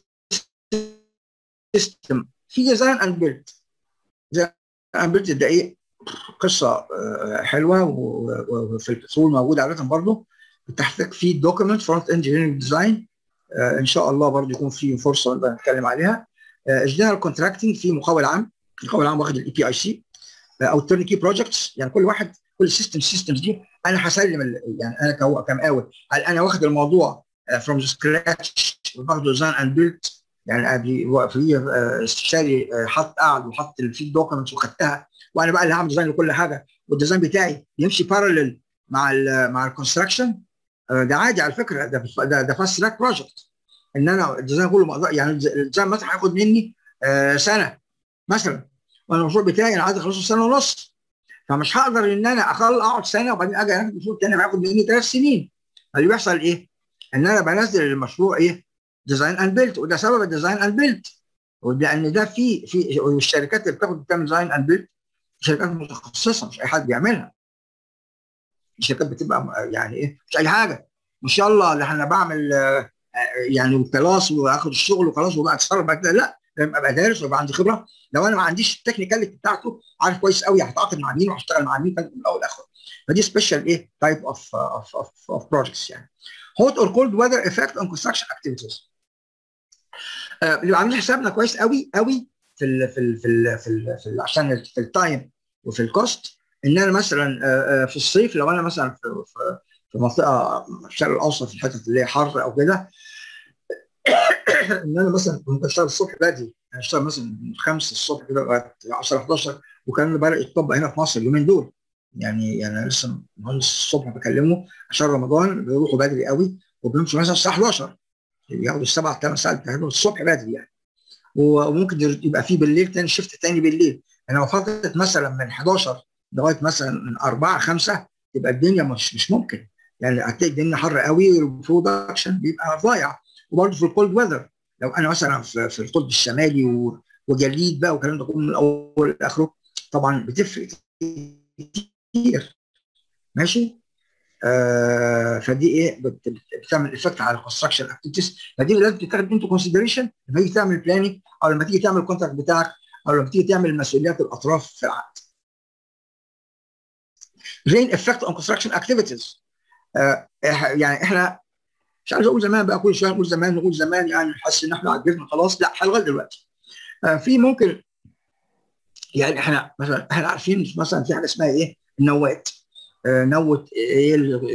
سيستم في ديزاين اند بيلد ديزاين اند بيلد ده ايه قصه uh, حلوه وفي الاصول موجوده عاده برضه بتحتاج فيه دوكيمنت فرونت انجينيرنج ديزاين ان شاء الله برضه يكون في فرصه نبقى نتكلم عليها جنرال كونتراكتنج في مقاول عام المقاول العام واخد الاي بي اي سي او الترنكي بروجكتس يعني كل واحد كل سيستم سيستمز دي انا هسلم يعني انا كمقاول هل انا واخد الموضوع فروم سكراتش باخده ديزاين اند بيلد يعني قبل في استشاري حط قعد وحط في دوكيومنتس وخدتها وانا بقى اللي هعمل ديزاين لكل حاجه والديزاين بتاعي يمشي بارلل مع ال مع الكونستراكشن ده عادي على فكره ده ده, ده فاست تراك بروجكت ان انا الديزاين كله يعني الديزاين مثلا هياخد مني سنه مثلا وانا المشروع بتاعي انا عايز اخلصه سنه ونص فمش هقدر ان انا اخل اقعد سنه وبعدين اجي انفذ مشروع تاني هياخد مني ثلاث سنين اللي بيحصل ايه؟ ان انا بنزل المشروع ايه؟ ديزاين اند بيلد وده سبب الديزاين اند بيلد لان ده في في الشركات اللي بتاخد بتعمل ديزاين اند بيلد شركات متخصصه مش اي حد بيعملها الشركات بتبقى يعني ايه مش اي حاجه مش يلا اللي انا بعمل يعني خلاص واخد الشغل وخلاص وبقى اتصرف بعد كده لا لما ابقى دارس ويبقى عندي خبره لو انا ما عنديش التكنيكاليتي بتاعته عارف كويس قوي هتعاقد مع مين وهشتغل مع مين من الاول لاخره فدي سبيشال ايه تايب اوف اوف اوف اوف بروجكتس يعني hot or cold weather effect on construction activities اللي عاملين حسابنا كويس قوي قوي في ال في ال في ال في, ال في ال عشان في التايم وفي الكوست ان انا مثلا في الصيف لو انا مثلا في في, في منطقه الشرق الاوسط في الحتت اللي هي حر او كده ان انا مثلا كنت اشتغل الصبح بدري يعني اشتغل مثلا من 5 الصبح كده لغايه 10 11 وكان بدا يتطبق هنا في مصر اليومين دول يعني يعني انا لسه مهندس الصبح بكلمه عشان رمضان بيروحوا بدري قوي وبيمشوا مثلا الساعه 11 ياخدوا السبع ثمان ساعات بتاعتهم الصبح بدري يعني وممكن يبقى في بالليل تاني شيفت تاني بالليل يعني لو فتره مثلا من 11 لغايه مثلا من 4 5 تبقى الدنيا مش مش ممكن يعني هتلاقي الدنيا حر قوي والبرودكشن بيبقى ضايع وبرضه في الكولد ويذر لو انا مثلا في, في القطب الشمالي وجليد بقى والكلام ده كله من الاول لاخره طبعا بتفرق كتير ماشي آه فدي ايه بتعمل افكت على الكونستراكشن اكتيفيتيز فدي لازم تتاخد انتو كونسيدريشن لما تيجي تعمل بلاننج او لما تيجي تعمل الكونتراكت بتاعك او لما تيجي تعمل مسؤوليات الاطراف في العقد. rain effect on construction activities آه يعني احنا مش عايز اقول زمان بقى كل شويه نقول زمان نقول زمان يعني نحس ان احنا عجزنا خلاص لا لغايه دلوقتي آه في ممكن يعني احنا مثلا احنا عارفين مثلا في حاجه اسمها ايه النوات آه نوت ايه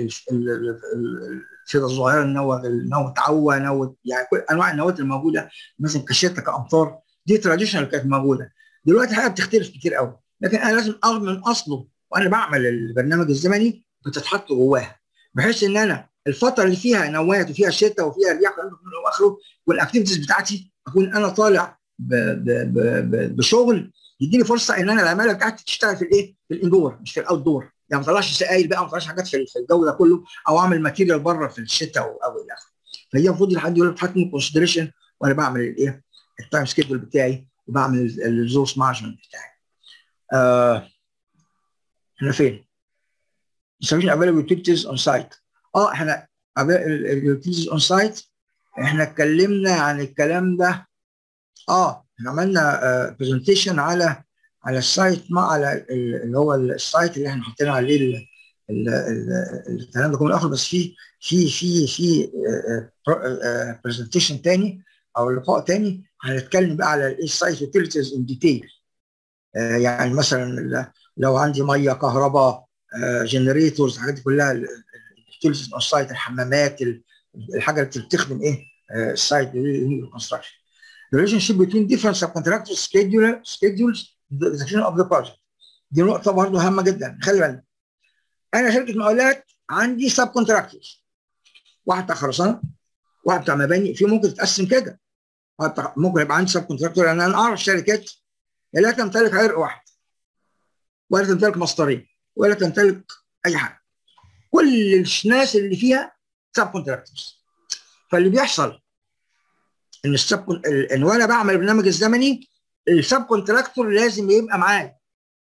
الفيضه الصغيره النوة النوة عوة نوة يعني كل انواع النوات الموجوده مثلا كشتة كامطار دي تراديشنال كانت موجوده دلوقتي حاجه بتختلف كتير قوي لكن انا لازم اخذ من اصله وانا بعمل البرنامج الزمني بتتحط جواها بحيث ان انا الفتره اللي فيها نوات وفيها شتاء وفيها رياح واخره والاكتيفيتيز بتاعتي اكون انا طالع ب ب ب بشغل يديني فرصه ان انا العماله بتاعتي تشتغل في الايه؟ في الاندور مش في الاوت دور يعني ما طلعش سقايل بقى ما طلعش حاجات في الجو ده كله او اعمل ماتيريال بره في الشتاء او الى اخره فهي المفروض لحد يقول بتحطني كونسيدريشن وانا بعمل الايه؟ التايم سكيدول بتاعي وبعمل الريسورس مانجمنت بتاعي. آه احنا فين؟ insufficient available utilities on site اه احنا utilities on site احنا اتكلمنا عن الكلام ده اه احنا عملنا برزنتيشن على على السايت ما على اللي هو السايت اللي احنا حطينا عليه الكلام ده كله الاخر بس في في في في برزنتيشن تاني او لقاء تاني هنتكلم بقى على الايه السايت يوتيليتيز ان ديتيل يعني مثلا لو عندي ميه كهرباء جنريتورز الحاجات دي كلها اليوتيليتيز اون سايت الحمامات الحاجه اللي بتخدم ايه السايت كونستراكشن the relationship between different subcontractors schedule schedules the execution of the project دي نقطه برضه هامه جدا خلي بالك انا شركه مقاولات عندي سب كونتراكتورز واحد بتاع خرسانه واحد بتاع مباني في ممكن تتقسم كده ممكن يبقى عندي سب كونتراكتور لان انا اعرف شركات لا تمتلك عرق واحد ولا تمتلك مسطرين ولا تمتلك اي حاجه كل الناس اللي فيها سب كونتراكتورز فاللي بيحصل ان السب ان وانا بعمل البرنامج الزمني السب كونتراكتور لازم يبقى معايا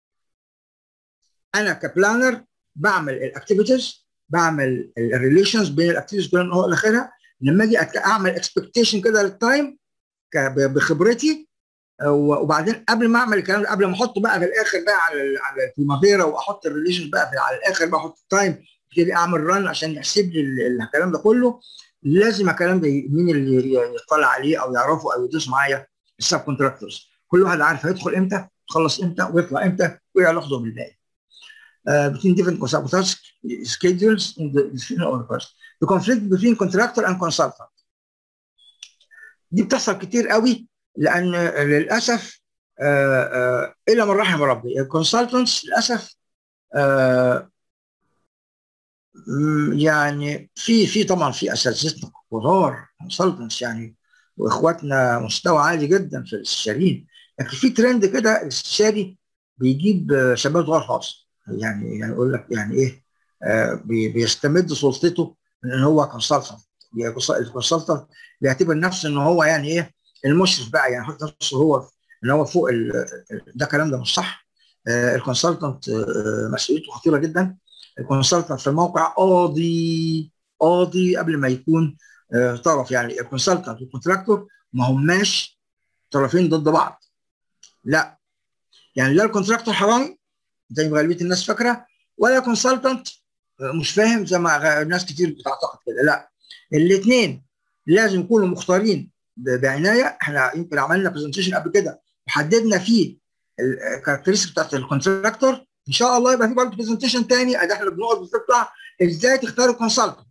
انا كبلانر بعمل الاكتيفيتيز بعمل الريليشنز بين الاكتيفيتيز كلها هو اخرها لما اجي اعمل اكسبكتيشن كده للتايم بخبرتي وبعدين قبل ما اعمل الكلام ده قبل ما احطه بقى في الاخر بقى على على البريمافيرا واحط الريليشن بقى في على الاخر بقى احط التايم ابتدي اعمل رن عشان يحسب لي الكلام ده كله لازم الكلام ده مين اللي يطلع عليه او يعرفه او يدوس معايا السب كونتراكتورز كل واحد عارف هيدخل امتى يخلص امتى ويطلع امتى وايه علاقته بالباقي Uh, between different consultants schedules in the decision of the person. The conflict between contractor and consultant. دي بتحصل كتير قوي لان للاسف آه آه الا من رحم ربي الكونسلتنتس للاسف آه يعني في في طبعا في اساتذتنا كبار كونسلتنتس يعني واخواتنا مستوى عالي جدا في الاستشاريين لكن في ترند كده الاستشاري بيجيب شباب صغار خالص يعني يعني يقول لك يعني ايه آه بيستمد سلطته من ان هو كونسلتنت الكونسلتنت بيعتبر نفسه ان هو يعني ايه المشرف بقى يعني يحط نفسه هو ان هو فوق ده كلام ده مش صح آه الكونسلتنت آه مسؤوليته خطيره جدا الكونسلتنت في الموقع قاضي قاضي قبل ما يكون آه طرف يعني الكونسلتنت والكونتراكتور ما هماش طرفين ضد بعض لا يعني لا الكونتراكتور حرامي زي ما غالبيه الناس فاكره ولا كونسلتنت مش فاهم زي ما ناس كتير بتعتقد كده لا الاثنين لازم يكونوا مختارين بعنايه احنا يمكن عملنا برزنتيشن قبل كده وحددنا فيه الكاركترستيك بتاعت الكونتراكتور ان شاء الله يبقى في برضه برزنتيشن تاني ادي احنا بنقعد بنطلع ازاي تختار الكونسلتنت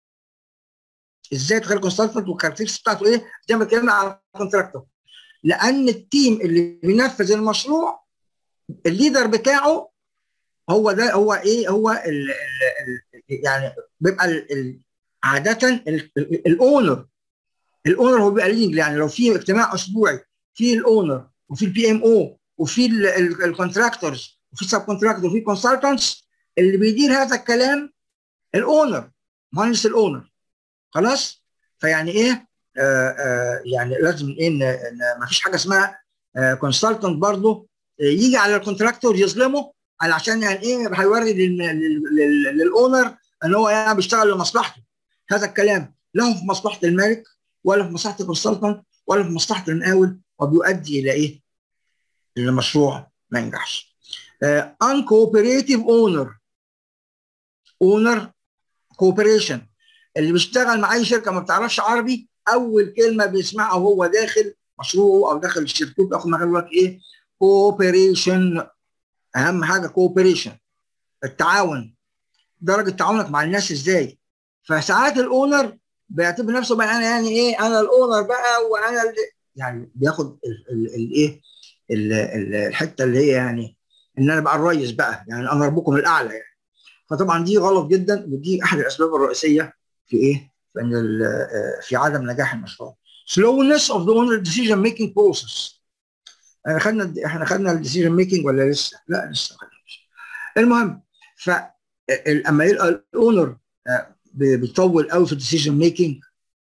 ازاي تختار الكونسلتنت والكاركترستيك بتاعته ايه زي ما اتكلمنا على الكونتراكتور لان التيم اللي بينفذ المشروع الليدر بتاعه هو ده هو ايه هو ال ال يعني بيبقى ال ال عاده الاونر الاونر هو بيبقى ليدنج يعني لو في اجتماع اسبوعي في الاونر وفي البي ام او وفي الكونتراكتورز وفي السب كونتراكتور وفي كونسلتنتس اللي بيدير هذا الكلام الاونر مهندس الاونر خلاص فيعني ايه آه آه يعني لازم ايه ما فيش حاجه اسمها كونسلتنت برضه يجي على الكونتراكتور يظلمه علشان يعني ايه هيوري للاونر ان هو يعني بيشتغل لمصلحته هذا الكلام لا في مصلحه المالك ولا في مصلحه الكونسلتنت ولا في مصلحه المقاول وبيؤدي الى ايه؟ ان المشروع ما ينجحش. ان كوبريتيف اونر اونر كوبريشن اللي بيشتغل مع اي شركه ما بتعرفش عربي اول كلمه بيسمعها وهو داخل مشروعه او داخل شركته بياخد معاه يقول لك ايه؟ كوبريشن اهم حاجه كوبريشن التعاون درجه تعاونك مع الناس ازاي فساعات الاونر بيعتبر نفسه بقى انا يعني ايه انا الاونر بقى وانا اللي يعني بياخد الايه الحته اللي هي يعني ان انا بقى الريس بقى يعني انا ربكم الاعلى يعني فطبعا دي غلط جدا ودي احد الاسباب الرئيسيه في ايه؟ في ان في عدم نجاح المشروع. slowness of the owner decision making process احنا خدنا احنا خدنا الديسيجن ميكنج ولا لسه؟ لا لسه ما خدناش. المهم ف اما يلقى الاونر بيطول قوي في الديسيجن ميكنج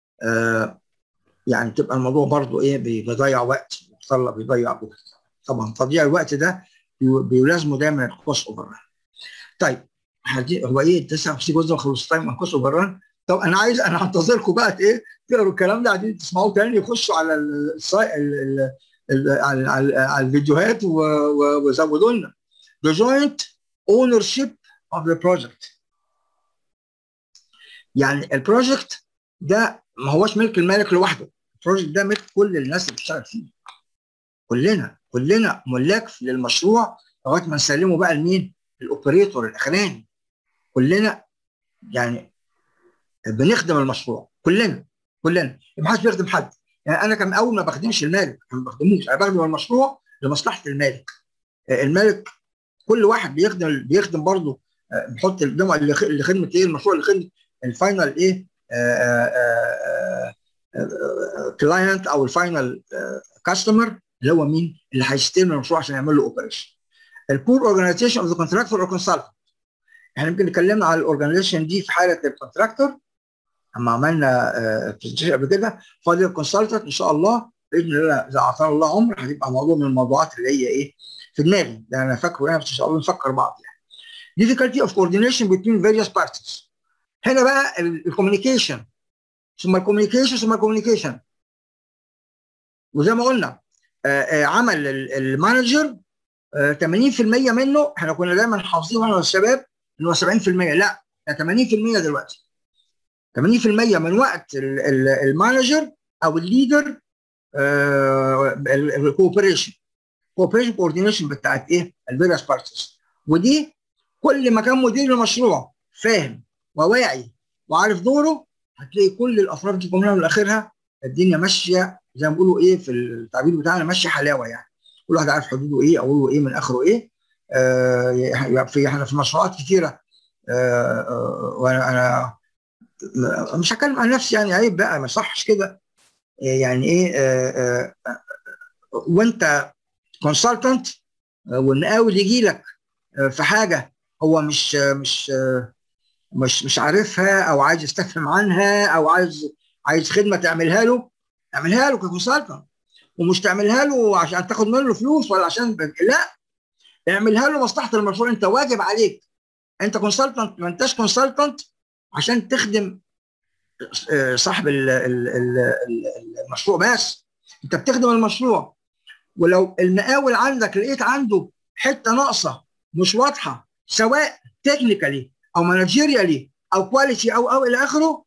يعني تبقى الموضوع برضه ايه بيضيع وقت بيطلع بيضيع وقت طبعا تضييع الوقت ده بيلازمه دايما الكوست اوفر ران. طيب هو ايه 59 جزء خلص تايم كوست اوفر ران طب انا عايز انا هنتظركم بقى ايه تقروا الكلام ده عايزين تسمعوه تاني يخشوا على الساي... ال... ال... على, على, على الفيديوهات و... و... وزودوا لنا the joint ownership of the project يعني البروجكت ده ما هوش ملك المالك لوحده البروجكت ده ملك كل الناس اللي بتشتغل فيه كلنا كلنا ملاك للمشروع لغايه ما نسلمه بقى لمين؟ الاوبريتور الاخراني كلنا يعني بنخدم المشروع كلنا كلنا ما حدش بيخدم حد يعني انا كان اول ما بخدمش المالك ما بخدموش انا بخدم المشروع لمصلحه المالك المالك كل واحد بيخدم بيخدم برضه بيحط الجمع لخدمه ايه المشروع لخدمه الفاينل ايه كلاينت او الفاينل كاستمر اللي هو مين اللي هيستلم المشروع عشان يعمل له اوبريشن البور اورجانيزيشن اوف ذا كونتراكتور او كونسلتنت احنا يمكن اتكلمنا على الاورجانيزيشن دي في حاله الكونتراكتور اما عملنا برزنتيشن قبل كده فاضل الكونسلتنت ان شاء الله باذن الله اذا اعطانا الله عمر هتبقى موضوع من الموضوعات اللي هي ايه في دماغي ده انا فاكره يعني بس ان شاء الله نفكر بعض يعني difficulty of coordination between various parties هنا بقى الكوميونيكيشن ثم الكوميونيكيشن ثم الكوميونيكيشن وزي ما قلنا آآ آآ عمل المانجر 80% منه احنا كنا دايما حافظين واحنا الشباب ان هو 70% لا ده 80% دلوقتي 80% من وقت المانجر او الليدر الكوبريشن كوبريشن كوردينيشن بتاعت ايه الفيريوس بارتيز ودي كل ما كان مدير المشروع فاهم وواعي وعارف دوره هتلاقي كل الاطراف دي كلها من اخرها الدنيا ماشيه زي ما بيقولوا ايه في التعبير بتاعنا ماشيه حلاوه يعني كل واحد عارف حدوده ايه اوله ايه من اخره ايه آه في احنا في مشروعات كتيره آه آه وانا انا مش هتكلم عن نفسي يعني عيب بقى ما صحش كده يعني ايه آه آه وانت كونسلتنت والمقاول يجي لك في حاجه هو مش مش مش مش عارفها او عايز يستفهم عنها او عايز عايز خدمه تعملها له اعملها له ككونسلتنت ومش تعملها له عشان تاخد منه فلوس ولا عشان ب... لا اعملها له مصلحه المشروع انت واجب عليك انت كونسلتنت ما انتش كونسلتنت عشان تخدم صاحب المشروع بس انت بتخدم المشروع ولو المقاول عندك لقيت عنده حته ناقصه مش واضحه سواء تكنيكالي او مانجيريالي او كواليتي او او الى اخره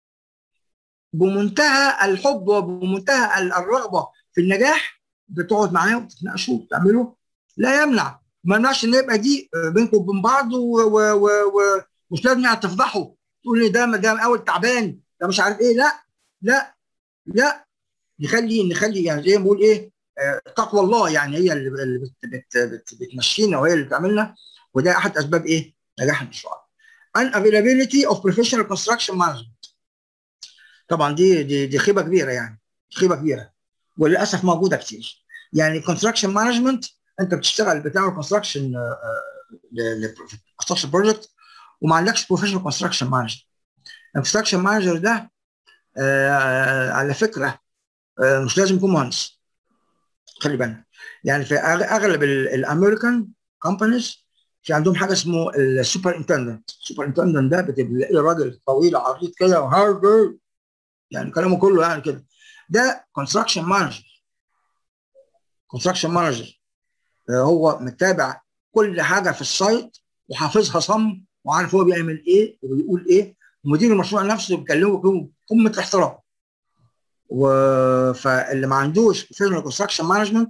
بمنتهى الحب وبمنتهى الرغبه في النجاح بتقعد معاه وتتناقشوا وتعملوا لا يمنع ما يمنعش ان يبقى دي بينكم وبين بعض ومش لازم يعني تفضحوا تقول لي ده ده مقاول تعبان ده مش عارف ايه لا لا لا نخلي نخلي يعني زي ما بقول ايه تقوى الله يعني هي اللي بت بت بت بتمشينا وهي اللي بتعملنا وده احد اسباب ايه نجاح المشروع unavailability of professional construction management طبعا دي دي دي خيبه كبيره يعني خيبه كبيره وللاسف موجوده كتير يعني construction management انت بتشتغل بتعمل construction construction project وما عندكش بروفيشنال كونستراكشن مانجر الكونستراكشن مانجر ده آه على فكره آه مش لازم يكون مهندس خلي بالك يعني في اغلب الامريكان كومبانيز في عندهم حاجه اسمه السوبر انتندنت السوبر انتندنت ده بتلاقي راجل طويل عريض كده وهارد يعني كلامه كله يعني كده ده كونستراكشن مانجر كونستراكشن مانجر هو متابع كل حاجه في السايت وحافظها صم وعارف هو بيعمل ايه وبيقول ايه ومدير المشروع نفسه بيكلمه قمه الاحترام و فاللي ما عندوش فيرنال كونستراكشن مانجمنت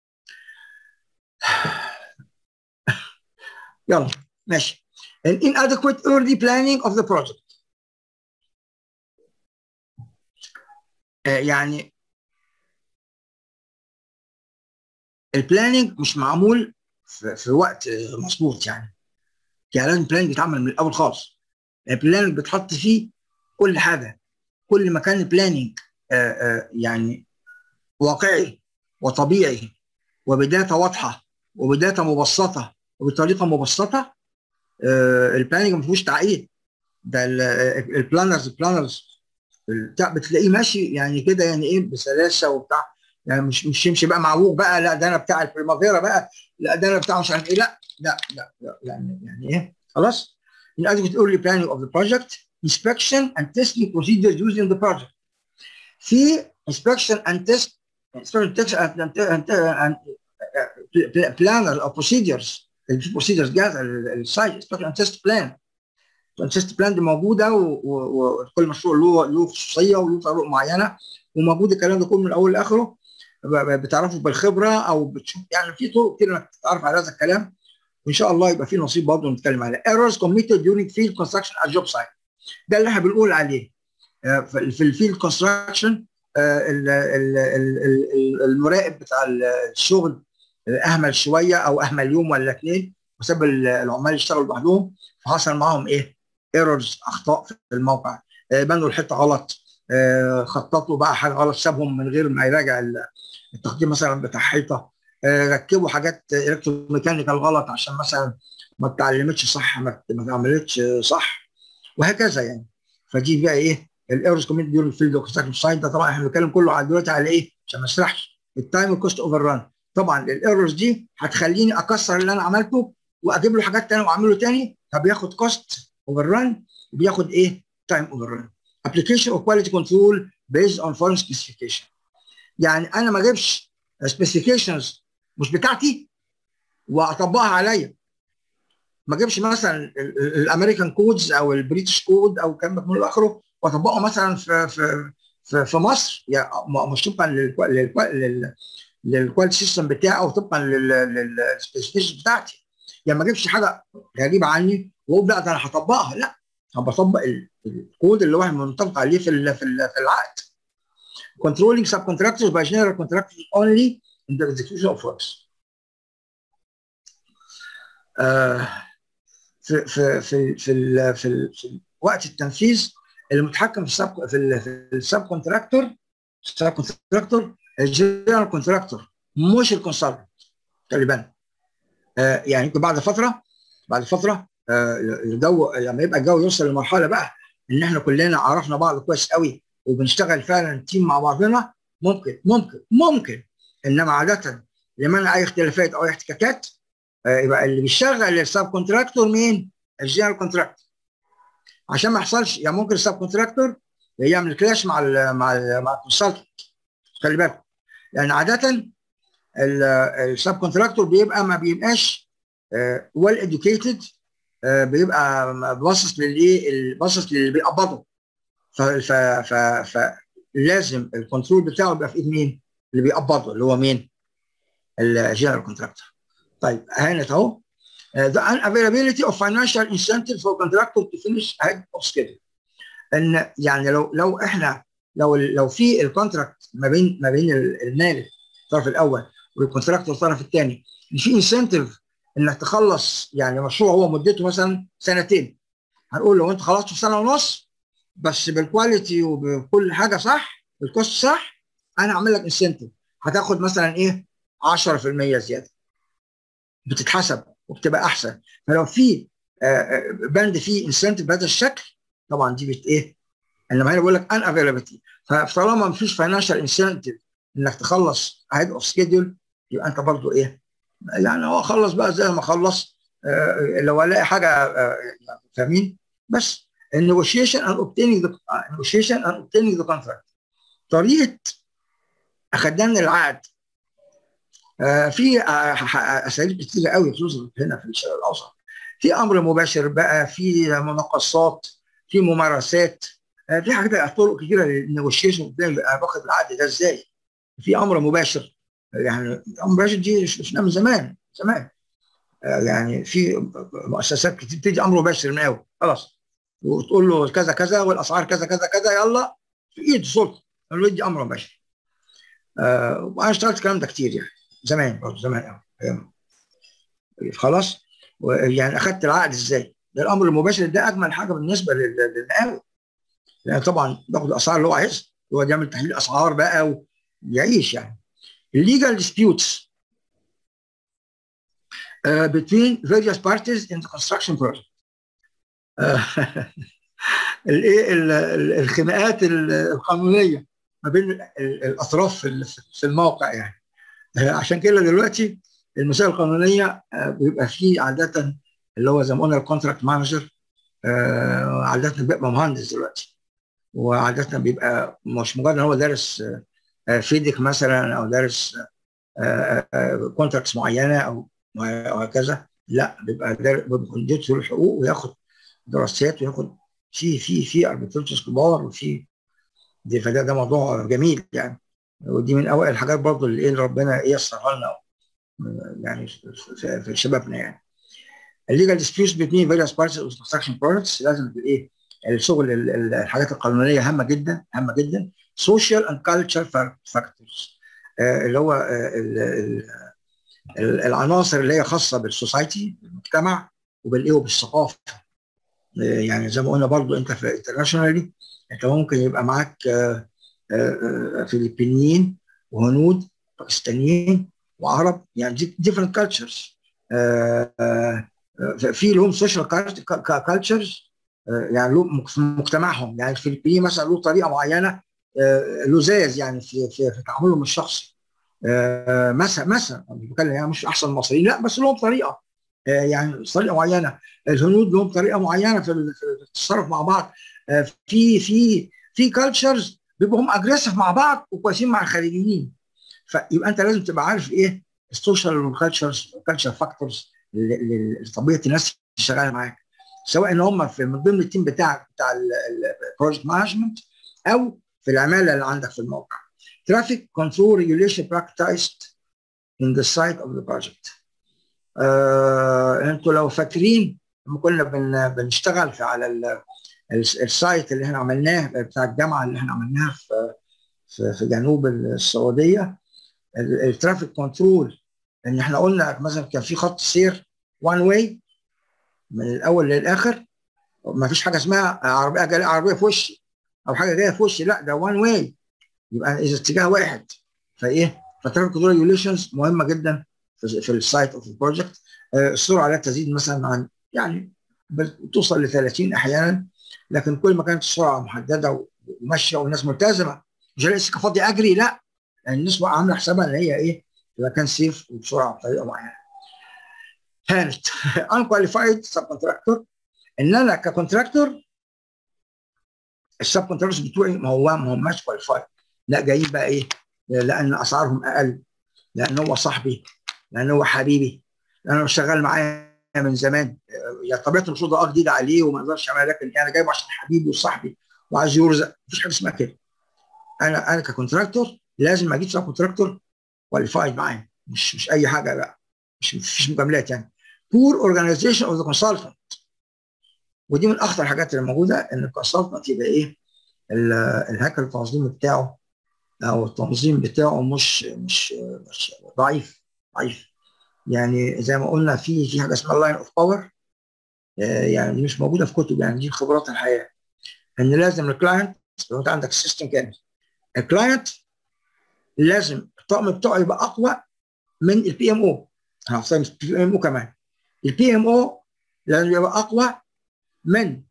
يلا ماشي an inadequate early planning of the project آه يعني البلاننج مش معمول في, في وقت مظبوط يعني يعني لازم البلاننج يتعمل من الاول خالص البلاننج بتحط فيه كل حاجه كل ما كان البلاننج آه آه يعني واقعي وطبيعي وبدايه واضحه وبدايه مبسطه وبطريقه مبسطه آه البلاننج ما فيهوش تعقيد ده البلانرز البلانرز بتلاقيه ماشي يعني كده يعني ايه بسلاسه وبتاع يعني مش مش يمشي بقى معوج بقى لا ده انا بتاع البريمافيرا بقى لا ده انا بتاع مش عارف ايه لا لا لا, لا يعني يعني ايه خلاص inadequate early planning of the project inspection and testing procedures used in the project في inspection and test inspection test and, and, and, and uh, planner or procedures البروسيدرز جاهزه السايت inspection and test plan التست بلان دي موجوده وكل مشروع له له خصوصيه وله طرق معينه وموجود الكلام ده كله من الاول لاخره بتعرفه بالخبره او بتشوف يعني في طرق كتير انك تتعرف على هذا الكلام وان شاء الله يبقى في نصيب برضه نتكلم عليه ايرورز committed during field construction at job site ده اللي احنا بنقول عليه في الفيلد كونستراكشن المراقب بتاع الشغل اهمل شويه او اهمل يوم ولا اثنين وساب العمال يشتغلوا لوحدهم فحصل معاهم ايه؟ ايرورز اخطاء في الموقع بنوا الحته غلط خططوا بقى حاجه غلط سابهم من غير ما يراجع التخطيط مثلا بتاع حيطه ركبوا حاجات الكتروميكانيكال غلط عشان مثلا ما اتعلمتش صح ما اتعملتش صح وهكذا يعني فدي بقى ايه الايرورز كوميت ديورنج فيلد كونستراكشن سايت ده طبعا احنا بنتكلم كله على دلوقتي على ايه عشان ما اسرحش التايم كوست اوفر ران طبعا الايرورز دي هتخليني اكسر اللي انا عملته واجيب له حاجات ثانيه واعمله ثاني فبياخد كوست اوفر ران وبياخد ايه تايم اوفر ران application of quality control based on foreign specification يعني انا ما اجيبش specifications مش بتاعتي واطبقها عليا ما اجيبش مثلا الامريكان كودز او البريتش كود او الكلام ده من اخره واطبقه مثلا في في في, في مصر يعني مش طبقا للكواليتي سيستم بتاعي او طبقا للسبيسيفيكيشن بتاعتي يعني ما اجيبش حاجه غريبه عني واقول لا ده انا هطبقها لا انا بطبق الكود اللي هو منطبق عليه في في العقد controlling subcontractors by general contractors only in the execution of works. آه في في في في, في, في وقت التنفيذ المتحكم في السب في السب كونتراكتور السب كونتراكتور الجنرال كونتراكتور مش الكونسلتنت خلي بالك آه يعني بعد فتره بعد فتره آه الجو لما يبقى الجو يوصل لمرحله بقى ان احنا كلنا عرفنا بعض كويس قوي وبنشتغل فعلا تيم مع بعضنا ممكن ممكن ممكن انما عاده لمنع اي اختلافات او اي احتكاكات آه يبقى اللي بيشغل السب كونتراكتور مين؟ الجنرال كونتراكتور عشان ما يحصلش يعني ممكن السب كونتراكتور يعمل كلاش مع ال مع ال مع الكونسلتنت خلي بالك لان عاده السب كونتراكتور بيبقى ما بيبقاش ويل uh, اديوكيتد uh, بيبقى باصص للايه باصص للي بيقبضه فلازم الكنترول بتاعه يبقى في ايد مين؟ اللي بيقبضه اللي هو مين؟ الجنرال كونتراكتور طيب هانت اهو the unavailability of financial incentive for contractor to finish ahead of schedule ان يعني لو لو احنا لو لو في الكونتراكت ما بين ما بين المالك الطرف الاول والكونتراكتور الطرف الثاني في انسنتيف انك تخلص يعني مشروع هو مدته مثلا سنتين هنقول لو انت خلصته في سنه ونص بس بالكواليتي وبكل حاجه صح بالكوست صح انا هعمل لك انسنتيف هتاخد مثلا ايه 10% زياده بتتحسب وبتبقى احسن فلو في بند فيه انسنتيف بهذا الشكل طبعا دي بت ايه انما هنا بقول لك ان افيلابيلتي فطالما ما فيش فاينانشال انسنتيف انك تخلص هيد اوف سكيدول يبقى انت برضو ايه يعني هو خلص بقى زي ما خلص آه لو الاقي حاجه آه فاهمين بس النيغوشيشن ان اوبتيننج ذا نيغوشيشن ان اوبتيننج ذا كونتراكت طريقه اخدنا العقد آه في اساليب كتيره قوي خصوصا هنا في الشرق الاوسط في امر مباشر بقى في مناقصات في ممارسات في حاجات طرق كتيره للنيغوشيشن باخد العقد ده ازاي في امر مباشر يعني امر مباشر دي شفناه من زمان زمان يعني في مؤسسات كتير بتدي امر مباشر من الاول خلاص وتقول له كذا كذا والاسعار كذا كذا كذا يلا في ايد السلطه انه يدي امر مباشر آه وانا اشتغلت الكلام ده كتير يعني زمان برضه زمان قوي خلاص يعني اخدت العقد ازاي؟ ده الامر المباشر ده اجمل حاجه بالنسبه للمقاول لان طبعا باخد الاسعار اللي هو عايزها هو يعمل تحليل اسعار بقى ويعيش يعني الليجال disputes uh, between various parties in the construction project الايه الخناقات القانونيه ما بين الاطراف في الموقع يعني عشان كده دلوقتي المسائل القانونيه بيبقى فيه عاده اللي هو زي ما قلنا الكونتراكت مانجر آه عادة بيبقى مهندس دلوقتي وعادة بيبقى مش مجرد ان هو دارس آه فيديك مثلا او دارس كونتراكتس معينه او وهكذا لا بيبقى كونديت الحقوق وياخد دراسات وياخد في في في اربيترتس كبار وفي دي فده ده موضوع جميل يعني ودي من اوائل الحاجات برضه اللي ايه ربنا يسرها لنا يعني في, في شبابنا يعني الليجال disputes between various parties of construction products لازم ايه الشغل الحاجات القانونيه هامه جدا هامه جدا social and cultural factors اللي هو العناصر اللي هي خاصه بالسوسايتي بالمجتمع وبالايه وبالثقافه يعني زي ما قلنا برضو انت في انترناشونالي انت ممكن يبقى معاك فلبينيين وهنود باكستانيين وعرب يعني ديفرنت كالتشرز في لهم سوشيال كالتشرز يعني له مجتمعهم يعني الفلبينيين مثلا له طريقه معينه لزاز يعني في في, في تعاملهم الشخصي مثلا مثلا مش بتكلم يعني مش احسن المصريين لا بس لهم طريقه يعني طريقه معينه الهنود لهم طريقه معينه في التصرف مع بعض في في في كالتشرز بيبقوا هم اجريسيف مع بعض وكويسين مع الخارجيين فيبقى انت لازم تبقى عارف ايه السوشيال والكالتشرز كالتشر فاكتورز لطبيعه الناس اللي شغاله معاك سواء ان هم في من ضمن التيم بتاعك بتاع البروجكت مانجمنت او في العماله اللي عندك في الموقع traffic control regulation practiced in the site of the project آه، انتوا لو فاكرين لما كنا بن بنشتغل في على ال السايت اللي احنا عملناه بتاع الجامعه اللي احنا عملناها في في, في جنوب السعوديه الترافيك كنترول ان احنا قلنا مثلا كان في خط سير وان واي من الاول للاخر ما فيش حاجه اسمها عربيه جايه عربيه في وشي او حاجه جايه في وشي لا ده وان واي يبقى اذا اتجاه واحد فايه فالترافيك كنترول ريجوليشنز مهمه جدا في, في السايت اوف البروجكت السرعه لا تزيد مثلا عن يعني توصل ل 30 احيانا لكن كل ما كانت السرعه محدده وماشيه والناس ملتزمه مش هلاقي السكه فاضيه اجري لا يعني الناس عامله حسابها ان هي ايه يبقى كان سيف وبسرعه بطريقه معينه. كانت unqualified سب كونتراكتور ان انا ككونتراكتور السب كونتراكتورز بتوعي ما هو ما هماش كواليفايد لا جايين بقى ايه لان اسعارهم اقل لان هو صاحبي لان هو حبيبي لان انا شغال معاه من زمان يعني طبيعه المشروع ده اه جديد عليه وما اقدرش اعملها لكن انا جايبه عشان حبيبي وصاحبي وعايز يرزق مفيش حاجه اسمها كده انا انا ككونتراكتور لازم اجيب سب كونتراكتور كواليفايد معايا مش مش اي حاجه لا مش مفيش مجاملات يعني بور اورجانيزيشن اوف ذا كونسلتنت ودي من اخطر الحاجات اللي موجوده ان الكونسلتنت يبقى ايه الهيكل التنظيمي بتاعه او التنظيم بتاعه مش مش, مش ضعيف ضعيف يعني زي ما قلنا في في حاجه اسمها لاين اوف باور يعني دي مش موجوده في كتب يعني دي خبرات الحياه ان لازم الكلاينت لو انت عندك سيستم كامل الكلاينت لازم الطقم بتاعه يبقى اقوى من البي ام او هنختار البي ام او كمان البي ام او لازم يبقى اقوى من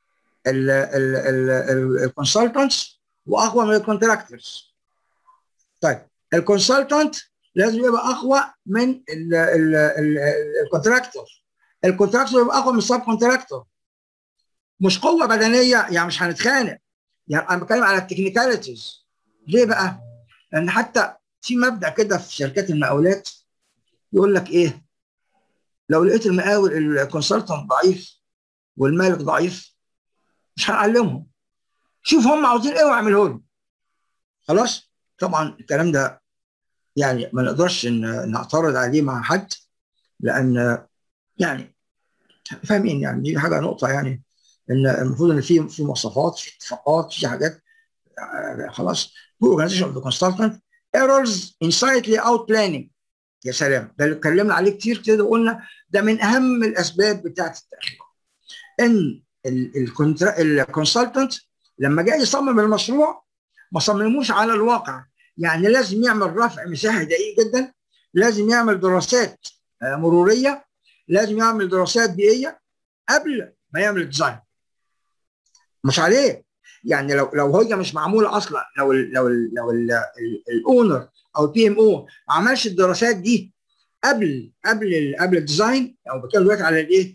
الكونسلتنتس واقوى من الكونتراكتورز طيب الكونسلتنت لازم يبقى اقوى من الكونتراكتور الكونتراكتور يبقى اقوى من السب كونتراكتور مش قوه بدنيه يعني مش هنتخانق يعني انا بتكلم على التكنيكاليتيز ليه بقى؟ لان حتى في مبدا كده في شركات المقاولات يقول لك ايه؟ لو لقيت المقاول الكونسلتنت ضعيف والمالك ضعيف مش هنعلمهم شوف هم عاوزين ايه واعمله لهم خلاص طبعا الكلام ده يعني ما نقدرش نعترض عليه مع حد لان يعني فاهمين يعني دي حاجه نقطه يعني ان المفروض ان في في مواصفات في اتفاقات في حاجات خلاص organization of the consultant errors in site layout planning يا سلام ده اللي اتكلمنا عليه كتير كده وقلنا ده من اهم الاسباب بتاعت التاخير ان الكونسلتنت لما جاي يصمم المشروع ما صمموش على الواقع يعني لازم يعمل رفع مساحي دقيق جدا لازم يعمل دراسات مروريه لازم يعمل دراسات بيئيه قبل ما يعمل الديزاين مش عليه يعني لو لو هي مش معموله اصلا لو ال لو ال لو الاونر او البي ام او ما عملش الدراسات دي قبل قبل ال قبل الديزاين او بتكلم دلوقتي على الايه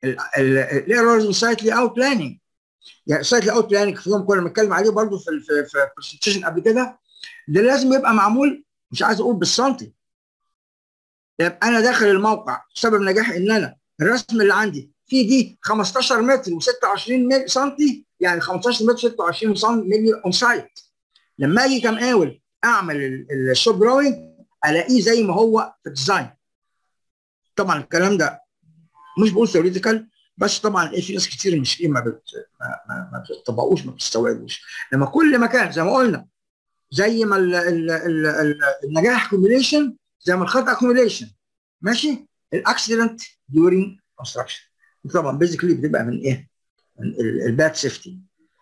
الايرورز سايت لي اوت بلاننج يعني سايت لي اوت بلاننج في يوم كنا بنتكلم عليه برضه في في في برزنتيشن قبل كده ده لازم يبقى معمول مش عايز اقول بالسنتي يبقى انا داخل الموقع سبب نجاحي ان انا الرسم اللي عندي في دي 15 متر و26 سم يعني 15 متر 26 سم ملي اون سايت لما اجي كمقاول اعمل الشوب دراوينج الاقيه زي ما هو في الديزاين طبعا الكلام ده مش بقول ثيوريتيكال بس طبعا ايه في ناس كتير مش ايه ما بت ما, ما, ما بتطبقوش ما بتستوعبوش لما كل مكان زي ما قلنا زي ما ال ال ال ال النجاح اكوميليشن زي ما الخطا اكوميليشن ماشي الاكسيدنت ديورينج كونستراكشن طبعا بيزيكلي بتبقى من ايه؟ من الباد سيفتي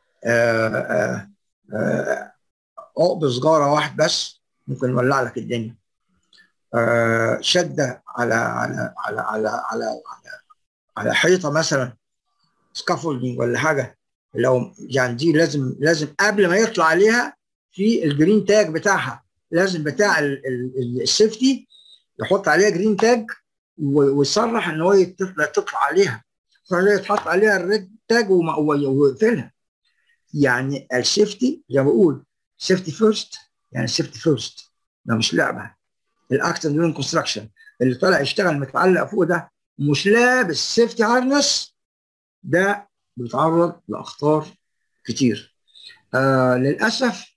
عقب سجاره واحد بس ممكن يولع لك الدنيا آه شده على على على على على على, على حيطه مثلا سكافولدنج ولا حاجه لو يعني دي لازم لازم قبل ما يطلع عليها في الجرين تاج بتاعها لازم بتاع السيفتي يحط عليها جرين تاج ويصرح ان هو تطلع تطلع عليها يتحط عليها الريد تاج ويقفلها يعني السيفتي زي ما بقول سيفتي فيرست يعني سيفتي فيرست ده مش لعبه الاكتن دون كونستراكشن اللي طالع يشتغل متعلق فوق ده مش لابس سيفتي هارنس ده بيتعرض لاخطار كتير آه للاسف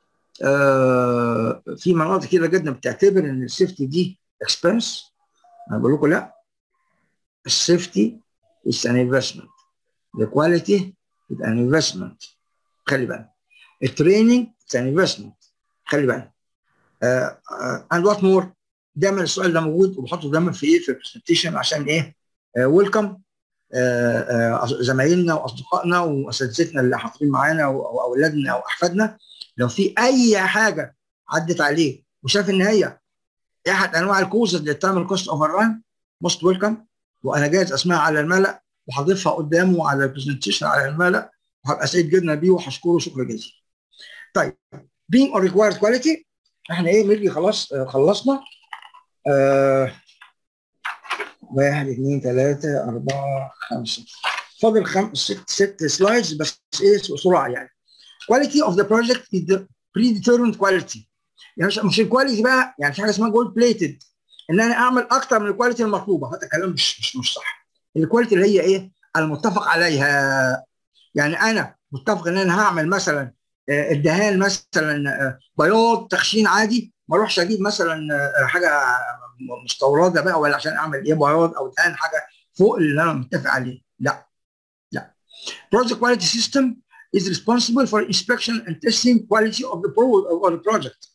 آه في مناطق كده جدا بتعتبر ان السيفتي دي اكسبنس انا بقول لكم لا السيفتي is an investment the quality is an investment خلي بالك التريننج is an investment خلي بالك uh, uh, and what more دايما السؤال ده موجود وبحطه دايما في ايه في البرزنتيشن عشان ايه ويلكم uh, زمايلنا واصدقائنا واساتذتنا اللي حاضرين معانا واولادنا او احفادنا لو في اي حاجه عدت عليه وشاف ان هي احد انواع الكوزز اللي بتعمل كوست اوفر ران موست ويلكم وانا جاهز اسمعها على الملأ وهضيفها قدامه على البرزنتيشن على الملأ وهبقى سعيد جدا بيه وهشكره شكرا جزيلا. طيب being or required quality احنا ايه ملي خلاص آه خلصنا آه واحد اثنين ثلاثة أربعة خمسة فاضل خمس ست ست سلايدز بس ايه بسرعة يعني quality of the project is the predetermined quality يعني مش مش الكواليتي بقى يعني في حاجه اسمها جولد بليتد ان انا اعمل اكتر من الكواليتي المطلوبه هذا كلام مش مش مش صح الكواليتي اللي هي ايه المتفق عليها يعني انا متفق ان انا هعمل مثلا الدهان مثلا بياض تخشين عادي ما اروحش اجيب مثلا حاجه مستورده بقى ولا عشان اعمل ايه بياض او دهان حاجه فوق اللي انا متفق عليه لا لا project quality system is responsible for inspection and testing quality of the pro of the project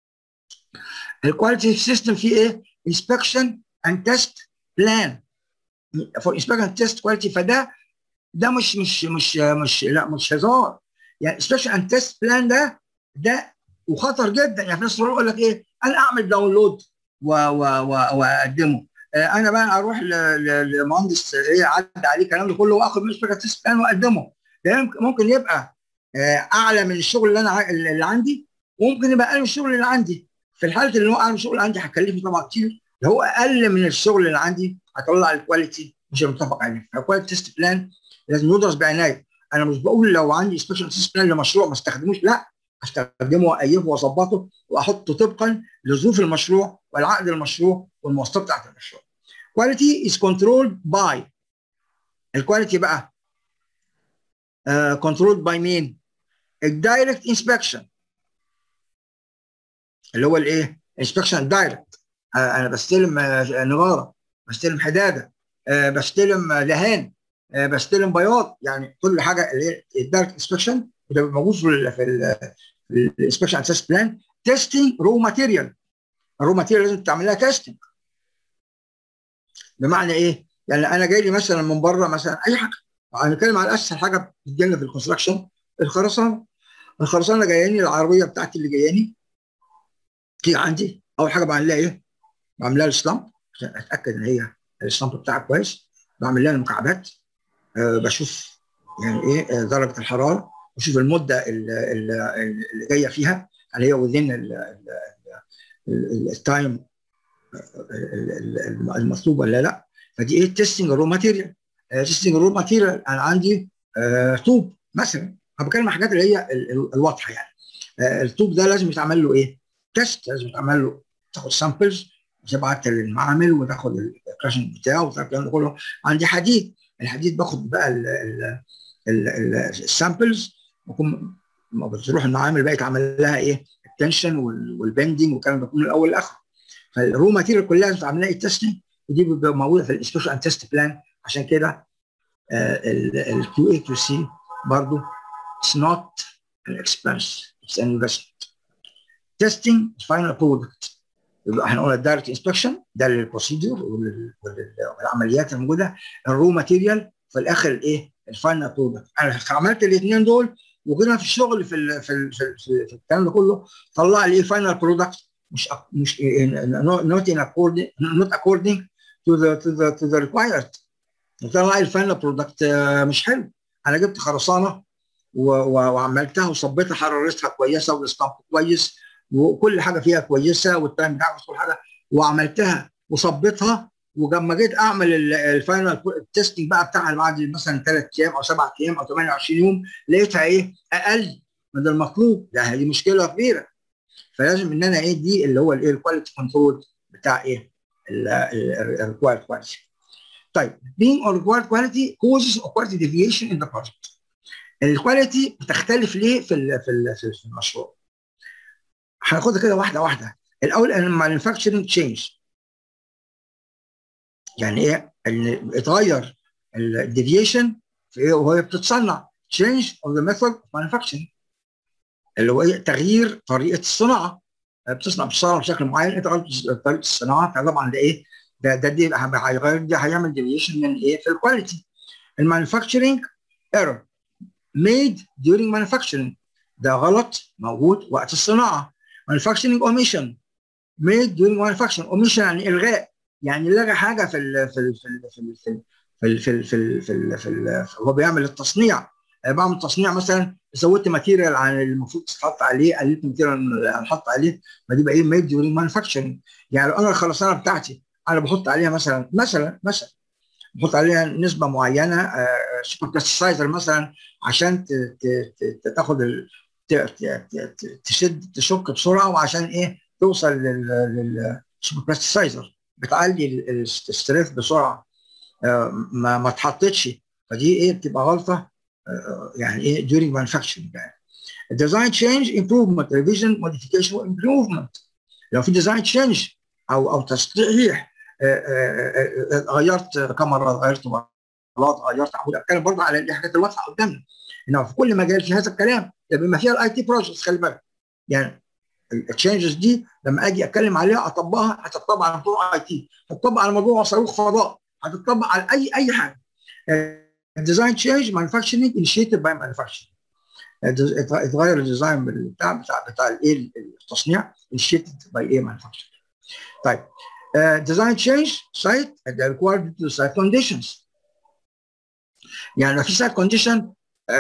الكواليتي سيستم فيه ايه؟ inspection and test plan for inspection and test quality فده ده مش مش مش مش لا مش هزار يعني inspection and test plan ده ده وخطر جدا يعني في ناس يقول لك ايه انا اعمل داونلود واقدمه انا بقى اروح لمهندس ايه عدى عليه الكلام ده كله واخد من inspection test plan واقدمه ده ممكن يبقى اعلى من الشغل اللي انا اللي عندي وممكن يبقى اقل من الشغل اللي عندي في الحاله اللي هو اعلى من الشغل اللي عندي هكلفني طبعا كتير لو هو اقل من الشغل اللي عندي هطلع الكواليتي مش المتفق عليه فالكواليتي تيست بلان لازم يدرس بعنايه انا مش بقول لو عندي سبيشال تيست بلان لمشروع ما استخدموش لا استخدمه وايفه واظبطه واحطه طبقا لظروف المشروع والعقد المشروع والمواصفات بتاعت المشروع كواليتي از كنترولد باي الكواليتي بقى كنترولد باي مين الدايركت انسبكشن اللي هو الايه انسبكشن دايركت انا بستلم نجاره بستلم حداده بستلم دهان بستلم بياض يعني كل حاجه اللي هي الدايركت انسبكشن وده موجود في في الانسبكشن اساس بلان تيستنج رو ماتيريال الرو ماتيريال لازم تعمل لها تيستنج بمعنى ايه؟ يعني انا جاي لي مثلا من بره مثلا اي حاجه هنتكلم على اسهل حاجه بتجيلنا في الكونستراكشن الخرسانه الخرسانه جاياني العربيه بتاعتي اللي جاياني تيجي عندي اول حاجه بعمل لها ايه؟ بعمل لها السلامب عشان اتاكد ان هي السلامب بتاعها كويس بعمل لها المكعبات أه بشوف يعني ايه درجه الحراره بشوف المده اللي, اللي جايه فيها هل هي وذين التايم المطلوب ولا لا فدي ايه تيستنج رو ماتيريال تستنج رو ماتيريال انا عندي آه، طوب مثلا انا بتكلم عن الحاجات اللي هي ال- ال- الواضحه يعني آه، الطوب ده لازم يتعمل له ايه؟ تيست لازم يتعمل له تاخد سامبلز وتبعت للمعامل وتاخد الكراشنج بتاعه وتاخد الكلام ده كله عندي حديد الحديد باخد بقى السامبلز بكون ما بتروح المعامل بقى يتعمل لها ايه؟ التنشن والبندنج والكلام ده كله من الاول لاخره فالرو ماتيريال كلها لازم تعمل لها التستنج ودي بتبقى موجوده في الانسبكشن اند تيست بلان عشان كده الكيو اي كيو سي برضه it's not an expense it's an investment testing the final product يبقى احنا قلنا الدايركت انسبكشن ده للبروسيدور والعمليات الموجوده الرو ماتيريال في الاخر الايه الفاينل برودكت انا عملت الاثنين دول وجينا في الشغل في ال في ال في, ال في, في الكلام ده كله طلع لي ايه فاينل برودكت مش أك- مش not in according not according to the to the to the required طلع لي الفاينل برودكت مش حلو انا جبت خرسانه و- و- وعملتها وصبيتها حرارتها كويسه والاسطمب كويس وكل حاجه فيها كويسه والتايم بتاعها كل حاجه وعملتها وصبيتها ولما جيت اعمل ال- الفاينل التستنج بقى بتاعها بعد مثلا ثلاث ايام او سبع ايام او 28 يوم لقيتها ايه اقل من المطلوب ده دي مشكله كبيره فلازم ان انا ايه دي اللي هو الايه الكواليتي كنترول بتاع ايه الريكوايرد كواليتي طيب being on required quality causes of quality deviation in the project الكواليتي بتختلف ليه في ال في ال في المشروع هناخدها كده واحده واحده الاول المانيفاكتشرنج تشينج يعني ايه ان اتغير الديفيشن في ايه وهي بتتصنع change of the method of manufacturing اللي هو ايه تغيير طريقه الصناعه بتصنع بتصنع بشكل معين انت غيرت طريقه الصناعه فطبعا ده ايه ده ده دي هيغير ده هيعمل ديفيشن من ايه في الكواليتي المانيفاكتشرنج ايرور made during manufacturing ده غلط موجود وقت الصناعه manufacturing omission made during manufacturing omission يعني الغاء يعني لغى حاجه في ال في ال في ال في ال في ال في ال في ال في ال في ال هو بيعمل التصنيع أنا بعمل تصنيع مثلا زودت ماتيريال عن المفروض تتحط عليه قللت ماتيريال هنحط عليه ما دي بقى ايه ميد ديورينج مانيفاكتشرنج يعني لو انا الخرسانه بتاعتي انا بحط عليها مثلا مثلا مثلا بحط عليها نسبه معينه سوبر بلاستيسايزر مثلا عشان ت- ت- ت- تاخد ال- ت- ت- ت- تشد تشك بسرعه وعشان ايه توصل للسوبر بلاستيسايزر بتعلي ال- ال- الستريس بسرعه آه، ما ما اتحطتش فدي ايه بتبقى غلطه آه، يعني ايه during manufacturing يعني design change improvement revision modification improvement لو في design change او او تصحيح آه، آه، آه، غيرت كاميرا غيرت بلاط غيرت عمود اتكلم برضه على الحاجات الواضحه قدامنا انما في كل مجال في هذا الكلام بما فيها الاي تي بروجكتس خلي بالك يعني التشينجز دي لما اجي اتكلم عليها اطبقها هتطبق على موضوع اي تي هتطبق على موضوع صاروخ فضاء هتطبق على اي اي حاجه الديزاين تشينج مانيفاكتشرنج انيشيتد باي مانيفاكتشرنج اتغير الديزاين بتاع بتاع بتاع الايه التصنيع انيشيتد باي ايه مانيفاكتشرنج طيب ديزاين تشينج سايت ريكوايرد تو سايت كونديشنز يعني لو في سايت كونديشن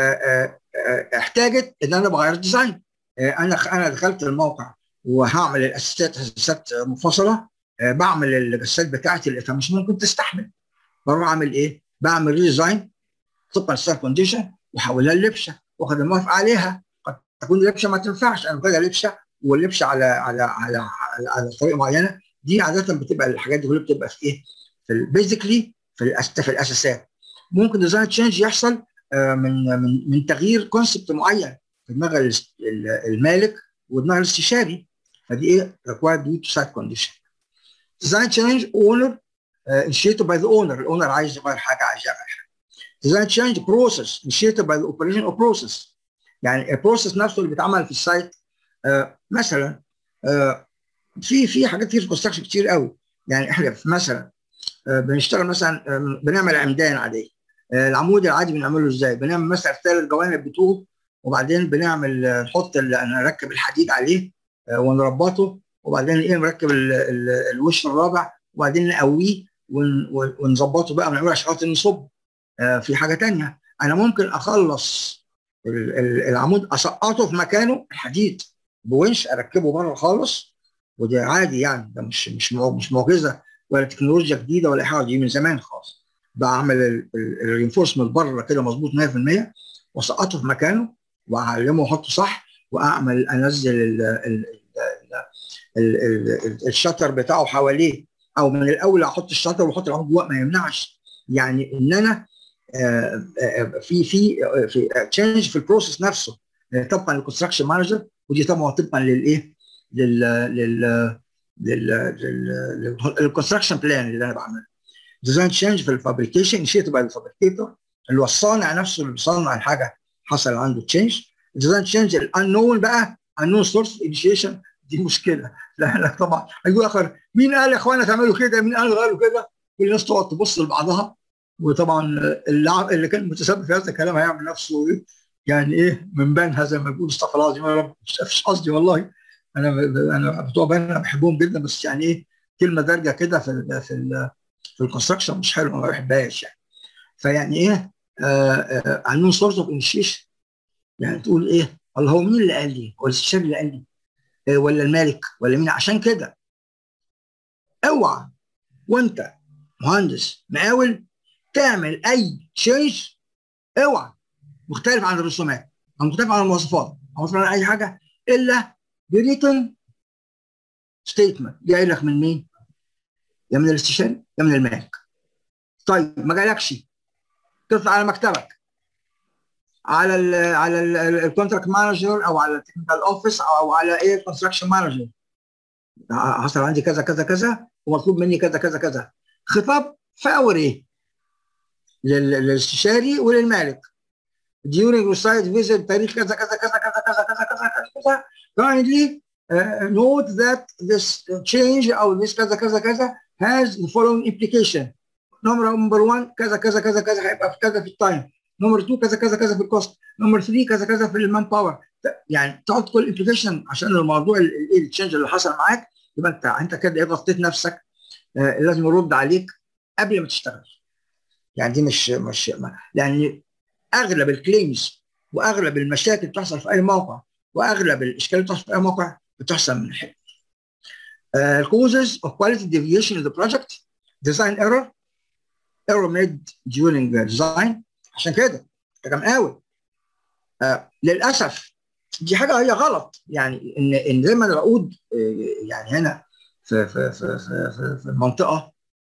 احتاجت ان انا بغير الديزاين انا انا دخلت الموقع وهعمل الاساسات اساسات منفصله آه، بعمل الجسات بتاعتي اللي فمش ممكن تستحمل بروح اعمل ايه؟ بعمل ريديزاين طبقا للسايت كونديشن واحولها للبشه واخد الموافقه عليها قد تكون اللبشه ما تنفعش انا واخدها لبشه واللبشه على على على على, على طريقه معينه دي عاده بتبقى الحاجات دي كلها بتبقى في ايه؟ في بيزيكلي في الأس- في الاساسات ممكن ديزاين تشينج يحصل آه، من من من تغيير كونسبت معين في دماغ الاس- ال- المالك ودماغ الاستشاري فدي ايه required due to site condition design change owner uh, initiated by the owner الاونر عايز يغير حاجه عايز يعمل حاجه design change process initiated by the operation of process يعني البروسيس نفسه اللي بيتعمل في السايت آه مثلا آه في في حاجات كتير في الكونستراكشن كتير قوي يعني احنا في مثلا آه بنشتغل مثلا آه بنعمل عمدان عاديه آه العمود العادي بنعمله ازاي؟ بنعمل مثلا ثلاث جوانب بطول وبعدين بنعمل آه، نحط ال- نركب الحديد عليه آه ونربطه وبعدين ايه نركب ال- ال- الوش الرابع وبعدين نقويه ون- ون- ونظبطه بقى ونعمله عشان خاطر نصب آه في حاجه تانية انا ممكن اخلص ال- ال- العمود اسقطه في مكانه الحديد بونش اركبه بره خالص وده عادي يعني ده مش مش مع- مش معجزه ولا تكنولوجيا جديده ولا حاجه دي من زمان خالص بعمل الرينفورسمنت بره كده مظبوط 100% واسقطه في مكانه واعلمه واحطه صح واعمل انزل ال ال ال ال الشطر بتاعه حواليه او من الاول احط الشطر واحط العمود جوه ما يمنعش يعني ان انا في في في تشينج في البروسيس نفسه طبقا للكونستراكشن مانجر ودي طبعا طبقا للايه لل لل لل للكونستراكشن بلان اللي انا بعمله ديزاين تشينج في الفابريكيشن انشيت باي الفابريكيتور اللي هو الصانع نفسه اللي بيصنع الحاجه حصل عنده تشينج ديزاين تشينج الانون بقى انون سورس انيشيشن دي مشكله لا طبعا هيقول اخر مين قال يا اخوانا تعملوا كده مين قال غيروا كده كل الناس تقعد تبص لبعضها وطبعا اللي, اللي كان متسبب في هذا الكلام هيعمل نفسه ايه يعني ايه من بنها زي ما بيقول استغفر الله العظيم يا رب مش قصدي والله انا انا بتوع بنها بحبهم جدا بس يعني ايه كلمه دارجه كده في ال في ال في الكونستراكشن مش حلوه ما بحبهاش يعني فيعني ايه عنون سورس اوف انيشيشن يعني تقول ايه الله هو مين اللي قال لي؟ هو الاستشاري اللي قال لي؟ إيه ولا المالك ولا مين عشان كده اوعى وانت مهندس مقاول تعمل اي تشينج اوعى مختلف عن الرسومات او مختلف عن المواصفات او مختلف عن اي حاجه الا بريتن ستيتمنت جاي لك من مين؟ يا من الاستشاري يا من المالك طيب ما جالكش تطلع على مكتبك على ال على الكونتراكت مانجر او على التكنيكال اوفيس او على ايه الكونستراكشن مانجر حصل عندي كذا كذا كذا ومطلوب مني كذا كذا كذا خطاب فوري للاستشاري وللمالك during site visit تاريخ كذا كذا كذا كذا كذا كذا كذا كذا كذا kindly uh, note that this change او this كذا كذا كذا has the following implication number one كذا كذا كذا كذا هيبقى في كذا في التايم نمبر 2 كذا كذا كذا في الكوست نمبر 3 كذا كذا في المان باور يعني تقعد كل امبليكيشن عشان الموضوع التشنج اللي حصل معاك يبقى انت انت كده ايه غطيت نفسك آه لازم يرد عليك قبل ما تشتغل يعني دي مش مش لان اغلب الكليمز واغلب المشاكل بتحصل في اي موقع واغلب الاشكاليات بتحصل في اي موقع بتحصل من الحته uh, causes of quality deviation in the project design error error made during the design عشان كده ده كمقاول آه للاسف دي حاجه هي غلط يعني ان ان زي ما العقود آه يعني هنا في في في في, في المنطقه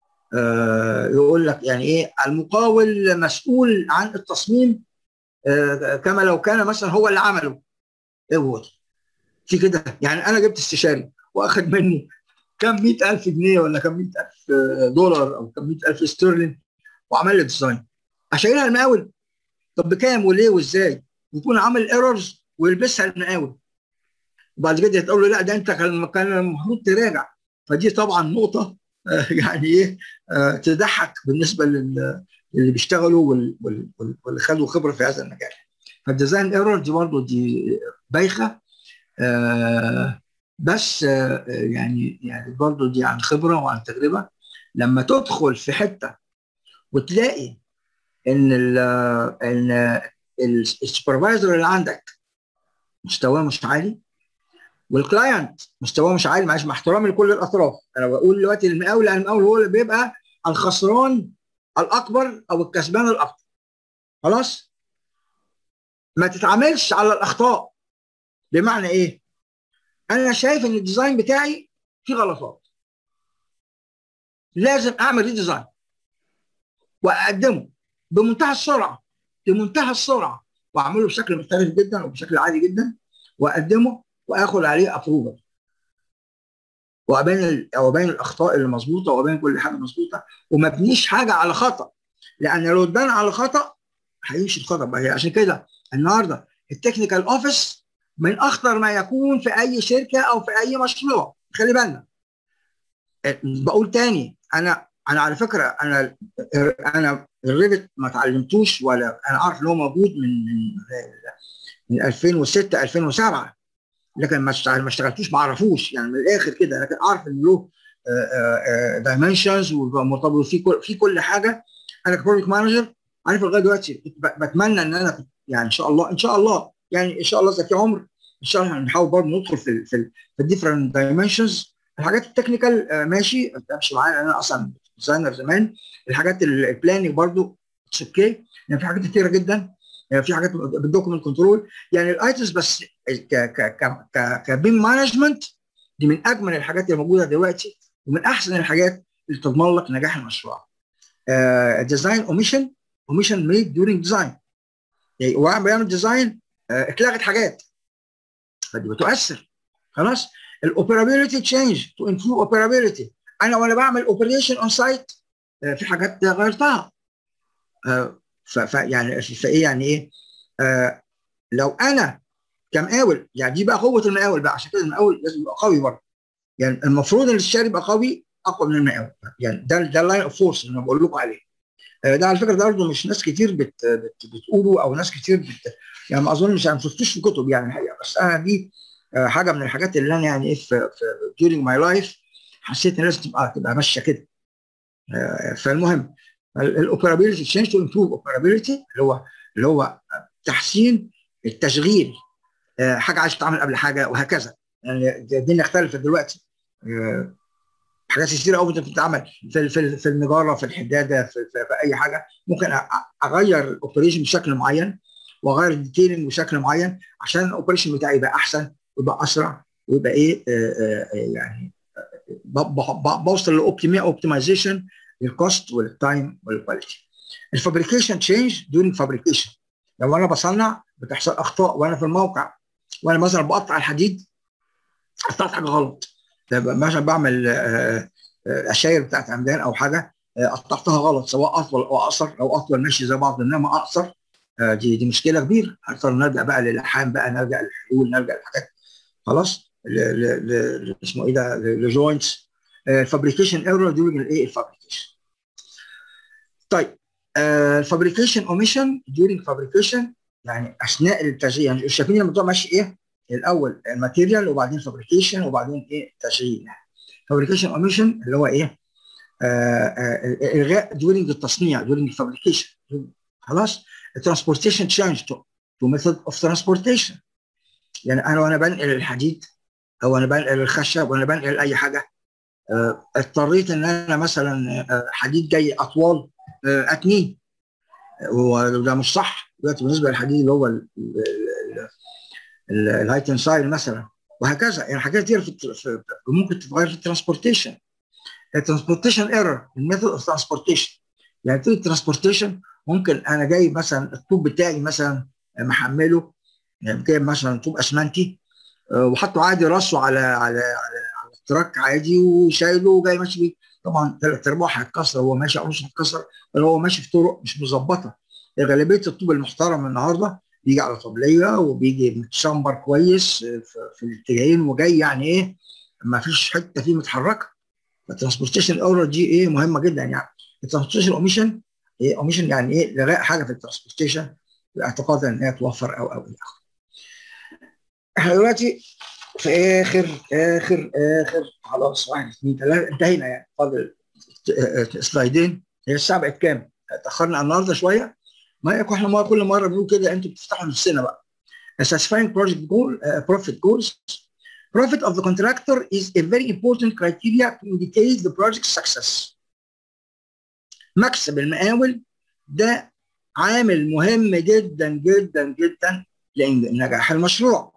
آه يقول لك يعني ايه المقاول مسؤول عن التصميم آه كما لو كان مثلا هو اللي عمله ايه هو في كده يعني انا جبت استشاري واخد مني كم 100000 جنيه ولا كم 100000 دولار او كم 100000 استرلين وعمل لي ديزاين اشيلها المقاول طب بكام وليه وازاي يكون عامل ايرورز ويلبسها المقاول وبعد كده تقول له لا ده انت كان كان المفروض تراجع فدي طبعا نقطه آه يعني ايه آه تضحك بالنسبه للي بيشتغلوا واللي خدوا خبره في هذا المجال فالديزاين ايرور دي برضه دي بايخه آه بس يعني يعني برضه دي عن خبره وعن تجربه لما تدخل في حته وتلاقي ان ال ان السوبرفايزر اللي عندك مستواه مش عالي والكلاينت مستواه مش عالي معلش مع احترامي لكل الاطراف انا بقول دلوقتي المقاول المقاول هو اللي بيبقى الخسران الاكبر او الكسبان الاكبر خلاص ما تتعاملش على الاخطاء بمعنى ايه انا شايف ان الديزاين بتاعي فيه غلطات لازم اعمل ريديزاين واقدمه بمنتهى السرعه بمنتهى السرعه واعمله بشكل مختلف جدا وبشكل عادي جدا واقدمه واخد عليه ابروفل وابين وابين الاخطاء اللي مظبوطه وابين كل حاجه مظبوطه وما ابنيش حاجه على خطا لان لو اتبنى على خطا هيمشي الخطا بقى عشان كده النهارده التكنيكال اوفيس من اخطر ما يكون في اي شركه او في اي مشروع خلي بالنا بقول تاني انا انا على فكره انا انا الريفت ما اتعلمتوش ولا انا عارف ان هو موجود من من من 2006 2007 لكن ما ما اشتغلتوش ما اعرفوش يعني من الاخر كده لكن اعرف ان له دايمنشنز ومرتبط في كل في كل حاجه انا كبروجكت مانجر عارف لغايه دلوقتي بتمنى ان انا كنت يعني ان شاء الله ان شاء الله يعني ان شاء الله اذا في عمر ان شاء الله هنحاول برضه ندخل في في في الديفرنت دايمنشنز الحاجات التكنيكال ماشي ما بتمشي معايا لان انا اصلا ديزاينر زمان الحاجات البلاننج برضو اتس اوكي يعني في حاجات كتيره جدا يعني في حاجات بالدوكيمنت كنترول يعني الايتس بس ك ك ك كبيم مانجمنت دي من اجمل الحاجات اللي موجوده دلوقتي ومن احسن الحاجات اللي تضمن لك نجاح المشروع. ديزاين اوميشن اوميشن ميد دورينج ديزاين يعني واحد بيعمل ديزاين اتلغت حاجات فدي بتؤثر خلاص الاوبرابيلتي تشينج تو امبروف اوبرابيلتي انا وانا بعمل اوبريشن اون سايت في حاجات غيرتها فيعني فايه يعني ايه آه لو انا كمقاول يعني دي بقى قوه المقاول بقى عشان كده المقاول لازم يبقى قوي برضه يعني المفروض ان الاستشاري يبقى قوي اقوى من المقاول يعني ده ده اللاين اوف فورس اللي انا بقول لكم عليه آه ده على فكره ده برضه مش ناس كتير بت بت بتقوله او ناس كتير بت يعني ما اظنش انا ما شفتوش في كتب يعني الحقيقه بس انا دي آه حاجه من الحاجات اللي انا يعني ايه في في during ماي لايف حسيت ان لازم تبقى تبقى ماشيه كده آه فالمهم الاوبرابيلتي تشينج تو امبروف اوبرابيلتي اللي هو اللي هو تحسين التشغيل آه حاجه عايز تتعمل قبل حاجه وهكذا يعني الدنيا اختلفت دلوقتي آه حاجات كتير قوي بتتعمل في في في النجاره في الحداده في, في, في اي حاجه ممكن اغير الاوبريشن بشكل معين واغير الديتيلنج بشكل معين عشان الاوبريشن بتاعي يبقى احسن ويبقى اسرع ويبقى ايه آه يعني بوصل لاوبتمايزيشن للكوست والتايم والكواليتي. الفابريكيشن تشينج دورينج فابريكيشن لو انا بصنع بتحصل اخطاء وانا في الموقع وانا مثلا بقطع الحديد قطعت حاجه غلط مثلا بعمل اشاير بتاعت عمدان او حاجه قطعتها غلط سواء اطول او اقصر او اطول ماشي زي بعض انما اقصر دي دي مشكله كبيره هنضطر نرجع بقى للحام بقى نرجع للحلول نرجع للحاجات خلاص اسمه ايه ده لجوينتس الفابريكيشن ايرور دورينج الايه الفابريكيشن طيب الفابريكيشن اوميشن دورينج فابريكيشن يعني اثناء التشغيل يعني شايفين الموضوع ماشي ايه؟ الاول الماتيريال وبعدين فابريكيشن وبعدين ايه تشغيل فابريكيشن اوميشن اللي هو ايه؟ الغاء دورينج التصنيع دورينج الفابريكيشن خلاص الترانسبورتيشن تشينج تو ميثود اوف ترانسبورتيشن يعني انا وانا بنقل الحديد او انا بنقل الخشب وانا بنقل اي حاجه آه اضطريت ان انا مثلا آه حديد جاي اطوال آه اتنيه وده مش صح دلوقتي بالنسبه للحديد اللي هو الهاي تنسايل مثلا وهكذا يعني حاجات كتير في ممكن تتغير في الترانسبورتيشن الترانسبورتيشن ايرور الميثود اوف ترانسبورتيشن يعني في الترانسبورتيشن ممكن انا جاي مثلا الطوب بتاعي مثلا محمله يعني جايب مثلا طوب اسمنتي وحطه عادي راسه على على على, على التراك عادي وشايله وجاي ماشي بيه طبعا ثلاث ارباع هيتكسر وهو ماشي او نص هيتكسر ولا هو ماشي في طرق مش مظبطه غالبيه الطوب المحترم النهارده بيجي على طبليه وبيجي متشمبر كويس في الاتجاهين وجاي يعني ايه ما فيش حته فيه متحركه الترانسبورتيشن اورر دي ايه مهمه جدا يعني الترانسبورتيشن اوميشن ايه اوميشن يعني ايه لغاء حاجه في الترانسبورتيشن باعتقاد ان هي توفر او او الى اخره احنا دلوقتي في اخر اخر اخر خلاص واحد اثنين ثلاثه انتهينا يعني فاضل سلايدين هي الساعه بقت كام؟ اتاخرنا النهارده شويه ما احنا مرة كل مره بنقول كده انتوا بتفتحوا نفسنا بقى satisfying project goal uh, profit goals profit of the contractor is a very important criteria to indicate the project success مكسب المقاول ده عامل مهم جدا جدا جدا لنجاح المشروع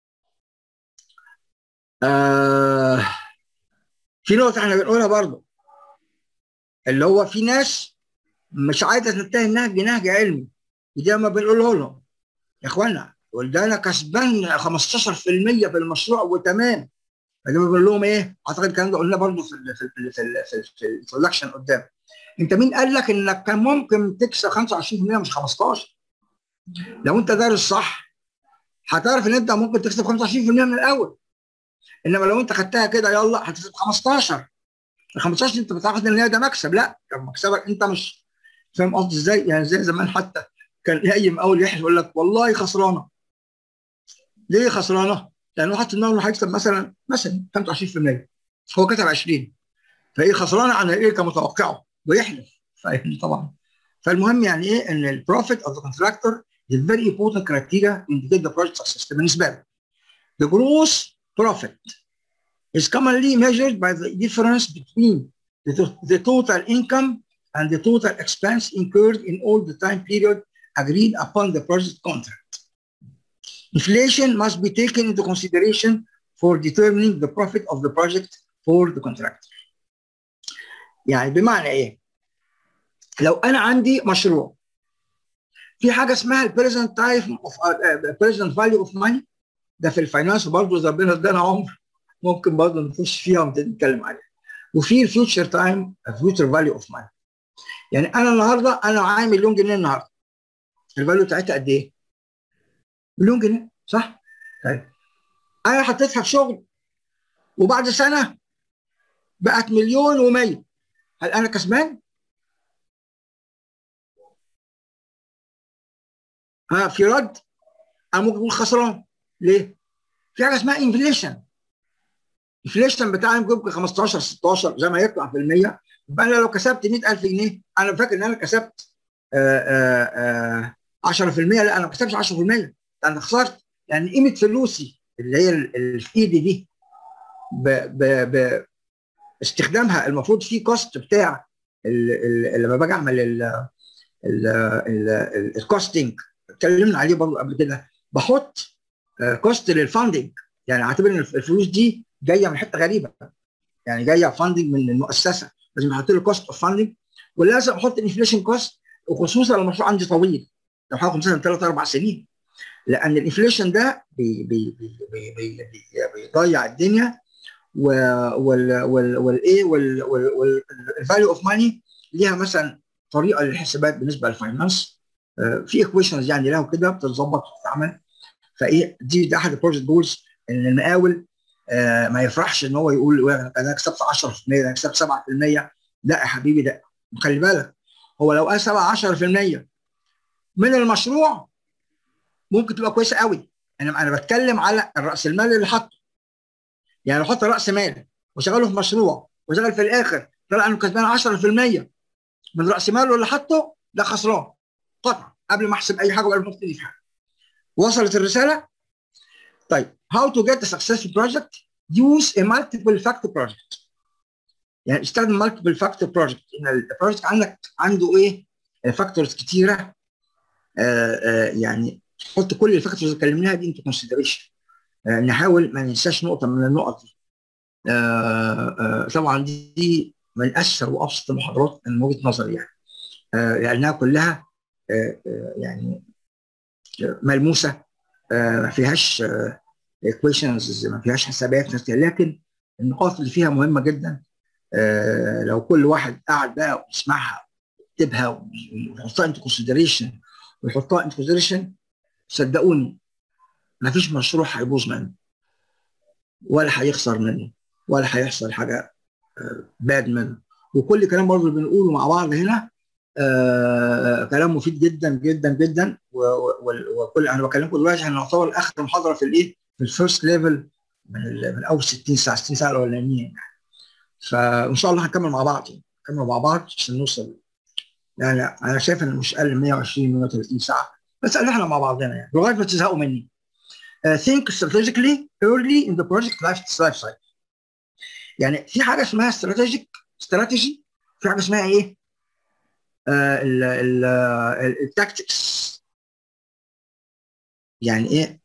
آه في نقطة احنا بنقولها برضه اللي هو في ناس مش عايزة تنتهي النهج نهج علمي وده ما بنقوله لهم يا اخوانا ده انا كسبان 15% في المشروع وتمام فده بنقول لهم ايه؟ اعتقد الكلام ده قلناه برضه في ال في ال في ال في, في الانترودكشن قدام انت مين قال لك انك كان ممكن تكسب 25% مش 15 لو انت دارس صح هتعرف ان انت ممكن تكسب 25% من الاول انما لو انت خدتها كده يلا هتكسب 15 ال 15 انت بتعتقد ان هي ده مكسب لا ده مكسبك انت مش فاهم قصدي ازاي؟ يعني زي زمان حتى كان اي مقاول يحلف يقول لك والله خسرانه ليه خسرانه؟ لانه حاطط انه هيكسب مثلا مثلا 25% هو كتب 20 فايه خسرانه عن ايه كمتوقعه ويحلف فاهم طبعا فالمهم يعني ايه ان البروفيت اوف ذا كونتراكتور is very important criteria to indicate the project success بالنسبه له. The gross profit is commonly measured by the difference between the, the total income and the total expense incurred in all the time period agreed upon the project contract. Inflation must be taken into consideration for determining the profit of the project for the contractor. يعني بمعنى ايه؟ لو انا عندي مشروع في حاجه اسمها البريزنت تايم اوف بريزنت فاليو اوف ماني ده في الفاينانس برضه اذا ربنا ادانا عمر ممكن برضه نخش فيها ونتكلم عليها وفي الفيوتشر تايم فيوتشر فاليو اوف ماني يعني انا النهارده انا معايا مليون جنيه النهارده الفاليو بتاعتها قد ايه؟ مليون جنيه صح؟ طيب انا حطيتها في شغل وبعد سنه بقت مليون و100 هل انا كسبان؟ ها في رد انا ممكن اكون خسران ليه؟ في حاجه اسمها انفليشن الانفليشن بتاعي ممكن 15 16 زي ما يطلع في المية يبقى انا لو كسبت 100000 جنيه انا فاكر ان انا كسبت آآ آآ 10% لا انا ما كسبتش 10% انا خسرت يعني قيمه فلوسي اللي هي اللي في ايدي دي ب ب ب استخدامها المفروض في كوست بتاع لما باجي اعمل الكوستنج اتكلمنا عليه برضه قبل كده بحط كوست للفاندنج يعني اعتبر ان الفلوس دي جايه من حته غريبه يعني جايه فاندنج من المؤسسه لازم احط له كوست اوف فاندنج ولازم احط الانفليشن كوست وخصوصا لو المشروع عندي طويل لو حاجه مثلا ثلاث اربع سنين لان الانفليشن ده بي بي بي بي بي بي بيضيع الدنيا والايه والفاليو اوف ماني ليها مثلا طريقه للحسابات بالنسبه للفاينانس في ايكويشنز يعني لها وكده بتتظبط وتتعمل فايه دي ده احد البروجكت جولز ان المقاول آه ما يفرحش ان هو يقول انا كسبت 10% انا كسبت 7% لا يا حبيبي ده خلي بالك هو لو قال 7 10% من المشروع ممكن تبقى كويسه قوي انا انا بتكلم على الراس المال اللي حاطه يعني لو حط راس مال وشغله في مشروع وشغل في الاخر طلع انه كسبان 10% من راس ماله اللي حطه ده خسران قطعا قبل ما احسب اي حاجه وقبل ما ابتدي في حاجه وصلت الرساله طيب how to get a successful project use a multiple factor project يعني استخدم multiple factor project ان البروجكت عندك عنده ايه فاكتورز كتيره آآ آآ يعني تحط كل الفاكتورز اللي اتكلمناها دي انت كونسيدريشن نحاول ما ننساش نقطه من النقط دي آآ طبعا دي, دي من اسهل وابسط المحاضرات من وجهه نظري يعني لانها كلها يعني ملموسه ما فيهاش ايكويشنز ما فيهاش حسابات لكن النقاط اللي فيها مهمه جدا لو كل واحد قعد بقى ويسمعها ويكتبها ويحطها انت كونسيدريشن ويحطها انت كونسيدريشن صدقوني ما فيش مشروع هيبوظ منه ولا هيخسر منه ولا هيحصل حاجه باد منه وكل كلام برضه اللي بنقوله مع بعض هنا آه كلام مفيد جدا جدا جدا وكل انا بكلمكم دلوقتي احنا نعتبر اخر محاضره في الايه في الفيرست ليفل من من اول 60 ساعه 60 ساعه الاولانيين يعني فان شاء الله هنكمل مع بعض نكمل مع بعض عشان نوصل يعني انا شايف ان مش اقل من 120 130 ساعه بس احنا مع بعضنا يعني لغايه ما تزهقوا مني uh, think strategically early in the project life, life cycle يعني في حاجه اسمها استراتيجيك استراتيجي في حاجه اسمها ايه؟ التاكتكس يعني ايه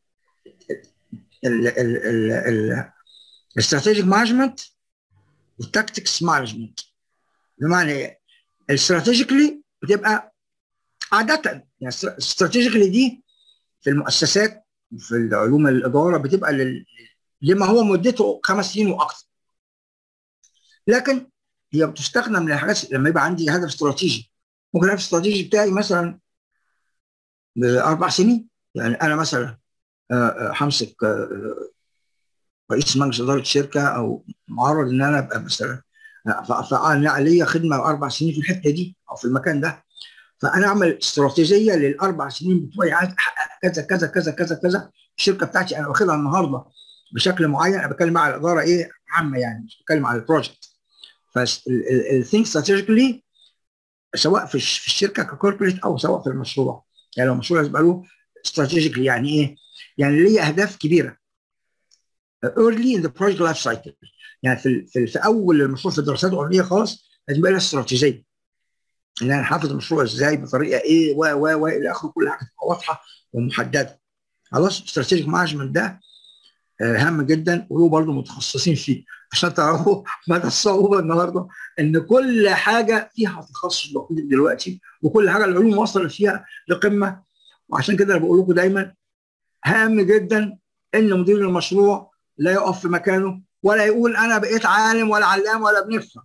الاستراتيجيك مانجمنت والتاكتكس مانجمنت بمعنى ايه؟ الاستراتيجيكلي بتبقى عاده يعني استراتيجيكلي دي في المؤسسات في العلوم الاداره بتبقى لل... لما هو مدته خمس سنين واكثر لكن هي بتستخدم للحاجات لما يبقى عندي هدف استراتيجي ممكن الهدف الاستراتيجي بتاعي مثلا باربع سنين يعني انا مثلا همسك رئيس مجلس اداره شركه او معرض ان انا ابقى مثلا فانا عليا خدمه اربع سنين في الحته دي او في المكان ده فانا اعمل استراتيجيه للاربع سنين بتوعي عايز احقق كذا كذا كذا كذا كذا الشركه بتاعتي انا واخدها النهارده بشكل معين انا بتكلم على الاداره ايه عامه يعني مش بتكلم على البروجكت فالثينك استراتيجيكلي سواء في الشركه ككوربريت او سواء في المشروع يعني لو المشروع يبقى له استراتيجيكلي يعني ايه؟ يعني ليه اهداف كبيره early in the project life cycle يعني في في, في اول المشروع في الدراسات الاوليه خالص لازم يبقى لها استراتيجيه ان انا حافظ المشروع ازاي بطريقه ايه و و و الى اخره كل حاجه تبقى واضحه ومحدده خلاص استراتيجيك مانجمنت ده هام جدا وله برضه متخصصين فيه عشان تعرفوا مدى الصعوبه النهارده ان كل حاجه فيها تخصص دقيق دلوقتي وكل حاجه العلوم وصلت فيها لقمه وعشان كده انا بقول لكم دايما هام جدا ان مدير المشروع لا يقف في مكانه ولا يقول انا بقيت عالم ولا علام ولا بنفهم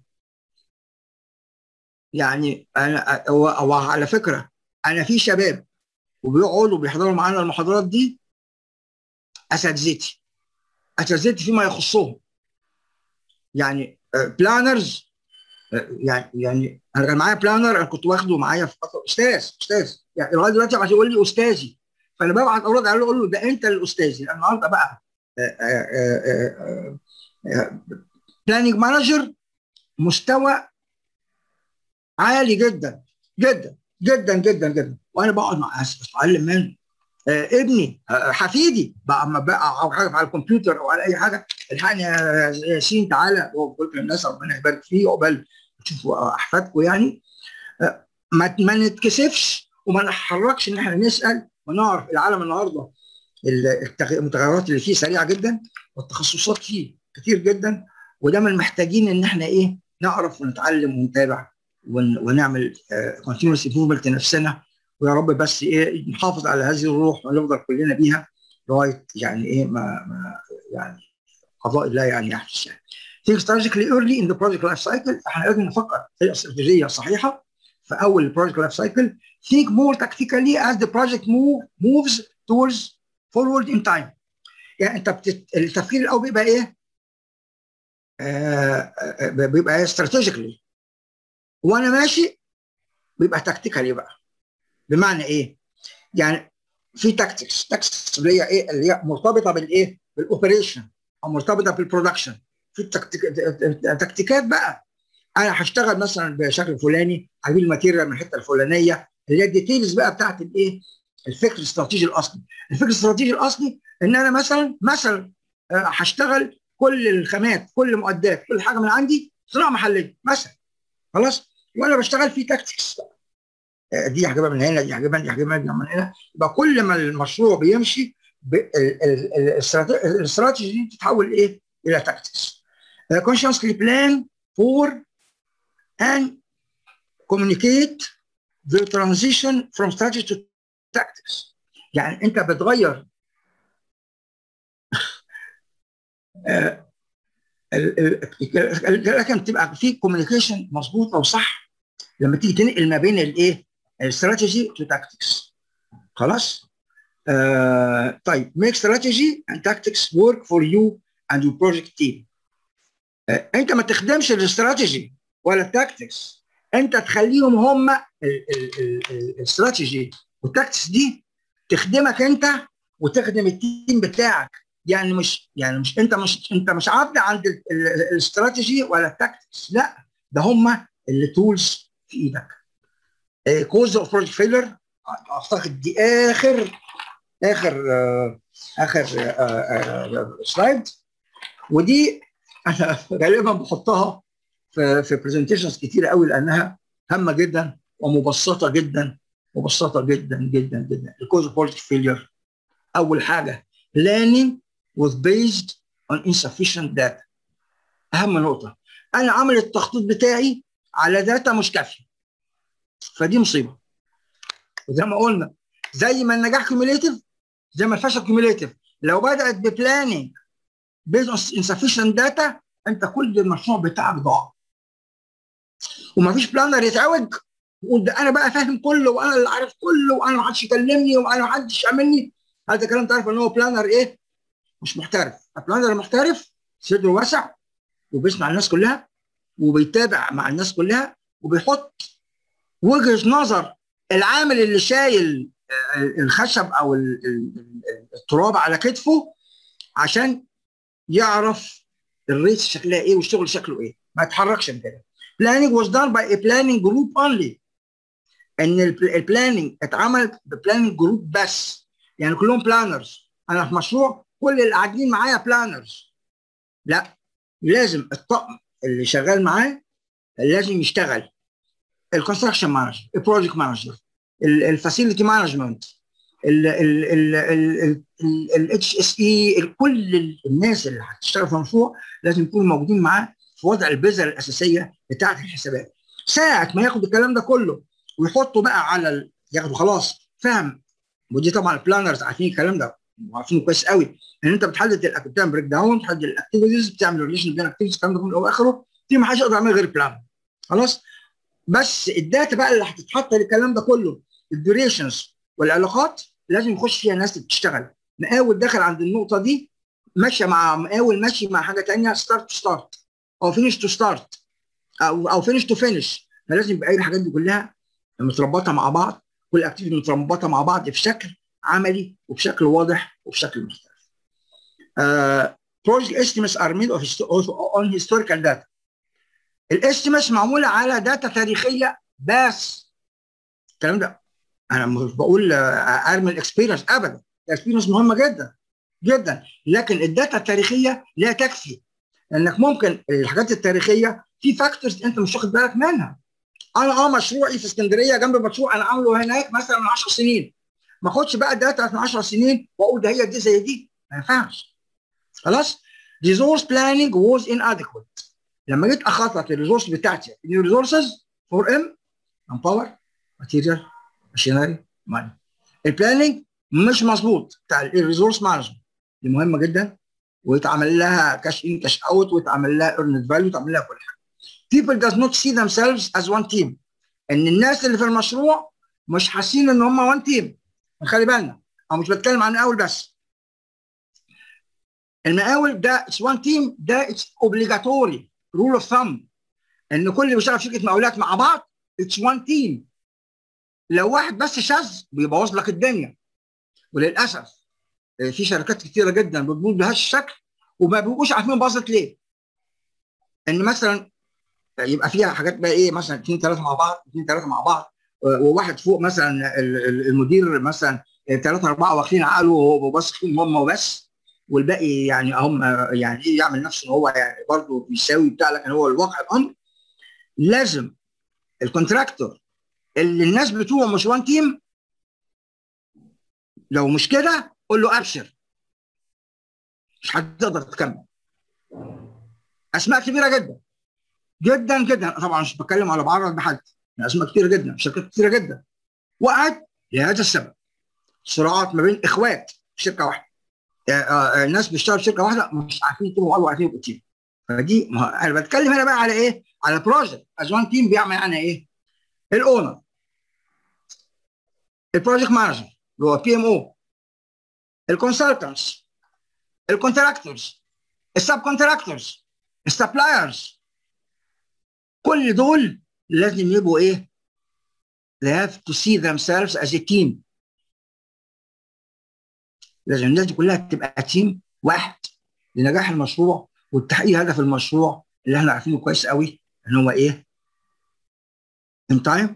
يعني انا وعلى فكره انا في شباب وبيقعدوا بيحضروا معانا المحاضرات دي اساتذتي اساتذتي فيما يخصهم يعني بلانرز يعني يعني انا كان معايا بلانر انا كنت واخده معايا في فتره استاذ استاذ يعني لغايه دلوقتي عشان يقول لي استاذي فانا ببعت اوراد عليه اقول له ده انت الاستاذي النهارده بقى بلاننج مانجر مستوى عالي جدا جدا جدا جدا جدا وانا بقعد مع اتعلم منه آه ابني آه حفيدي بقى اما بقى او حاجه على الكمبيوتر او على اي حاجه الحقني يا ياسين تعالى بقول للناس ربنا يبارك فيه عقبال تشوفوا احفادكم يعني آه ما, ما نتكسفش وما نتحركش ان احنا نسال ونعرف العالم النهارده المتغيرات اللي فيه سريعه جدا والتخصصات فيه كتير جدا ودايما محتاجين ان احنا ايه نعرف ونتعلم ونتابع ونعمل كونتينوس امبروفمنت لنفسنا ويا رب بس ايه نحافظ على هذه الروح ونفضل كلنا بيها لغايه يعني ايه ما, ما يعني قضاء الله يعني يحدث يعني. Think strategically early in the project life cycle احنا لازم نفكر في استراتيجيه صحيحه في اول البروجكت لايف سايكل think more tactically as the project move moves towards forward in time يعني انت بتت... التفكير الاول بيبقى ايه؟ آه بيبقى استراتيجيكلي وانا ماشي بيبقى تكتيكالي بقى بمعنى ايه؟ يعني في تاكتكس تاكتكس اللي هي ايه؟ اللي هي مرتبطه بالايه؟ بالاوبريشن او مرتبطه بالبرودكشن في التكتيك... تكتيكات بقى انا هشتغل مثلا بشكل فلاني هجيب الماتيريال من الحته الفلانيه اللي هي الديتيلز بقى بتاعت الايه؟ الفكر الاستراتيجي الاصلي الفكر الاستراتيجي الاصلي ان انا مثلا مثلا هشتغل كل الخامات كل المعدات كل حاجه من عندي صناعه محليه مثلا خلاص وانا بشتغل في تاكتكس دي هجيبها من هنا دي هجيبها دي هجيبها من هنا يبقى كل ما المشروع بيمشي الاستراتيجي دي بتتحول ايه؟ الى تاكتكس consciously plan for and communicate the transition from strategy to tactics يعني انت بتغير لكن تبقى في كوميونيكيشن مظبوط او صح لما تيجي تنقل ما بين الايه الاستراتيجي تو تاكتكس خلاص آه طيب make strategy and tactics work for you and your project team آه انت ما تخدمش الاستراتيجي ولا التاكتكس انت تخليهم هم الاستراتيجي والتاكتكس دي تخدمك انت وتخدم التيم بتاعك يعني مش يعني مش انت مش انت مش عبد عند الاستراتيجي ولا التاكتكس لا ده هم اللي تولز في ايدك كوز اوف بروجكت فيلر اعتقد دي اخر اخر آه اخر سلايد ودي انا غالبا بحطها في في برزنتيشنز كتيره قوي لانها هامه جدا ومبسطه جدا مبسطه جدا جدا جدا الكوز اوف بروجكت فيلير اول حاجه planning was based on insufficient data اهم نقطه انا عامل التخطيط بتاعي على داتا مش كافيه فدي مصيبه وزي ما قلنا زي ما النجاح كيوميليتيف زي ما الفشل كيوميليتيف لو بدات ببلاننج based on insufficient data انت كل المشروع بتاعك ضاع ومفيش بلانر يتعوج يقول ده انا بقى فاهم كله وانا اللي عارف كله وانا ما حدش يكلمني وانا ما حدش يعملني هذا كلام تعرف ان هو بلانر ايه؟ مش محترف البلانر المحترف صدره واسع وبيسمع الناس كلها وبيتابع مع الناس كلها وبيحط وجهه نظر العامل اللي شايل الخشب او التراب على كتفه عشان يعرف الريت شكلها ايه والشغل شكله ايه ما يتحركش من كده planning was done by a planning group only ان البلاننج اتعمل ببلاننج جروب بس يعني كلهم بلانرز انا في مشروع كل اللي قاعدين معايا بلانرز لا لازم الطقم اللي شغال معاه لازم يشتغل الكونستراكشن مانجر البروجكت مانجر الفاسيلتي مانجمنت الاتش اس اي كل الناس اللي هتشتغل في المشروع لازم يكونوا موجودين معاه في وضع البذر الاساسيه بتاعه الحسابات ساعه ما ياخد الكلام ده كله ويحطه بقى على ال... ياخده خلاص فاهم ودي طبعا البلانرز عارفين الكلام ده وعارفين كويس قوي ان انت بتحدد بتعمل بريك داون بتحدد الاكتيفيتيز بتعمل ريليشن بين الاكتيفيتيز الكلام ده كله واخره دي ما حدش يقدر يعمل غير بلان خلاص بس الداتا بقى اللي هتتحط للكلام ده كله الديوريشنز والعلاقات لازم يخش فيها ناس بتشتغل مقاول دخل عند النقطه دي ماشيه مع مقاول ماشي مع حاجه ثانيه ستارت تو ستارت او فينش تو ستارت او او فينش تو فينش فلازم يبقى الحاجات دي كلها متربطه مع بعض كل اكتيفيتي متربطه مع بعض بشكل عملي وبشكل واضح وبشكل مختلف. project estimates are made of on historical data. الاستيمس معموله على داتا تاريخيه بس الكلام ده انا مش بقول ارمي الاكسبيرينس ابدا الاكسبيرينس مهمه جدا جدا لكن الداتا التاريخيه لا تكفي لانك ممكن الحاجات التاريخيه في فاكتورز انت مش واخد بالك منها انا اه مشروعي في اسكندريه جنب مشروع انا عامله هناك مثلا من 10 سنين ما اخدش بقى الداتا من 10 سنين واقول ده هي دي زي دي ما ينفعش خلاص resource planning was inadequate لما جيت اخطط الريسورس بتاعتي الريسورسز فور ام مان باور ماتيريال ماشينري ماني البلاننج مش مظبوط بتاع الريسورس مانجمنت دي مهمه جدا ويتعمل لها كاش ان كاش اوت ويتعمل لها ايرند فاليو ويتعمل لها كل حاجه people does not see themselves as one team ان الناس اللي في المشروع مش حاسين ان هم وان تيم خلي بالنا او مش بتكلم عن المقاول بس المقاول ده اتس وان تيم ده اتس اوبليجاتوري رول اوف ثامب ان كل اللي بيشتغل في شركه مقاولات مع بعض اتس وان تيم لو واحد بس شاذ بيبوظ لك الدنيا وللاسف في شركات كتيره جدا بتبوظ بهذا الشكل وما بيبقوش عارفين باظت ليه ان مثلا يبقى فيها حاجات بقى ايه مثلا اثنين ثلاثه مع بعض اثنين ثلاثه مع بعض وواحد فوق مثلا المدير مثلا ثلاثه اربعه واخدين عقله وبس فيهم هم وبس والباقي يعني هم يعني ايه يعمل نفسه ان هو يعني برضه بيساوي بتاع لكن هو الواقع الامر لازم الكونتراكتور اللي الناس بتوعه مش وان تيم لو مش كده قول له ابشر مش هتقدر تكمل اسماء كبيره جدا جدا جدا طبعا مش بتكلم على بعرض بحد اسماء كتيره جدا شركات كتيره جدا وقعت لهذا السبب صراعات ما بين اخوات في شركه واحده الناس بيشتغلوا في شركه واحده مش عارفين يكونوا بعض وعارفين يبقوا تيم فدي انا بتكلم هنا بقى على ايه؟ على بروجكت از وان تيم بيعمل يعني ايه؟ الاونر البروجكت مانجر اللي هو بي ام او الكونسلتنتس الكونتراكتورز السب كونتراكتورز السبلايرز كل دول لازم يبقوا ايه؟ they have to see themselves as a team لازم الناس دي كلها تبقى تيم واحد لنجاح المشروع وتحقيق هدف المشروع اللي احنا عارفينه كويس قوي ان هو ايه؟ in time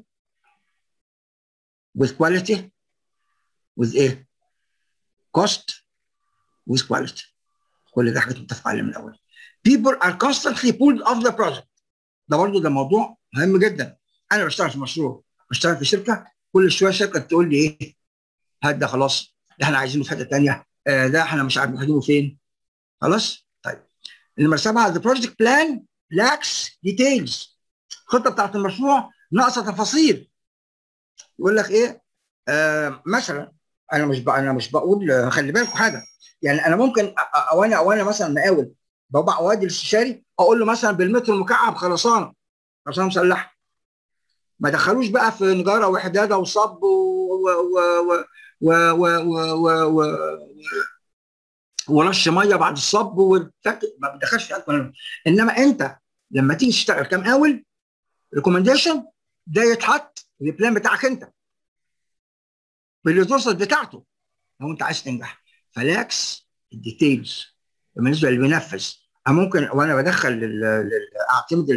with quality with ايه؟ cost with quality كل ده حاجات متفق عليها من الاول people are constantly pulled off the project ده برضه ده موضوع مهم جدا انا بشتغل في مشروع بشتغل في شركه كل شويه شركه تقول لي ايه هات ده خلاص ده احنا عايزينه في حته ثانيه آه ده احنا مش عارفين محتاجينه فين خلاص طيب نمرة سبعه the project plan lacks details الخطه بتاعت المشروع ناقصه تفاصيل يقول لك ايه آه مثلا انا مش انا مش بقول خلي بالكم حاجه يعني انا ممكن او انا او انا مثلا مقاول ببع اوادي الاستشاري اقول له مثلا بالمتر المكعب خرسانه خرسانه مسلحه ما دخلوش بقى في نجاره وحداده وصب و و و و و و و و ورش ميه بعد الصب والفك ما بتدخلش في أكبر. انما انت لما تيجي تشتغل كمقاول ريكومنديشن ده يتحط في البلان بتاعك انت بالريسورسز بتاعته لو انت عايز تنجح فلاكس الديتيلز بالنسبه اللي بينفذ انا ممكن وانا بدخل اعتمد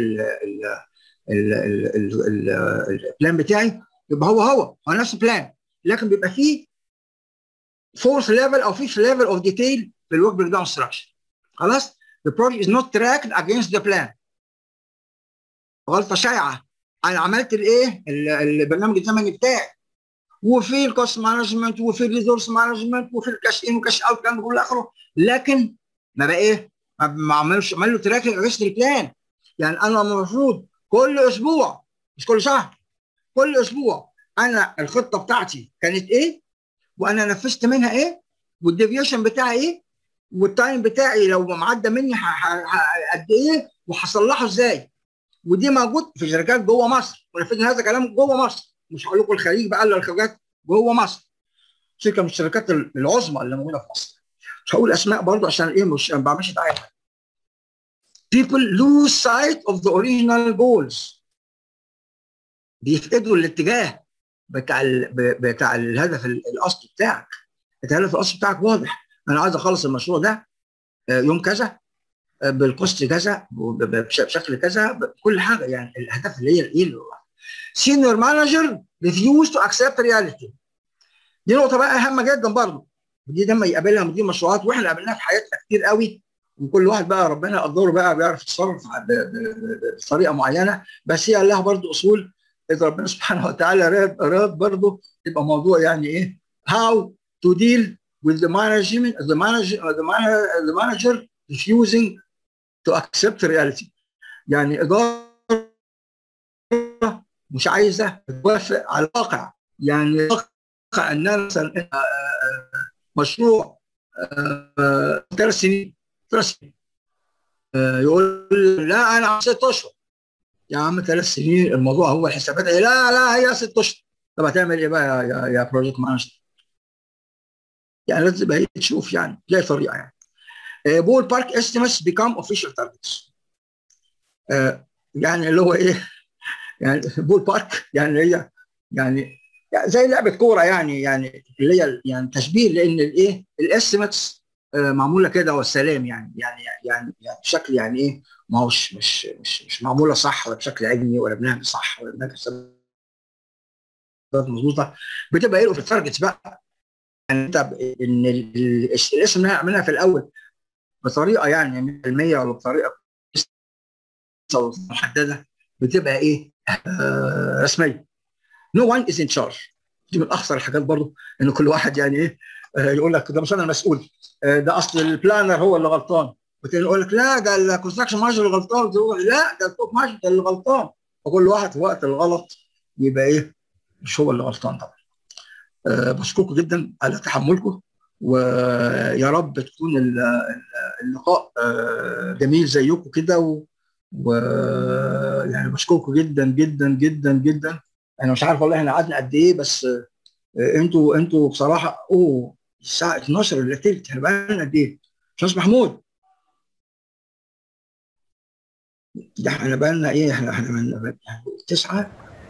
البلان بتاعي يبقى هو هو هو نفس البلان لكن بيبقى فيه فورث ليفل او فيفث ليفل اوف ديتيل في الورك بريك داون ستراكشر خلاص the project is not tracked against the plan غلطه شائعه انا عملت الايه البرنامج الزمني بتاعي وفي الكوست مانجمنت وفي الريسورس مانجمنت وفي الكاش ان وكاش اوت كان كل اخره لكن ما بقى ايه ما عملش عمل له تراكنج اجست بلان يعني انا المفروض كل اسبوع مش كل شهر كل اسبوع انا الخطه بتاعتي كانت ايه وانا نفذت منها ايه والديفيشن بتاعي ايه والتايم بتاعي لو معدى مني قد ايه وهصلحه ازاي ودي موجود في شركات جوه مصر ونفذنا هذا الكلام جوه مصر مش هقول لكم الخليج بقى الا الخليجات جوه مصر شركه من الشركات العظمى اللي موجوده في مصر مش هقول اسماء برضه عشان ايه مش ما بعملش دعايه people lose sight of the original goals بيفقدوا الاتجاه بتاع ال... بتاع الهدف الاصلي بتاعك الهدف الاصلي بتاعك واضح انا عايز اخلص المشروع ده يوم كذا بالكوست كذا بشكل كذا بكل حاجه يعني الاهداف اللي هي الايه سينيور مانجر ريفيوز تو اكسبت رياليتي دي نقطه بقى اهم جدا برضه ودي لما يقابلها مدير مشروعات واحنا قابلناها في حياتنا كتير قوي وكل واحد بقى ربنا يقدره بقى بيعرف يتصرف بطريقه معينه بس هي لها برضه اصول اذا ربنا سبحانه وتعالى راد اراد برضه يبقى موضوع يعني ايه how to deal with the management the manager the manager, the manager refusing to accept reality يعني اداره مش عايزه توافق على الواقع يعني الواقع ان انا مثلا مشروع ثلاث سنين ثلاث سنين يقول لا انا ست اشهر يا عم ثلاث سنين الموضوع هو الحسابات لا لا هي ست اشهر طب هتعمل ايه بقى يا يا بروجكت مانجر يعني لازم تبقى تشوف يعني تلاقي طريقه يعني بول بارك استيمتس بيكام اوفيشال تارجتس يعني اللي هو ايه يعني بول بارك يعني هي يعني زي لعبه كوره يعني يعني اللي هي يعني تشبيه لان الايه الاستيمتس معموله كده والسلام يعني يعني يعني يعني بشكل يعني ايه ما هوش مش مش مش معموله صح ولا بشكل علمي ولا بنعمل صح ولا بنعمل مظبوطه بتبقى ايه في التارجتس بقى يعني انت ان الاسم اللي عملناها في الاول بطريقه يعني 100% ولا بطريقه محدده بتبقى ايه آه رسميه نو وان از ان تشارج دي من اخطر الحاجات برضو ان كل واحد يعني ايه آه يقول لك ده مش انا المسؤول آه ده اصل البلانر هو اللي غلطان وتاني يقول لك لا ده الكونستراكشن مانجر اللي غلطان لا ده التوب مانجر اللي غلطان وكل واحد في وقت الغلط يبقى ايه مش هو اللي غلطان طبعا أه بشكركم جدا على تحملكم ويا رب تكون اللقاء أه جميل زيكم كده ويعني بشكركم جدا جدا جدا جدا انا مش عارف والله احنا قعدنا قد ايه بس أه انتوا انتوا بصراحه اوه الساعه 12 الا تلت احنا بقالنا قد ايه؟ استاذ محمود ده احنا بقالنا ايه احنا احنا من تسعه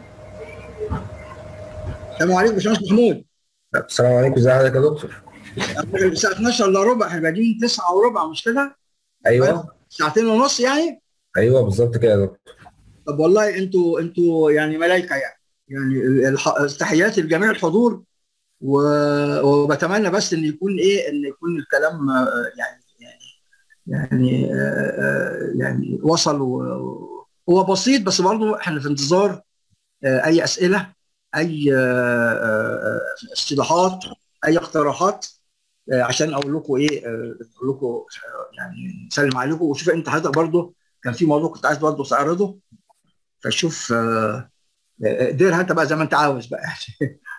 السلام عليكم باشمهندس محمود السلام عليكم ازي حضرتك يا دكتور الساعه 12 الا ربع احنا بادئين 9 وربع مش كده؟ ايوه ساعتين ونص يعني؟ ايوه بالظبط كده يا دكتور طب والله انتوا انتوا يعني ملائكه يعني يعني تحياتي لجميع الحضور وبتمنى بس ان يكون ايه ان يكون الكلام يعني يعني يعني يعني وصل هو بسيط بس برضه احنا في انتظار اي اسئله اي استيضاحات اي اقتراحات عشان اقول لكم ايه اقول لكم يعني نسلم عليكم وشوف انت حضرتك برضه كان في موضوع كنت عايز برضه تعرضه فشوف ديرها انت بقى زي ما انت عاوز بقى